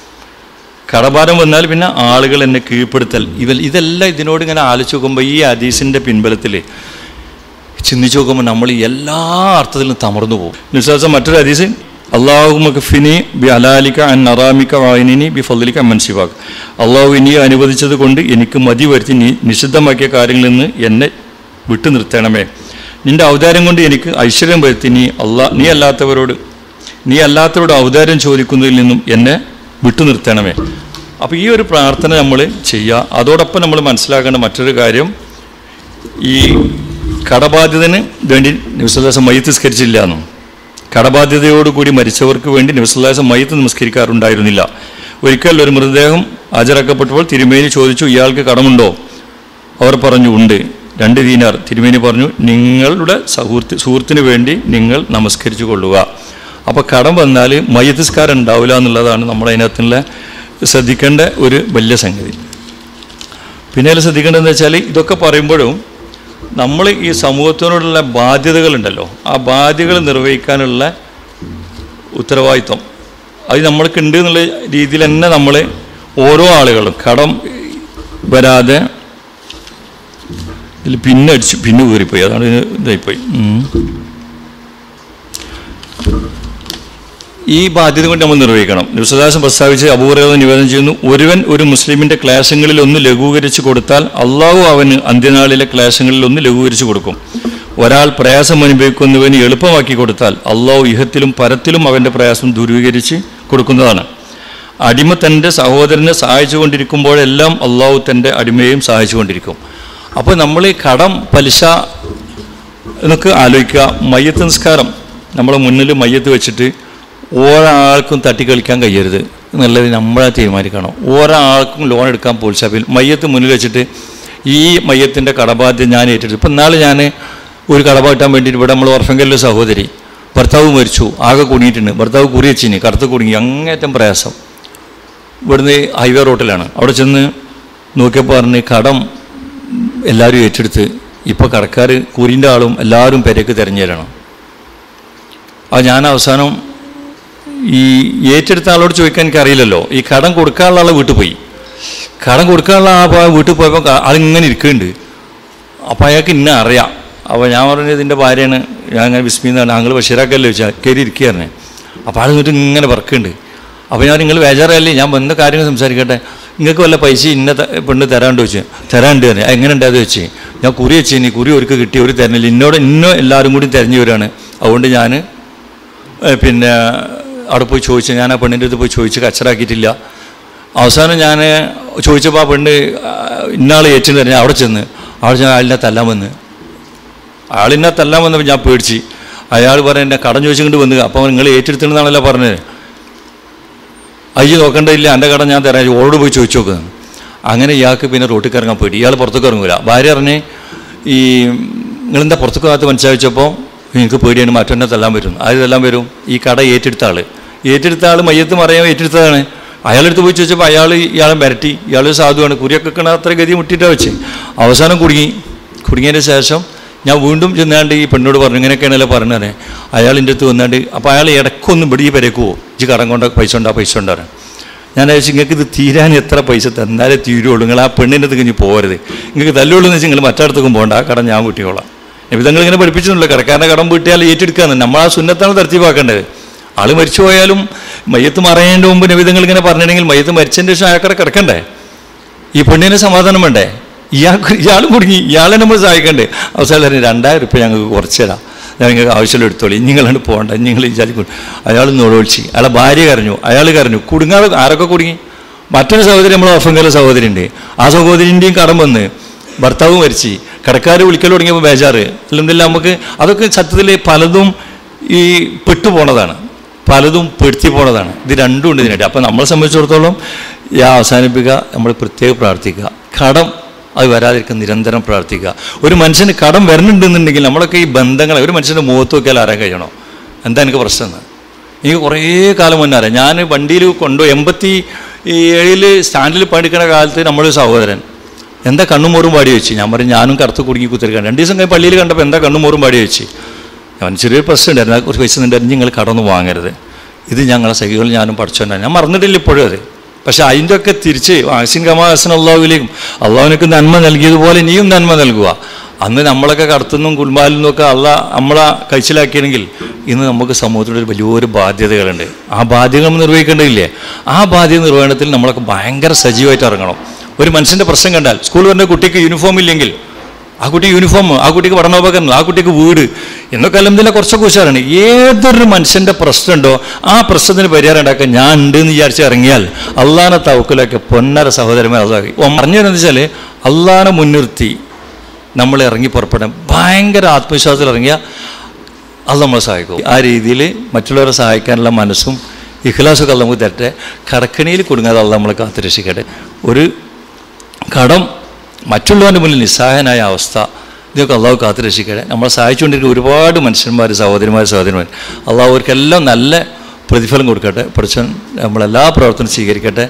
കടഭാരം വന്നാൽ പിന്നെ ആളുകൾ എന്നെ കീഴ്പ്പെടുത്തൽ ഇവ ഇതെല്ലാം ഇതിനോട് ഇങ്ങനെ ആലോചിച്ച് നോക്കുമ്പോൾ ഈ ഹദീസിൻ്റെ പിൻബലത്തിൽ ചിന്തിച്ച് നോക്കുമ്പോൾ നമ്മൾ എല്ലാ അർത്ഥത്തിലും തമർന്നു പോകും നിശ്വാസം മറ്റൊരു ഹദീസ് അള്ളാഹുമഖിനി ബി അലാലിക്ക അൻ നറാമിക്ക വായനിനി ബി ഫലിക്ക മൻസിവാഖ് അള്ളാഹു ഇനി അനുവദിച്ചത് കൊണ്ട് എനിക്ക് മതി വരുത്തി നീ നിഷിദ്ധമാക്കിയ കാര്യങ്ങളിൽ നിന്ന് എന്നെ വിട്ടു നിർത്തണമേ നിന്റെ ഔദാര്യം കൊണ്ട് എനിക്ക് ഐശ്വര്യം വരുത്തി നീ അള്ളാ നീ അല്ലാത്തവരോട് നീ അല്ലാത്തവരോട് ഔദാര്യം ചോദിക്കുന്നതിൽ നിന്നും എന്നെ വിട്ടു നിർത്തണമേ അപ്പോൾ ഈ ഒരു പ്രാർത്ഥന നമ്മൾ ചെയ്യുക അതോടൊപ്പം നമ്മൾ മനസ്സിലാക്കേണ്ട മറ്റൊരു കാര്യം ഈ കടബാധ്യതന് വേണ്ടി നിവസല്ലാസം മയ്യത്ത് നിസ്കരിച്ചില്ല എന്നും കടബാധ്യതയോടുകൂടി മരിച്ചവർക്ക് വേണ്ടി നിവസല്ലാസം മയ്യത്ത് നമസ്കരിക്കാറുണ്ടായിരുന്നില്ല ഒരിക്കൽ ഒരു മൃതദേഹം ഹാജരാക്കപ്പെട്ടപ്പോൾ തിരുമേനി ചോദിച്ചു ഇയാൾക്ക് കടമുണ്ടോ അവർ പറഞ്ഞു ഉണ്ട് രണ്ട് ദീനാർ തിരുമേനി പറഞ്ഞു നിങ്ങളുടെ സുഹൃത്ത് സുഹൃത്തിന് വേണ്ടി നിങ്ങൾ നമസ്കരിച്ചു കൊള്ളുക അപ്പോൾ കടം വന്നാൽ മയ്യത്തിസ്കാരം ഉണ്ടാവില്ല എന്നുള്ളതാണ് നമ്മൾ അതിനകത്തുള്ള ശ്രദ്ധിക്കേണ്ട ഒരു വലിയ സംഗതി പിന്നെ അതിൽ ശ്രദ്ധിക്കേണ്ടതെന്ന് വെച്ചാൽ ഇതൊക്കെ പറയുമ്പോഴും നമ്മൾ ഈ സമൂഹത്തിനോടുള്ള ബാധ്യതകളുണ്ടല്ലോ ആ ബാധ്യതകൾ നിർവഹിക്കാനുള്ള ഉത്തരവാദിത്വം അത് നമ്മൾക്ക് ഉണ്ട് എന്നുള്ള രീതിയിൽ തന്നെ നമ്മൾ ഓരോ ആളുകളും കടം വരാതെ ഇതിൽ പിന്നെ അടിച്ചു പിന്നെ കയറിപ്പോയി അതാണ് ഇതിന് ഇതായിപ്പോയി ഉം. ഈ ബാധ്യത കൊണ്ട് നമ്മൾ നിർവഹിക്കണം നിർസദാസം പ്രസ്താവിച്ച് അപൂർവത നിവേദനം ചെയ്യുന്നു ഒരുവൻ ഒരു മുസ്ലിമിന്റെ ക്ലേശങ്ങളിൽ ഒന്ന് ലഘൂകരിച്ച് കൊടുത്താൽ അള്ളാഹു അവന് അന്ത്യനാളിലെ ക്ലേശങ്ങളിൽ ഒന്ന് ലഘൂകരിച്ച് കൊടുക്കും ഒരാൾ പ്രയാസം അനുഭവിക്കുന്നവന് എളുപ്പമാക്കി കൊടുത്താൽ അള്ളാഹു ഇഹത്തിലും പരത്തിലും അവൻ്റെ പ്രയാസം ദൂരീകരിച്ച് കൊടുക്കുന്നതാണ് അടിമ തൻ്റെ സഹോദരനെ സഹായിച്ചുകൊണ്ടിരിക്കുമ്പോഴെല്ലാം അള്ളാഹു തൻ്റെ അടിമയെയും സഹായിച്ചുകൊണ്ടിരിക്കും അപ്പോൾ നമ്മൾ ഈ കടം പലിശ എന്നൊക്കെ ആലോചിക്കുക മയ്യത്ത് നിസ്കാരം നമ്മളെ മുന്നിൽ മയ്യത്ത് വെച്ചിട്ട് ഒരാൾക്കും തട്ടിക്കളിക്കാൻ കഴിയരുത് എന്നുള്ളത് നമ്മളെ തീരുമാനിക്കണം ഒരാൾക്കും ലോൺ എടുക്കാൻ പ്രോത്സാഹിപ്പിൽ മയ്യത്ത് മുന്നിൽ വെച്ചിട്ട് ഈ മയ്യത്തിൻ്റെ കടബാധ്യത ഞാൻ ഏറ്റെടുത്തു ഇപ്പം നാളെ ഞാൻ ഒരു കടബ കിട്ടാൻ വേണ്ടിയിട്ട് ഇവിടെ നമ്മൾ ഓർഫങ്കലിലെ സഹോദരി ഭർത്താവ് മരിച്ചു ആകെ കുടുങ്ങിയിട്ടുണ്ട് ഭർത്താവ് കുറി വെച്ചിന് കറുത്ത് കുടുങ്ങി അങ്ങേറ്റം പ്രയാസം ഇവിടുന്ന് ഹൈവേ റോട്ടിലാണ് അവിടെ ചെന്ന് നോക്കിയപ്പോൾ പറഞ്ഞ് കടം എല്ലാവരും ഏറ്റെടുത്ത് ഇപ്പോൾ കടക്കാർ കൂരിൻ്റെ ആളും എല്ലാവരും പെരക്ക് തിരഞ്ഞു തരണം അത് ഞാൻ അവസാനം ഈ ഏറ്റെടുത്ത ആളോട് ചോദിക്കാൻ എനിക്കറിയില്ലല്ലോ ഈ കടം കൊടുക്കാനുള്ള ആളെ വീട്ടിൽ പോയി കടം കൊടുക്കാനുള്ള ആ പോ- വീട്ടിൽ പോയപ്പോൾ ക- ആളിങ്ങനെ ഇരിക്കുന്നുണ്ട് അപ്പോൾ അയാൾക്ക് ഇന്നെ അറിയാം അപ്പോൾ ഞാൻ പറഞ്ഞത് ഇതിൻ്റെ ഭാര്യയാണ് ഞാൻ അങ്ങനെ വിസ്മിന്നാണ് ഞങ്ങൾ ബഷീറാക്കല്ലേ ചോദിച്ചാൽ കയറി ഇരിക്കുകയായിരുന്നേ അപ്പോൾ ആൾ എന്നിട്ട് ഇങ്ങനെ വർക്കുണ്ട് അപ്പോൾ ഞാൻ നിങ്ങൾ ബേജാറല്ലേ ഞാൻ വന്ന കാര്യങ്ങൾ സംസാരിക്കട്ടെ നിങ്ങൾക്ക് വല്ല പൈസ ഇന്ന ത- പെണ്ണ് തരാണ്ട് വെച്ച് തരാണ്ട് തന്നെ എങ്ങനെ ഉണ്ടായത് വെച്ച് ഞാൻ കുറി വെച്ച് ഇനി കുറി ഒരുക്ക് കിട്ടി ഒരു തരണില്ല ഇന്നോട് ഇന്നോ എല്ലാവരും കൂടി തിരഞ്ഞു വരികയാണ് അതുകൊണ്ട് ഞാൻ പിന്നെ അവിടെ പോയി ചോദിച്ചു ഞാൻ ആ പെണ്ണിൻ്റെ അടുത്ത് പോയി ചോദിച്ച് കച്ചറാക്കിയിട്ടില്ല അവസാനം ഞാൻ ചോദിച്ചപ്പോൾ ആ പെണ്ണ് ആ, ഇന്നാൾ ഏറ്റിന് തന്നെ അവിടെ ചെന്ന് അവിടെ ചെന്ന് ആളിനെ തല്ലാൻ വന്ന് ആളിനെ തല്ലാൻ വന്നപ്പോൾ ഞാൻ പേടിച്ച് അയാൾ പറയാൻ എന്നെ കടം ചോദിച്ചുകൊണ്ട് വന്ന് അപ്പോൾ നിങ്ങൾ ഏറ്റെടുത്തിണെന്നാണല്ലോ പറഞ്ഞത് അയ്യോ നോക്കണ്ടില്ല എൻ്റെ കടം ഞാൻ തരാം ഓളോട് പോയി ചോദിച്ചു നോക്കുക അങ്ങനെ ഇയാൾക്ക് പിന്നെ റോട്ടിൽ ഇറങ്ങാൻ പേടി ഇയാൾ പുറത്തേക്ക് ഇറങ്ങൂല ഭാര്യ പറഞ്ഞ് ഈ നിങ്ങളെന്താ പുറത്തേക്ക് കാത്ത് മനസ്സിലാച്ചപ്പോൾ എനിക്ക് പേടിയാണ് മറ്റൊന്നെ തല്ലാൻ വരും ആര് തല്ലാൻ വരും ഈ കട ഏറ്റെടുത്ത ആൾ ഏറ്റെടുത്ത ആൾ മയ്യത്ത് മറിയാൻ ഏറ്റെടുത്തതാണ് അയാളെടുത്ത് പോയി ചോദിച്ചപ്പോൾ അയാൾ ഇയാളെ മിരട്ടി ഇയാൾ സാധുവാണ് കുരിയൊക്കെ കിണ അത്ര ഗതി മുട്ടിയിട്ടാണ് വെച്ച് അവസാനം കുടുങ്ങി കുടുങ്ങിയതിന് ശേഷം ഞാൻ വീണ്ടും ചെന്നാണ്ട് ഈ പെണ്ണോട് പറഞ്ഞു ഇങ്ങനെയൊക്കെയാണല്ലോ പറഞ്ഞത് അയാൾ എൻ്റെ അടുത്ത് വന്നാണ്ട് അപ്പോൾ അയാൾ ഇടയ്ക്കൊന്നും ഇവിടെ ഈ പെരക്ക് പോകും ഇജ്ജ് കടം കൊണ്ട പൈസ ഉണ്ടാ പൈസ ഉണ്ടാറ് ഞാൻ അയച്ചു നിങ്ങൾക്ക് ഇത് തീരാൻ എത്ര പൈസ തന്നാലേ തീരുള്ളൂ നിങ്ങൾ ആ പെണ്ണിൻ്റെ അടുത്ത് കഴിഞ്ഞ് പോകരുത് നിങ്ങൾക്ക് തല്ലുള്ളൂ എന്ന് വെച്ചാൽ നിങ്ങൾ മറ്റടുത്തേക്കും പോകണ്ട ആ കടം ഞാൻ വീട്ടിക്കോളാം നിമിതങ്ങൾ ഇങ്ങനെ പഠിപ്പിച്ചിട്ടുണ്ടല്ലോ കടക്കാരൻ്റെ കടം വീട്ടിയാൽ ഏറ്റെടുക്കാന്ന് നമ്മൾ ആ സുന്നത്താണ് തർത്തീവാക്കേണ്ടത് ആൾ മരിച്ചു പോയാലും മയ്യത്ത് മറയേണ്ട മുമ്പ് നിമിതങ്ങൾ ഇങ്ങനെ പറഞ്ഞിട്ടുണ്ടെങ്കിൽ മയ്യത്ത് മരിച്ചതിൻ്റെ ശേഷം അയാൾക്കടെ കിടക്കണ്ടേ ഈ പെണ്ണിന് സമാധാനം വേണ്ടേ ഇയാൾക്ക് ഇയാൾ കുടുങ്ങി ഇയാളെ നമ്മൾ സഹായിക്കണ്ടേ അവസാനം പറഞ്ഞു രണ്ടായിരം റുപ്യ ഞങ്ങൾക്ക് കുറച്ച് തരാം ഞാൻ നിങ്ങൾക്ക് ആവശ്യമുള്ള എടുത്തോളി നിങ്ങളാണ് പോകണ്ട നിങ്ങൾ വിചാരിക്കും അയാൾ നോളൊഴിച്ച് അയാളെ ഭാര്യ കരഞ്ഞു അയാൾ കരഞ്ഞു കുടുങ്ങാതെ ആരൊക്കെ കുടുങ്ങി മറ്റൊരു സഹോദരി നമ്മൾ ഓഫങ്കല സഹോദരി ഉണ്ട് ആ സഹോദരിൻ്റെയും കടം വന്ന് ഭർത്താവ് മരിച്ച് കടക്കാർ വിളിക്കൽ തുടങ്ങിയപ്പോൾ ബേജാറ് അല്ലെന്നില്ല നമുക്ക് അതൊക്കെ സത്യത്തിൽ പലതും ഈ പെട്ടുപോണതാണ് പലതും പെടുത്തി പോണതാണ് ഇത് രണ്ടും ഉണ്ട് ഇതിനായിട്ട് അപ്പം നമ്മളെ സംബന്ധിച്ചിടത്തോളം ഈ അവസാനിപ്പിക്കുക നമ്മൾ പ്രത്യേകം പ്രാർത്ഥിക്കുക കടം അത് വരാതിരിക്കാൻ നിരന്തരം പ്രാർത്ഥിക്കുക ഒരു മനുഷ്യന് കടം വരണുണ്ടെന്നുണ്ടെങ്കിൽ നമ്മളൊക്കെ ഈ ബന്ധങ്ങളെ ഒരു മനുഷ്യൻ്റെ മുഖത്ത് നോക്കിയാൽ അറിയാൻ കഴിയണോ എന്താ എനിക്ക് പ്രശ്നം എന്ന് എനിക്ക് കുറേ കാലം മുന്നേ അറിയാം ഞാൻ വണ്ടിയിൽ കൊണ്ടു എൺപത്തി ഏഴില് സ്റ്റാൻഡിൽ പണിക്കുന്ന കാലത്ത് നമ്മളൊരു സഹോദരൻ എന്താ കണ്ണുമോറും പാടി വെച്ച് ഞാൻ പറഞ്ഞു ഞാനും കറുത്ത് കുടുങ്ങി കുത്തിരിക്കാൻ രണ്ട് ദിവസം കഴിഞ്ഞ് പള്ളിയിൽ കണ്ടപ്പോൾ എന്താ കണ്ണുമോറും പാടി വെച്ച് അവൻ ചെറിയൊരു പ്രശ്നം ഉണ്ടായിരുന്നു ആ കുറച്ച് പൈസ ഉണ്ടായിരുന്നു നിങ്ങൾ കടന്നു വാങ്ങരുത് ഇത് ഞങ്ങളെ സഖികൾ ഞാനും പഠിച്ചോണ്ടാണ് ഞാൻ മറന്നിട്ടില്ല ഇപ്പോഴും അത് പക്ഷെ അതിൻ്റെ ഒക്കെ തിരിച്ച് വാസിൻ കമാസൻ അള്ളാഹുവിലേക്കും അള്ളാഹുവിനൊക്കെ നന്മ നൽകിയതുപോലെ നീയും നന്മ നൽകുക അന്ന് നമ്മളൊക്കെ കടത്തുനിന്നും കുൽമാലിൽ നിന്നൊക്കെ അള്ള നമ്മളെ കഴിച്ചിലാക്കിയെങ്കിൽ ഇന്ന് നമുക്ക് സമൂഹത്തിൻ്റെ ഒരു വലിയൊരു ബാധ്യതകളുണ്ട് ആ ബാധ്യത നമ്മൾ നിർവഹിക്കേണ്ടതില്ലേ ആ ബാധ്യത നിർവഹണത്തിൽ നമ്മളൊക്കെ ഭയങ്കര സജീവമായിട്ട് ഇറങ്ങണം ഒരു മനുഷ്യൻ്റെ പ്രശ്നം കണ്ടാൽ സ്കൂൾ വരുന്ന കുട്ടിക്ക് യൂണിഫോം ഇല്ലെങ്കിൽ ആ കുട്ടിക്ക് യൂണിഫോം ആ കുട്ടിക്ക് പഠനോപകരണം ആ കുട്ടിക്ക് വീട് എന്നൊക്കെ അല്ലെന്നില്ല കുറച്ചൊക്കെ ഉഷാറാണ് ഏതൊരു മനുഷ്യൻ്റെ പ്രശ്നമുണ്ടോ ആ പ്രശ്നത്തിന് പരിഹാരം ഉണ്ടാക്കാൻ ഞാൻ ഉണ്ട് എന്ന് വിചാരിച്ച് ഇറങ്ങിയാൽ അള്ളാനെ തവക്കലൊക്കെ പൊന്നര സഹോദരന്മാർ അതാക്കി പറഞ്ഞു വരുന്നത് വെച്ചാൽ അള്ളാനെ മുൻനിർത്തി നമ്മൾ ഇറങ്ങി പുറപ്പെടാൻ ഭയങ്കര ആത്മവിശ്വാസത്തിൽ ഇറങ്ങിയാൽ അത് നമ്മളെ സഹായിക്കും ആ രീതിയിൽ മറ്റുള്ളവരെ സഹായിക്കാനുള്ള മനസ്സും ഇഖ്ലാസൊക്കെ അത് നമുക്ക് തരട്ടെ കടക്കണിയിൽ കുടുങ്ങാതെ അത് നമ്മളെ കാത്തുരക്ഷിക്കട്ടെ ഒരു കടം മറ്റുള്ളവൻ്റെ മുന്നിൽ നിസ്സഹായനായ അവസ്ഥ ഇതൊക്കെ അള്ളാഹു കാത്തുരക്ഷിക്കട്ടെ നമ്മളെ സഹായിച്ചുകൊണ്ടിരിക്കുന്ന ഒരുപാട് മനുഷ്യന്മാർ സഹോദരിമാർ സഹോദരന്മാർ അള്ളാഹു അവർക്കെല്ലാം നല്ല പ്രതിഫലം കൊടുക്കട്ടെ പഠിച്ചൻ നമ്മളെല്ലാ പ്രവർത്തനം സ്വീകരിക്കട്ടെ